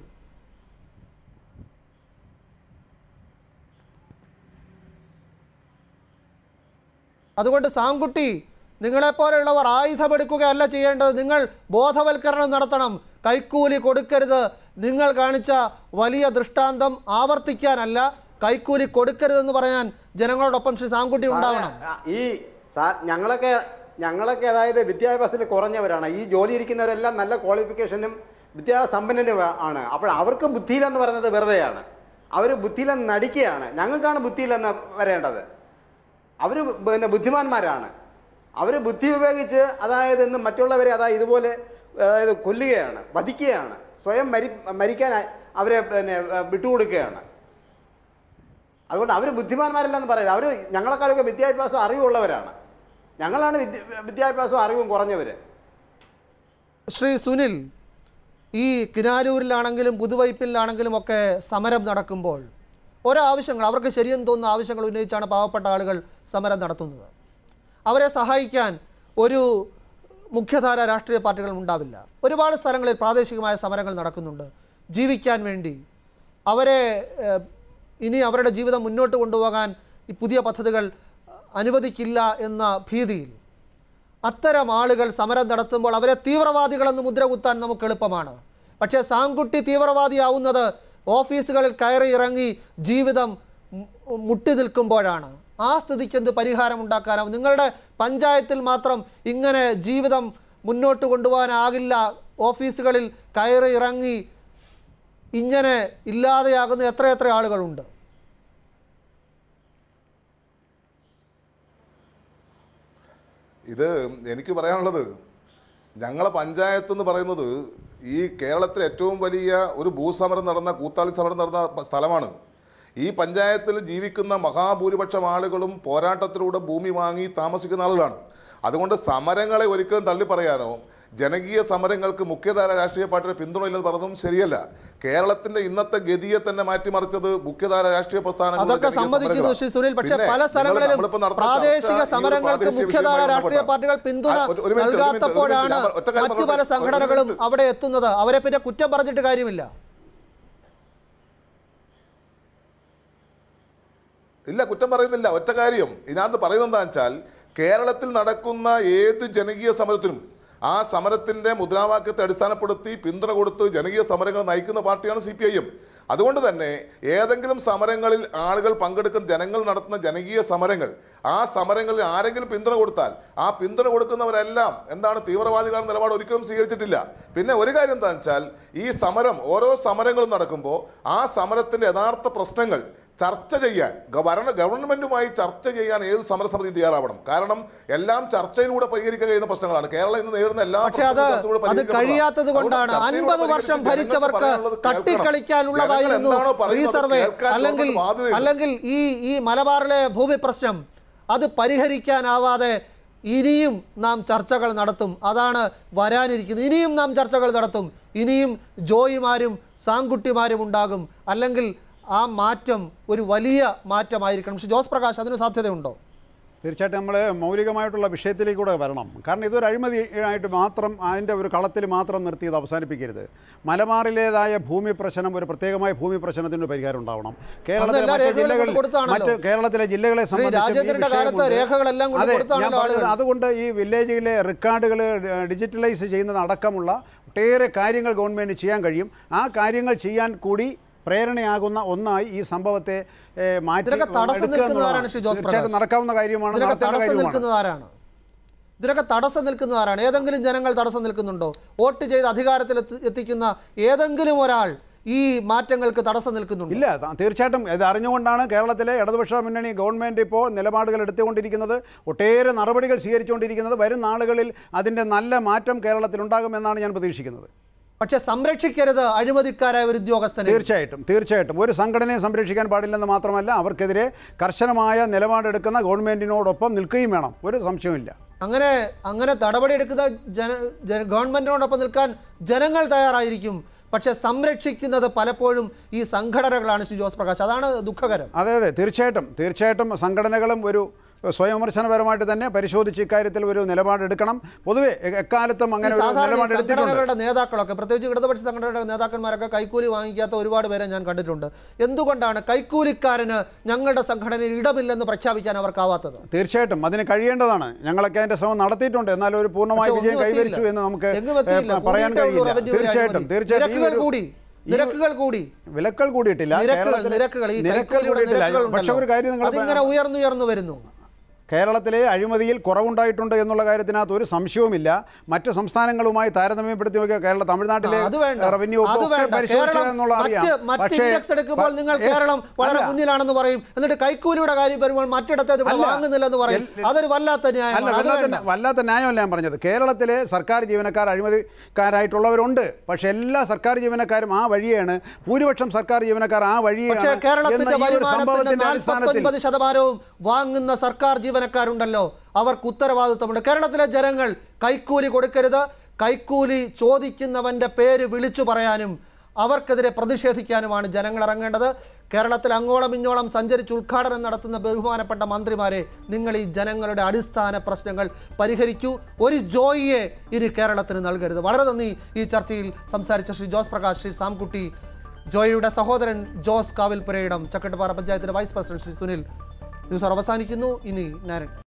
അതുകൊണ്ട് സാങ്കുട്ടി നിങ്ങളെപ്പോലെയുള്ളവർ ആയുധമെടുക്കുകയല്ല ചെയ്യേണ്ടത് നിങ്ങൾ ബോധവൽക്കരണം നടത്തണം കൈക്കൂലി കൊടുക്കരുത് നിങ്ങൾ കാണിച്ച വലിയ ദൃഷ്ടാന്തം ആവർത്തിക്കാനല്ല കൈക്കൂലി കൊടുക്കരുതെന്ന് പറയാൻ ജനങ്ങളോടൊപ്പം ശ്രീ സാങ്കുട്ടി ഉണ്ടാവണം ആ, ഈ സാർ ഞങ്ങളൊക്കെ ഞങ്ങളൊക്കെ അതായത് വിദ്യാഭ്യാസത്തിൽ കുറഞ്ഞവരാണ് ഈ ജോലി ഇരിക്കുന്നവരെല്ലാം നല്ല ക്വാളിഫിക്കേഷനും വിദ്യാസമ്പന്നനും ആണ് അപ്പോൾ അവർക്ക് ബുദ്ധിയിലെന്ന് പറയുന്നത് വെറുതെയാണ് അവർ ബുദ്ധിയിലെന്ന് നടിക്കുകയാണ് ഞങ്ങൾക്കാണ് ബുദ്ധിയിലെന്ന് വരേണ്ടത് അവർ പിന്നെ ബുദ്ധിമാന്മാരാണ് അവർ ബുദ്ധി ഉപയോഗിച്ച് അതായത് ഇന്ന് മറ്റുള്ളവരെ അതായത് ഇതുപോലെ അതായത് കൊല്ലുകയാണ് വധിക്കുകയാണ് സ്വയം മരി മരിക്കാൻ അവരെ പിന്നെ വിട്ടുകൊടുക്കുകയാണ് അതുകൊണ്ട് അവർ ബുദ്ധിമാന്മാരല്ലെന്ന് പറയില്ല അവർ ഞങ്ങളെക്കാളൊക്കെ വിദ്യാഭ്യാസം അറിവുള്ളവരാണ് ഞങ്ങളാണ് വിദ്യ വിദ്യാഭ്യാസവും അറിവും കുറഞ്ഞവർ ശ്രീ സുനിൽ ഈ കിനാരൂരിലാണെങ്കിലും പുതുവൈപ്പിലാണെങ്കിലും ഒക്കെ സമരം നടക്കുമ്പോൾ ഓരോ ആവശ്യങ്ങൾ അവർക്ക് ശരിയെന്ന് തോന്നുന്ന ആവശ്യങ്ങൾ ഉന്നയിച്ചാണ് പാവപ്പെട്ട ആളുകൾ സമരം നടത്തുന്നത് അവരെ സഹായിക്കാൻ ഒരു മുഖ്യധാര രാഷ്ട്രീയ പാർട്ടികൾ ഉണ്ടാവില്ല ഒരുപാട് സ്ഥലങ്ങളിൽ പ്രാദേശികമായ സമരങ്ങൾ നടക്കുന്നുണ്ട് ജീവിക്കാൻ വേണ്ടി അവരെ ഏഹ്, ഇനി അവരുടെ ജീവിതം മുന്നോട്ട് കൊണ്ടുപോകാൻ ഈ പുതിയ പദ്ധതികൾ അനുവദിക്കില്ല എന്ന ഭീതിയിൽ അത്തരം ആളുകൾ സമരം നടത്തുമ്പോൾ അവരെ തീവ്രവാദികളെന്ന് മുദ്ര കുത്താൻ നമുക്ക് എളുപ്പമാണ് പക്ഷേ സാങ്കുട്ടി തീവ്രവാദിയാവുന്നത് ഓഫീസുകളിൽ കയറി ഇറങ്ങി ജീവിതം മു- മുട്ടി നിൽക്കുമ്പോഴാണ് ആ സ്ഥിതിക്ക് എന്ത് പരിഹാരം ഉണ്ടാക്കാനാവും നിങ്ങളുടെ പഞ്ചായത്തിൽ മാത്രം ഇങ്ങനെ ജീവിതം മുന്നോട്ട് കൊണ്ടുപോകാനാകില്ല ഓഫീസുകളിൽ കയറി ഇറങ്ങി ഇങ്ങനെ ഇല്ലാതെയാകുന്ന എത്രയെത്ര ആളുകളുണ്ട് ഇത് എനിക്ക് പറയാനുള്ളത് ഞങ്ങളെ പഞ്ചായത്ത് എന്ന് പറയുന്നത് ഈ കേരളത്തിലെ ഏറ്റവും വലിയ ഒരു ഭൂസമരം നടന്ന കൂത്താളി സമരം നടന്ന പ- സ്ഥലമാണ് ഈ പഞ്ചായത്തിൽ ജീവിക്കുന്ന മഹാഭൂരിപക്ഷം ആളുകളും പോരാട്ടത്തിലൂടെ ഭൂമി വാങ്ങി താമസിക്കുന്ന ആളുകളാണ് അതുകൊണ്ട് സമരങ്ങളെ ഒരിക്കലും തള്ളി പറയാനോ ജനകീയ സമരങ്ങൾക്ക് മുഖ്യധാര രാഷ്ട്രീയ പാർട്ടിയുടെ പിന്തുണയില്ലെന്ന് പറഞ്ഞതും ശരിയല്ല കേരളത്തിന്റെ ഇന്നത്തെ ഗതിയെ തന്നെ മാറ്റിമറിച്ചത് മുഖ്യധാര രാഷ്ട്രീയ പ്രസ്ഥാനങ്ങളും അതൊക്കെ ജനകീയ സമ്മതിക്കുന്നു സമരങ്ങളാണ്. ശ്രീ സുനിൽ പക്ഷേ പിന്നെ പല നിങ്ങൾ സ്ഥലങ്ങളിലും നമ്മളിപ്പോൾ നടത്തുന്ന ചർച്ച പ്രാദേശിക ഈ ഒരു സമരങ്ങൾക്ക് പ്രാദേശിക മുഖ്യധാര വിഷയവുമായി രാഷ്ട്രീയ ബന്ധപ്പെട്ട- പാർട്ടികൾ പിന്തുണ ആ, ഒരു- ഒരു മിനിറ്റ്, ഒരു മിനിറ്റ്, ഒരു മിനിറ്റ്, നൽകാത്തപ്പോഴാണ് ഞാൻ ഒറ്റ കാര്യം മറ്റു പല പറഞ്ഞോട്ടെ. ഒരു സംഘടനകളും മിനിറ്റ്. അവിടെ എത്തുന്നത് അവരെ പിന്നെ കുറ്റം പറഞ്ഞിട്ട് കാര്യമില്ല ഇല്ല കുറ്റം പറയുന്നില്ല ഒറ്റ കാര്യം ഇതിനകത്ത് പറയുന്നത് എന്താ വെച്ചാൽ കേരളത്തിൽ നടക്കുന്ന ഏത് ജനകീയ സമരത്തിനും ആ സമരത്തിന്റെ മുദ്രാവാക്യത്തെ അടിസ്ഥാനപ്പെടുത്തി പിന്തുണ കൊടുത്ത് ജനകീയ സമരങ്ങൾ നയിക്കുന്ന പാർട്ടിയാണ് സി പി ഐ എം അതുകൊണ്ട് തന്നെ ഏതെങ്കിലും സമരങ്ങളിൽ ആളുകൾ പങ്കെടുക്കുന്ന ജനങ്ങൾ നടത്തുന്ന ജനകീയ സമരങ്ങൾ ആ സമരങ്ങളിൽ ആരെങ്കിലും പിന്തുണ കൊടുത്താൽ ആ പിന്തുണ കൊടുക്കുന്നവരെല്ലാം എന്താണ് തീവ്രവാദികളുടെ നിലപാട് ഒരിക്കലും സ്വീകരിച്ചിട്ടില്ല പിന്നെ ഒരു കാര്യം എന്താണെന്ന് വെച്ചാൽ ഈ സമരം ഓരോ സമരങ്ങളും നടക്കുമ്പോൾ ആ സമരത്തിന്റെ യഥാർത്ഥ പ്രശ്നങ്ങൾ ചർച്ച ചെയ്യാൻ ഗ- ഭരണ ഗവൺമെന്റുമായി ചർച്ച ചെയ്യാൻ ഏത് സമരസമിതി തയ്യാറാവണം കാരണം എല്ലാം ചർച്ചയിലൂടെ പരിഹരിക്കാൻ കഴിയുന്ന പ്രശ്നങ്ങളാണ് കേരളം ഇന്ന് നേരിടുന്ന എല്ലാ പക്ഷെ അത് പ്രശ്നങ്ങളും ചർച്ചയിലൂടെ അത് പരിഹരിക്കപ്പെടണം. കഴിയാത്തത് കൊണ്ടാണ് അതുകൊണ്ട് ചർച്ചയിലൂടെ അൻപത് വർഷം പരിഹരിച്ച് ഭരിച്ചവർക്ക് ജനങ്ങൾക്ക് പറയാനുള്ളത് തട്ടിക്കളിക്കാനുള്ളതായിരുന്നു ജനങ്ങൾ എന്താണോ പറയുന്നത് റീസർവേ കേൾക്കാൻ അല്ലെങ്കിൽ ഗവൺമെന്റ് ബാധ്യതയുണ്ട്. അല്ലെങ്കിൽ ഈ ഈ മലബാറിലെ ഭൂമി പ്രശ്നം അത് പരിഹരിക്കാനാവാതെ ഇനിയും നാം ചർച്ചകൾ നടത്തും അതാണ് വരാനിരിക്കുന്നത് ഇനിയും നാം ചർച്ചകൾ നടത്തും ഇനിയും ജോയിമാരും സാങ്കുട്ടിമാരും ഉണ്ടാകും അല്ലെങ്കിൽ ആ മാറ്റം ഒരു വലിയ മാറ്റമായിരിക്കണം പക്ഷെ ജോസ് പ്രകാശ് അതിന് സാധ്യതയുണ്ടോ തീർച്ചയായിട്ടും നമ്മൾ മൗലികമായിട്ടുള്ള വിഷയത്തിലേക്കൂടെ വരണം കാരണം ഇതൊരു അഴിമതി ആയിട്ട് മാത്രം അതിൻ്റെ ഒരു കളത്തിൽ മാത്രം നിർത്തി ഇത് അവസാനിപ്പിക്കരുത് മലബാറിലേതായ ഭൂമി പ്രശ്നം ഒരു പ്രത്യേകമായ ഭൂമി പ്രശ്നത്തിന് പരിഹാരം ഉണ്ടാവണം കേരളത്തിലെ എല്ലാ മറ്റ് രേഖകളും ജില്ലകൾ കൊടുത്താണല്ലോ. മറ്റ് കേരളത്തിലെ ജില്ലകളെ ശ്രീ സംബന്ധിച്ചും ഈ രാജേന്ദ്രന്റെ വിഷയം കാലത്ത് കൊണ്ട് രേഖകളെല്ലാം കൊണ്ട് അതെ ഞാൻ കൊടുത്താണല്ലോ പറഞ്ഞത് ആളുകൾ. അതുകൊണ്ട് ഈ വില്ലേജിലെ റെക്കോർഡുകൾ ഡിജിറ്റലൈസ് ചെയ്യുന്നത് അടക്കമുള്ള ഒട്ടേറെ കാര്യങ്ങൾ ഗവൺമെൻറ് ചെയ്യാൻ കഴിയും ആ കാര്യങ്ങൾ ചെയ്യാൻ കൂടി പ്രേരണയാകുന്ന ഒന്നായി ഈ സംഭവത്തെ ഏ, മാറ്റി ഇതിനൊക്കെ തടസ്സം എടുക്കുക നിൽക്കുന്നതാരാണ് എന്നുള്ളതാണ്. ശ്രീ ജോസ് തീർച്ചയായിട്ടും പ്രകാശ്? നടക്കാവുന്ന കാര്യമാണ് ഇതിനൊക്കെ നടത്തേണ്ട തടസ്സം കാര്യമാണ് നിൽക്കുന്നത് ആരാണ് ഇതിനൊക്കെ തടസ്സം നിൽക്കുന്നത് ആരാണ് ഏതെങ്കിലും ജനങ്ങൾ തടസ്സം നിൽക്കുന്നുണ്ടോ വോട്ട് ചെയ്ത് അധികാരത്തിൽ എത്തി- എത്തിക്കുന്ന ഏതെങ്കിലും ഒരാൾ ഈ മാറ്റങ്ങൾക്ക് തടസ്സം നിൽക്കുന്നുണ്ടോ ഇല്ല ത- തീർച്ചയായിട്ടും ഇത് അറിഞ്ഞുകൊണ്ടാണ് കേരളത്തിലെ ഇടതുപക്ഷ മുന്നണി ഗവൺമെൻറ് ഇപ്പോൾ നിലപാടുകൾ എടുത്തുകൊണ്ടിരിക്കുന്നത് ഒട്ടേറെ നടപടികൾ സ്വീകരിച്ചുകൊണ്ടിരിക്കുന്നത് വരും നാളുകളിൽ അതിൻ്റെ നല്ല മാറ്റം കേരളത്തിലുണ്ടാകുമെന്നാണ് ഞാൻ പ്രതീക്ഷിക്കുന്നത് പക്ഷെ സംരക്ഷിക്കരുത് അഴിമതിക്കാരായ ഒരു ഉദ്യോഗസ്ഥനെ തീർച്ചയായിട്ടും തീർച്ചയായിട്ടും ഒരു സംഘടനയെ സംരക്ഷിക്കാൻ പാടില്ലെന്ന് മാത്രമല്ല അവർക്കെതിരെ കർശനമായ നിലപാടെടുക്കുന്ന ഗവൺമെൻറ്റിനോടൊപ്പം നിൽക്കുകയും വേണം ഒരു സംശയവുമില്ല അങ്ങനെ അങ്ങനെ നടപടിയെടുക്കുന്ന ജന ജന ഗവൺമെന്റിനോടൊപ്പം നിൽക്കാൻ ജനങ്ങൾ തയ്യാറായിരിക്കും പക്ഷെ സംരക്ഷിക്കുന്നത് പലപ്പോഴും ഈ സംഘടനകളാണ് ശ്രീ ജോസ് പ്രകാശ് അതാണ് ദുഃഖകരം അതെ അതെ തീർച്ചയായിട്ടും തീർച്ചയായിട്ടും സംഘടനകളും ഒരു സ്വയംവിമർശനപരമായിട്ട് തന്നെ പരിശോധിച്ച് ഇക്കാര്യത്തിൽ ഒരു നിലപാടെടുക്കണം പൊതുവെ എ- എക്കാലത്തും ഈ അങ്ങനെ ഒരു സാധാരണ ഈ നിലപാടെടുത്തിട്ടുണ്ട് സംഘടനകളുടെ നേതാക്കളൊക്കെ പ്രത്യേകിച്ച് ഇടതുപക്ഷ സംഘടനകളുടെ നേതാക്കന്മാരൊക്കെ കൈക്കൂലി വാങ്ങിക്കാത്ത ഒരുപാട് പേരെ ഞാൻ കണ്ടിട്ടുണ്ട് എന്തുകൊണ്ടാണ് കൈക്കൂലിക്കാരന് ഞങ്ങളുടെ സംഘടനയിൽ ഇടമില്ലെന്ന് പ്രഖ്യാപിക്കാൻ അവർക്കാവാത്തത് തീർച്ചയായിട്ടും അതിന് കഴിയേണ്ടതാണ് ഞങ്ങളൊക്കെ അതിന്റെ ശ്രമം നടത്തിയിട്ടുണ്ട് എന്നാൽ ഒരു പൂർണ്ണമായ പക്ഷേ വിജയം ഒന്നും കൈവരിച്ചു എത്തിയില്ല. എന്ന് നമുക്ക് എങ്ങും എത്തിയില്ല. ഏ, പറയാൻ കൂടിയിട്ടേ ഉള്ളൂ കഴിയില്ല revenue ഒരു തീർച്ചയായിട്ടും അഴിമതി. തീർച്ചയായിട്ടും ഈ നിരക്കുകൾ ഒരു- കൂടി ഈ- നിരക്കുകൾ കൂടി വിലക്കൾ കൂടിയിട്ടില്ല നിരക്കുകൾ കേരളത്തിലെ- നിരക്കുകൾ ഈ നിരക്കുകൾ കൈക്കൂലിയുടെ കൂടിയിട്ടില്ല നിരക്കുകൾ പക്ഷെ ഒരു കാര്യം ഉണ്ടല്ലോ. നിങ്ങൾ അതിങ്ങനെ ഉയർന്നുയർന്നു വരുന്നു കേരളത്തിലെ അഴിമതിയിൽ കുറവുണ്ടായിട്ടുണ്ട് എന്നുള്ള കാര്യത്തിനകത്ത് ഒരു സംശയവുമില്ല മറ്റ് സംസ്ഥാനങ്ങളുമായി താരതമ്യപ്പെടുത്തി നോക്കിയാൽ കേരള തമിഴ്നാട്ടിലെ അത് വേണ്ട റവന്യൂ അത് വേണ്ട പരിശോധിക്കുക കേരളം എന്നുള്ള അറിയാം മറ്റ് മറ്റ് പക്ഷേ ഇൻഡെക്സ് എടുക്കുമ്പോൾ പ- നിങ്ങൾ yes, കേരളം വളരെ അല്ല. മുന്നിലാണെന്ന് പറയും എന്നിട്ട് കൈക്കൂലിയുടെ കാര്യം വരുമ്പോൾ മറ്റിടത്തേത് ഇവിടെ അല്ല. വാങ്ങുന്നില്ലെന്ന് പറയും എൽ- അതൊരു വല്ലാത്ത അല്ല ന്യായമാണ് അത് വല്ലാത്ത വേണ്ട. വല്ലാത്ത ന്യായമല്ല ഞാൻ പറഞ്ഞത് കേരളത്തിലെ സർക്കാർ ജീവനക്കാർ അഴിമതിക്കാരായിട്ടുള്ളവരുണ്ട് പക്ഷെ എല്ലാ സർക്കാർ ജീവനക്കാരും ആ വഴിയാണ് ഭൂരിപക്ഷം സർക്കാർ ജീവനക്കാർ ആ പക്ഷേ വഴിയാണ് എന്ന കേരളത്തിന്റെ ഈ ഒരു വരുമാനത്തിന്റെ സംഭവത്തിന്റെ അടിസ്ഥാനത്തിൽ നാൽപ്പത്തൊൻപത് ശതമാനവും വാങ്ങുന്ന സർക്കാർ ജീവനക്കാരുണ്ടല്ലോ അവർക്ക് ഉത്തരവാദിത്വമുണ്ട് കേരളത്തിലെ ജനങ്ങൾ കൈക്കൂലി കൊടുക്കരുത് കൈക്കൂലി ചോദിക്കുന്നവന്റെ പേര് വിളിച്ചു പറയാനും അവർക്കെതിരെ പ്രതിഷേധിക്കാനുമാണ് ജനങ്ങൾ ഇറങ്ങേണ്ടത് കേരളത്തിൽ അങ്ങോളം ഇങ്ങോളം സഞ്ചരിച്ച് ഉദ്ഘാടനം നടത്തുന്ന ബഹുമാനപ്പെട്ട മന്ത്രിമാരെ നിങ്ങൾ ഈ ജനങ്ങളുടെ അടിസ്ഥാന പ്രശ്നങ്ങൾ പരിഹരിക്കൂ ഒരു ജോയിയെ ഇനി കേരളത്തിന് നൽകരുത് വളരെ നന്ദി ഈ ചർച്ചയിൽ സംസാരിച്ച ശ്രീ ജോസ് പ്രകാശ് ശ്രീ സാംകുട്ടി ജോയിയുടെ സഹോദരൻ ജോസ് കാവിൽപുരയിടം ചക്കട്ടുപാറ പഞ്ചായത്തിന്റെ vice president Shri Sunil news hour അവസാനിക്കുന്നു ഇനി നാരായൺ